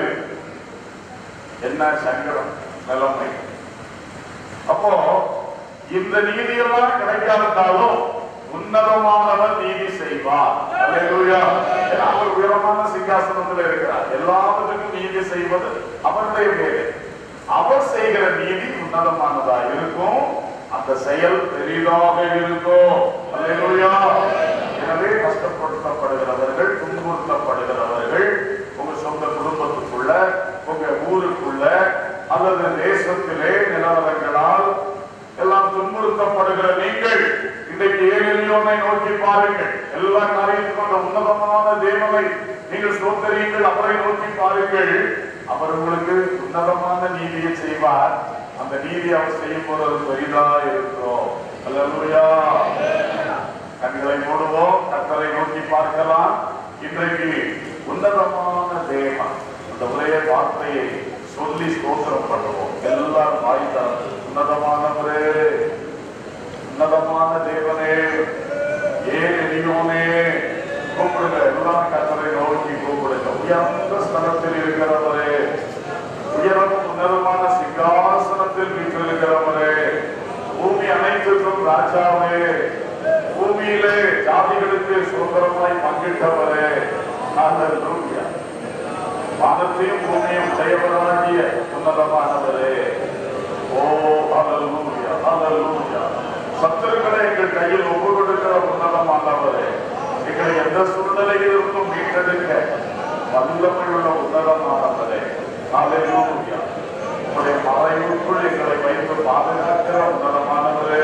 என்ன சங்கடம் நிலைமை அப்போ இந்த நீதியெல்லாம் கிடைக்காவிட்டாலும் உன்னதமானவர் நீதி செய்வார் அல்லேலூயா ஏன்னா அவர் உயரமான சிங்காசனத்தில் இருக்கிறார் எல்லாவற்றுக்கும் நீதி செய்வது அவருடைய வேலை அவர் செய்கிற நீதி உன்னதமானதா இருக்கும் அந்த செயல் பெரிதாக இருக்கும் அல்லேலூயா எனவே கஷ்டப்படுத்தப்படுகிறவர்கள் துன்புறுத்தப்படுகிறவர்கள் உங்க சொந்த குடும்பத்துக்குள்ள உங்க ஊருக்குள்ள அல்லது தேசத்திலே நிலவரங்களால் எல்லாம் துன்புறுத்தப்படுகிற நீங்கள் இன்றைக்கு ஏழியோனை நோக்கி பாருங்கள் எல்லா காரியத்துக்கும் அந்த உன்னதமான தேவனை நீங்கள் சோதரியுங்கள் அவரை நோக்கி பாருங்கள் அவர் உங்களுக்கு உன்னதமான நீதியை செய்வார் அந்த நீதி அவர் செய்யும் போது அது பெரிதா இருக்கும் அல்லேலூயா கண்களை மூடுவோம் கத்தரை நோக்கி பார்க்கலாம் இன்றைக்கு உன்னதமான தேவன் அந்த ஒரே வார்த்தையை சொல்லி ஸ்தோத்திரம் பண்ணுவோம் எல்லாரும் வாய் திறந்து உன்னதமானவரே உன்னதமான தேவனே ஏன் எளியோனே கூப்பிடுங்க எல்லாரும் கத்தரை நோக்கி கூப்பிடுங்க உயர்ந்த ஸ்தலத்தில் இருக்கிறவரே உயரம் உன்னதமான சிங்காசனத்தில் வீற்றிருக்கிறவரே பூமி அனைத்துக்கும் ராஜாவே பூமியிலே ஜாதிகளுக்கு சுதந்திரமாய் பங்கிட்டவரே ஹalleluya வானத்தையும் பூமியும் உடையவராகிய உன்னதமானவரே ஓ ஹalleluya ஹalleluya சத்துருக்களை எங்கள் கையில் ஒப்பு கொடுக்கிற உன்னதமானவரே எங்களை எந்த சூழ்நிலையில் இருந்தும் மீட்டெடுக்க வல்லமை உள்ள உன்னதமானவரே ஹalleluya உங்களுடைய மறைவுக்குள் எங்களை வைத்து பாதுகாக்கிற உன்னதமானவரே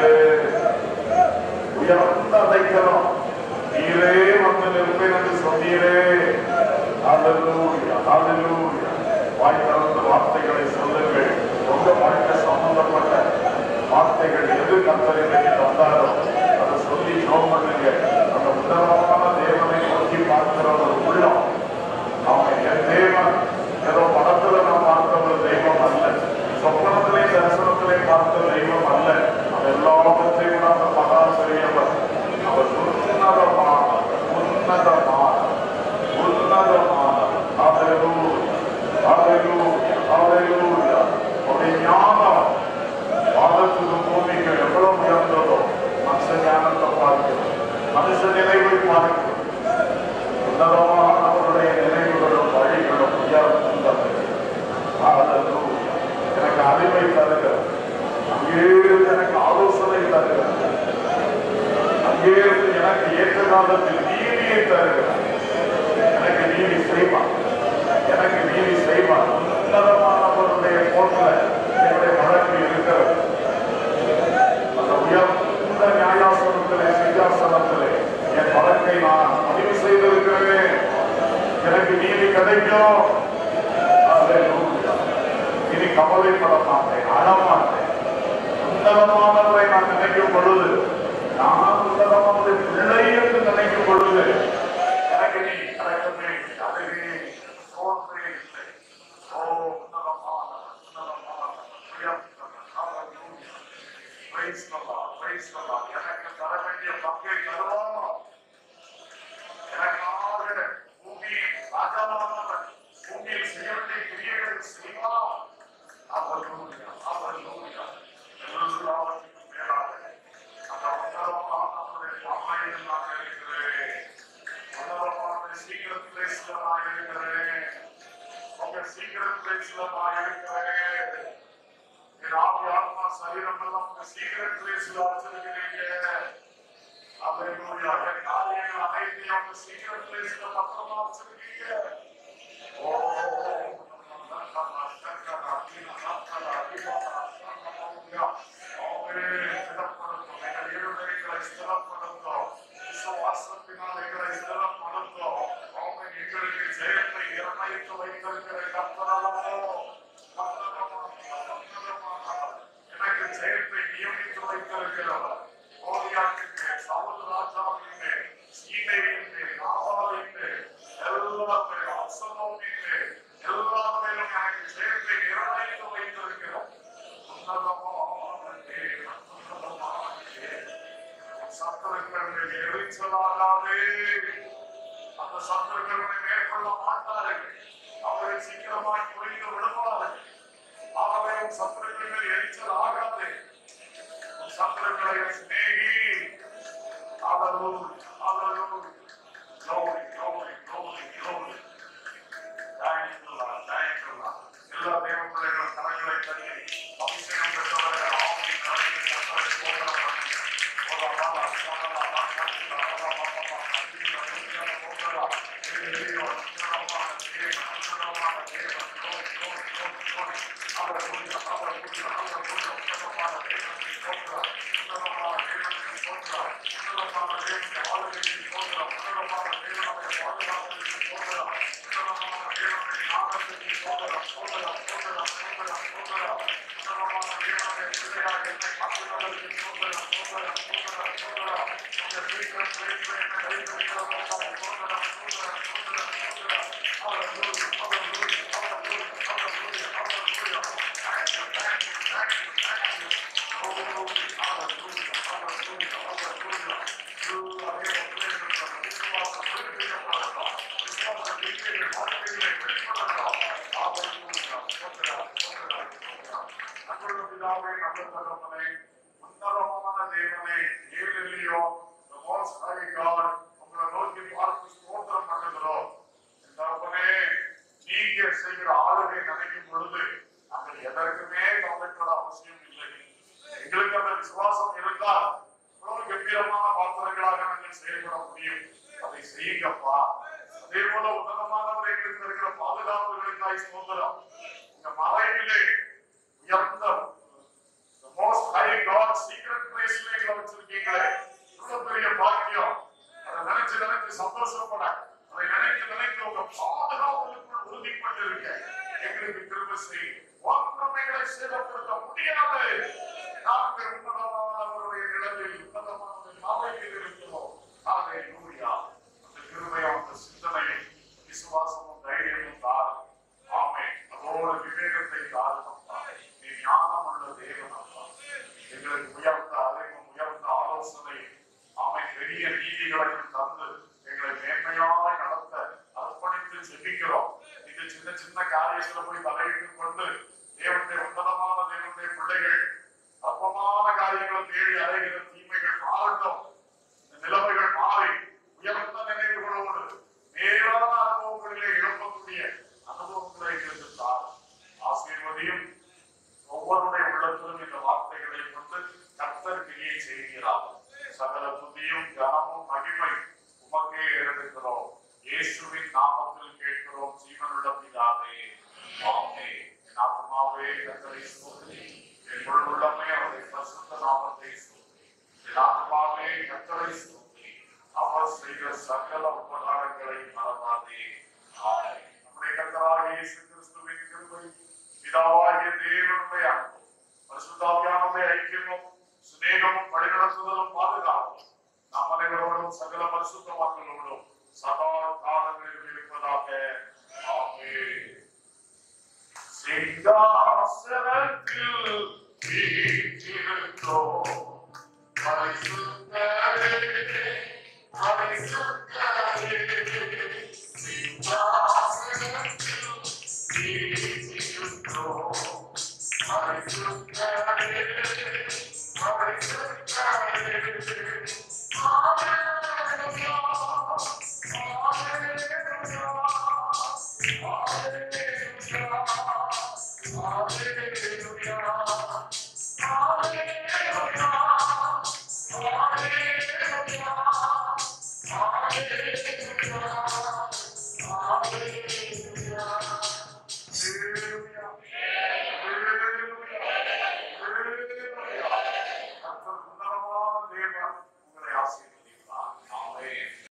உயர்ந்த அடைக்கலம் நீரே வந்து நிற்பேன் என்று சொன்னீரே ஹalleluya ஹalleluya வாய் திறந்த வார்த்தைகளை சொல்லுங்கள் உங்க வாழ்க்கை சம்பந்தப்பட்ட வார்த்தைகள் எது கத்தரை இன்னைக்கு தந்தாரோ அதை சொல்லி ஜோம் பண்ணுங்க அந்த உன்னதமான தேவனை நோக்கி பார்க்கிற ஒரு உள்ளம் அவன் என் தேவன் ஏதோ படத்துல நான் பார்த்த ஒரு தெய்வம் அல்ல சொப்பனத்திலே தரிசனத்திலே பார்த்த தெய்வம் அல்ல அது எல்லாவற்றையும் விட அந்த மகா பெரியவர் அவர் உன்னதமான உன்னதமான உன்னதமான ஹalleluya ஹalleluya ஹalleluya அவருடைய ஞானம் வானத்துக்கும் பூமிக்கும் எவ்வளவு உயர்ந்ததோ மனுஷ ஞானத்தை பார்க்கிறோம் மனுஷ நினைவை பார்க்கிறோம் உன்னதமான அவருடைய நினைவுகளும் வழிகளும் உயர்ந்தவை ஹalleluya எனக்கு அறிவை தருகிறது அங்கே இருந்து எனக்கு ஆலோசனை தருகிறது அங்கே இருந்து எனக்கு ஏற்ற காலத்தில் நீதியை தருகிறார் எனக்கு நீதி செய்வார் எனக்கு நீதி செய்வார் உன்னதமானவருடைய போன்ற என்னுடைய வழக்கு இருக்கிறது அந்த உயர்ந்த நியாயாசனத்திலே சிங்காசனத்திலே என் வழக்கை நான் பதிவு செய்திருக்கிறேன் எனக்கு நீதி கிடைக்கும் அல்லேலூயா. இனி கவலைப்பட மாட்டேன் அழமாட்டேன் உன்னதமானவரை நான் நினைக்கும் பொழுது நான் உன்னதமானதை பிள்ளை என்று நினைக்கும் பொழுது எனக்கு நீ கிடைக்கவே அழகே சோதனை இல்லை ஓ உன்னதமான உன்னதமான உயர்ந்தவர். Hallelujah. Praise the Lord. Praise the Lord. எனக்கு தர வேண்டிய பங்கை தருவோம் எனக்காக பூமியில் ராஜாவானவர் பூமியில் செய்ய வேண்டிய கிரியைகளை செய்வார் Hallelujah. Hallelujah. எல்லாவற்றுக்கும் மேலாக அந்த உன்னதமான நம்முடைய மகிமையில் நான் இருக்கிறேன். உன்னதமான secret place ல நான் இருக்கிறேன். உங்க secret place ல நான் இருக்கிறேன். என் ஆவி, ஆத்மா, சரீரம் எல்லாம் உங்க secret place ல வச்சிருக்கிறீங்க. Hallelujah. ஹalleluya என் காரியங்கள் அனைத்தையும் உங்க சீக்கிரம் பிளேஸ்ல பத்திரமா வச்சிருக்கீங்க ஓ எங்களுக்கு ஜெயத்தை இரண்டாயிரத்து வைத்திருக்கிற கத்தரலோ எனக்கு ஜெயத்தை நியமித்து வைத்திருக்கிறவர் கோரியாக்கிட்டு சவுல் ராஜாவின் சீதையின் நாவாலின் எல்லாத்தையும் அப்சலோமின் எல்லாத்தையும் எனக்கு ஜெயத்தை நிர்ணயித்து வைத்திருக்கிறார் உன்னதமான தேவன், உன்னதமான தேவன். சத்துருக்கள் எரிச்சலாகாதே அந்த சத்துருக்களை மேற்கொள்ள மாட்டார்கள் அவர்கள் சீக்கிரமாய் புரிந்து விடுவார்கள் ஆகவே உன் சத்துருக்கள் மேல் எரிச்சல் ஆகாதே உன் சத்துருக்களை சிநேகி Hallelujah, hallelujah. Glory, glory, glory, glory. Thank you, Lord, thank you, Lord. எல்லா தேவ பிள்ளைகளும் கரங்களை தட்டி அபிஷேகம் பெற்றவர்கள் ஆவி கரையில் கத்தரை போகிறவர்கள் பிதாவே நல்ல தகப்பனே உன்னதமான தேவனே ஏழிலையோ the most high God உங்களை நோக்கி பார்த்து ஸ்தோத்திரம் பண்ணுகிறோம் என் தகப்பனே நீங்க செய்கிற ஆளுகை நினைக்கும் பொழுது நாங்கள் எதற்குமே கவலைப்பட அவசியம் இல்லை எங்களுக்கு அந்த விசுவாசம் இருந்தால் இவ்வளவு கம்பீரமான பாத்திரங்களாக நாங்கள் செயல்பட முடியும் அதை செய்யுங்கப்பா அதே போல உன்னதமானவரை எங்களுக்கு இருக்கிற பாதுகாப்புகளுக்காய் ஸ்தோத்திரம் உங்க மறைவிலே உயர்ந்த the most high God secret place ல எங்களை வச்சிருக்கீங்களே இவ்வளவு பெரிய பாக்கியம் அதை நினைச்சு நினைச்சு சந்தோஷப்பட அதை நினைத்து நினைத்து உங்க பாதுகாப்புகளுக்குள் உறுதிப்பட்டு இருக்க எங்களுக்கு திரும்ப செய் ஒன்றுமைகளை சேதப்படுத்த முடியாது நாங்கள் உன்னதமானவருடைய நிலவில் உன்னதமான நாளையில் இருக்கிறோம் ஹalleluya அந்த கிருபையும் அந்த சிந்தனையும் விசுவாசமும் தைரியமும் தாரும் ஆமென் அதோட விவேகத்தை தாரும் அப்பா நீ ஞானம் உள்ள தேவன் அப்பா எங்களுக்கு உயர்ந்த அறிவும் உயர்ந்த ஆலோசனை ஆமை பெரிய நீதிகளையும் தந்து எங்களை மேன்மையாய் நடத்த அர்ப்பணித்து ஜெபிக்கிறோம் இது சின்ன சின்ன காரியத்துல போய் தலையிட்டுக் கொண்டு தேவனுடைய உன்னதமான தேவனுடைய பிள்ளைகள் அற்பமான காரியங்களை தேடி அலைகிற தீமைகள் மாறட்டும் இந்த நிலைமைகள் மாறி உயர்ந்த நினைவுகளோடு நேரான அனுபவங்களிலே எழுப்பக்கூடிய அனுபவங்களை எங்களுக்கு தார் ஆசீர்வதியும் ஒவ்வொருடைய உள்ளத்திலும் இந்த வார்த்தைகளை கொண்டு கர்த்தர் கிரியை செய்கிறார் சகல துதியும் கனமும் மகிமை உமக்கே ஏறெடுக்கிறோம் இயேசுவின் நாமத்தில் கேட்கிறோம் ஜீவனுள்ள பிதாவே ஆமே என் ஆத்மாவே கர்த்தரை ஸ்தோத்திரி என் உள்ளமே அவருடைய பரிசுத்த நாமத்தை ஸ்தோத்திரி என் ஆத்மாவே கர்த்தரை ஸ்தோத்திரி அவர் செய்த சகல உபகாரங்களை மறவாதே ஆமென் நம்முடைய கர்த்தராகிய இயேசு கிறிஸ்துவின் கிருபை பிதாவாகிய தேவனுடைய அன்பும் பரிசுத்தாவியானுடைய ஐக்கியமும் சிநேகமும் வழிநடத்துதலும் பாதுகாப்பும் நம் அனைவரோடும் சகல பரிசுத்த மக்களோடும் சதா காலங்களிலும் இருப்பதாக ஆமென் சிங்காசனத்தில் வீற்றிருக்கிறோம் பரிசுத்தரே பரிசுத்தரே சிங்காசனத்தில் வீற்றிருக்கிறோம் பரிசுத்தரே பரிசுத்தரே Hallelujah.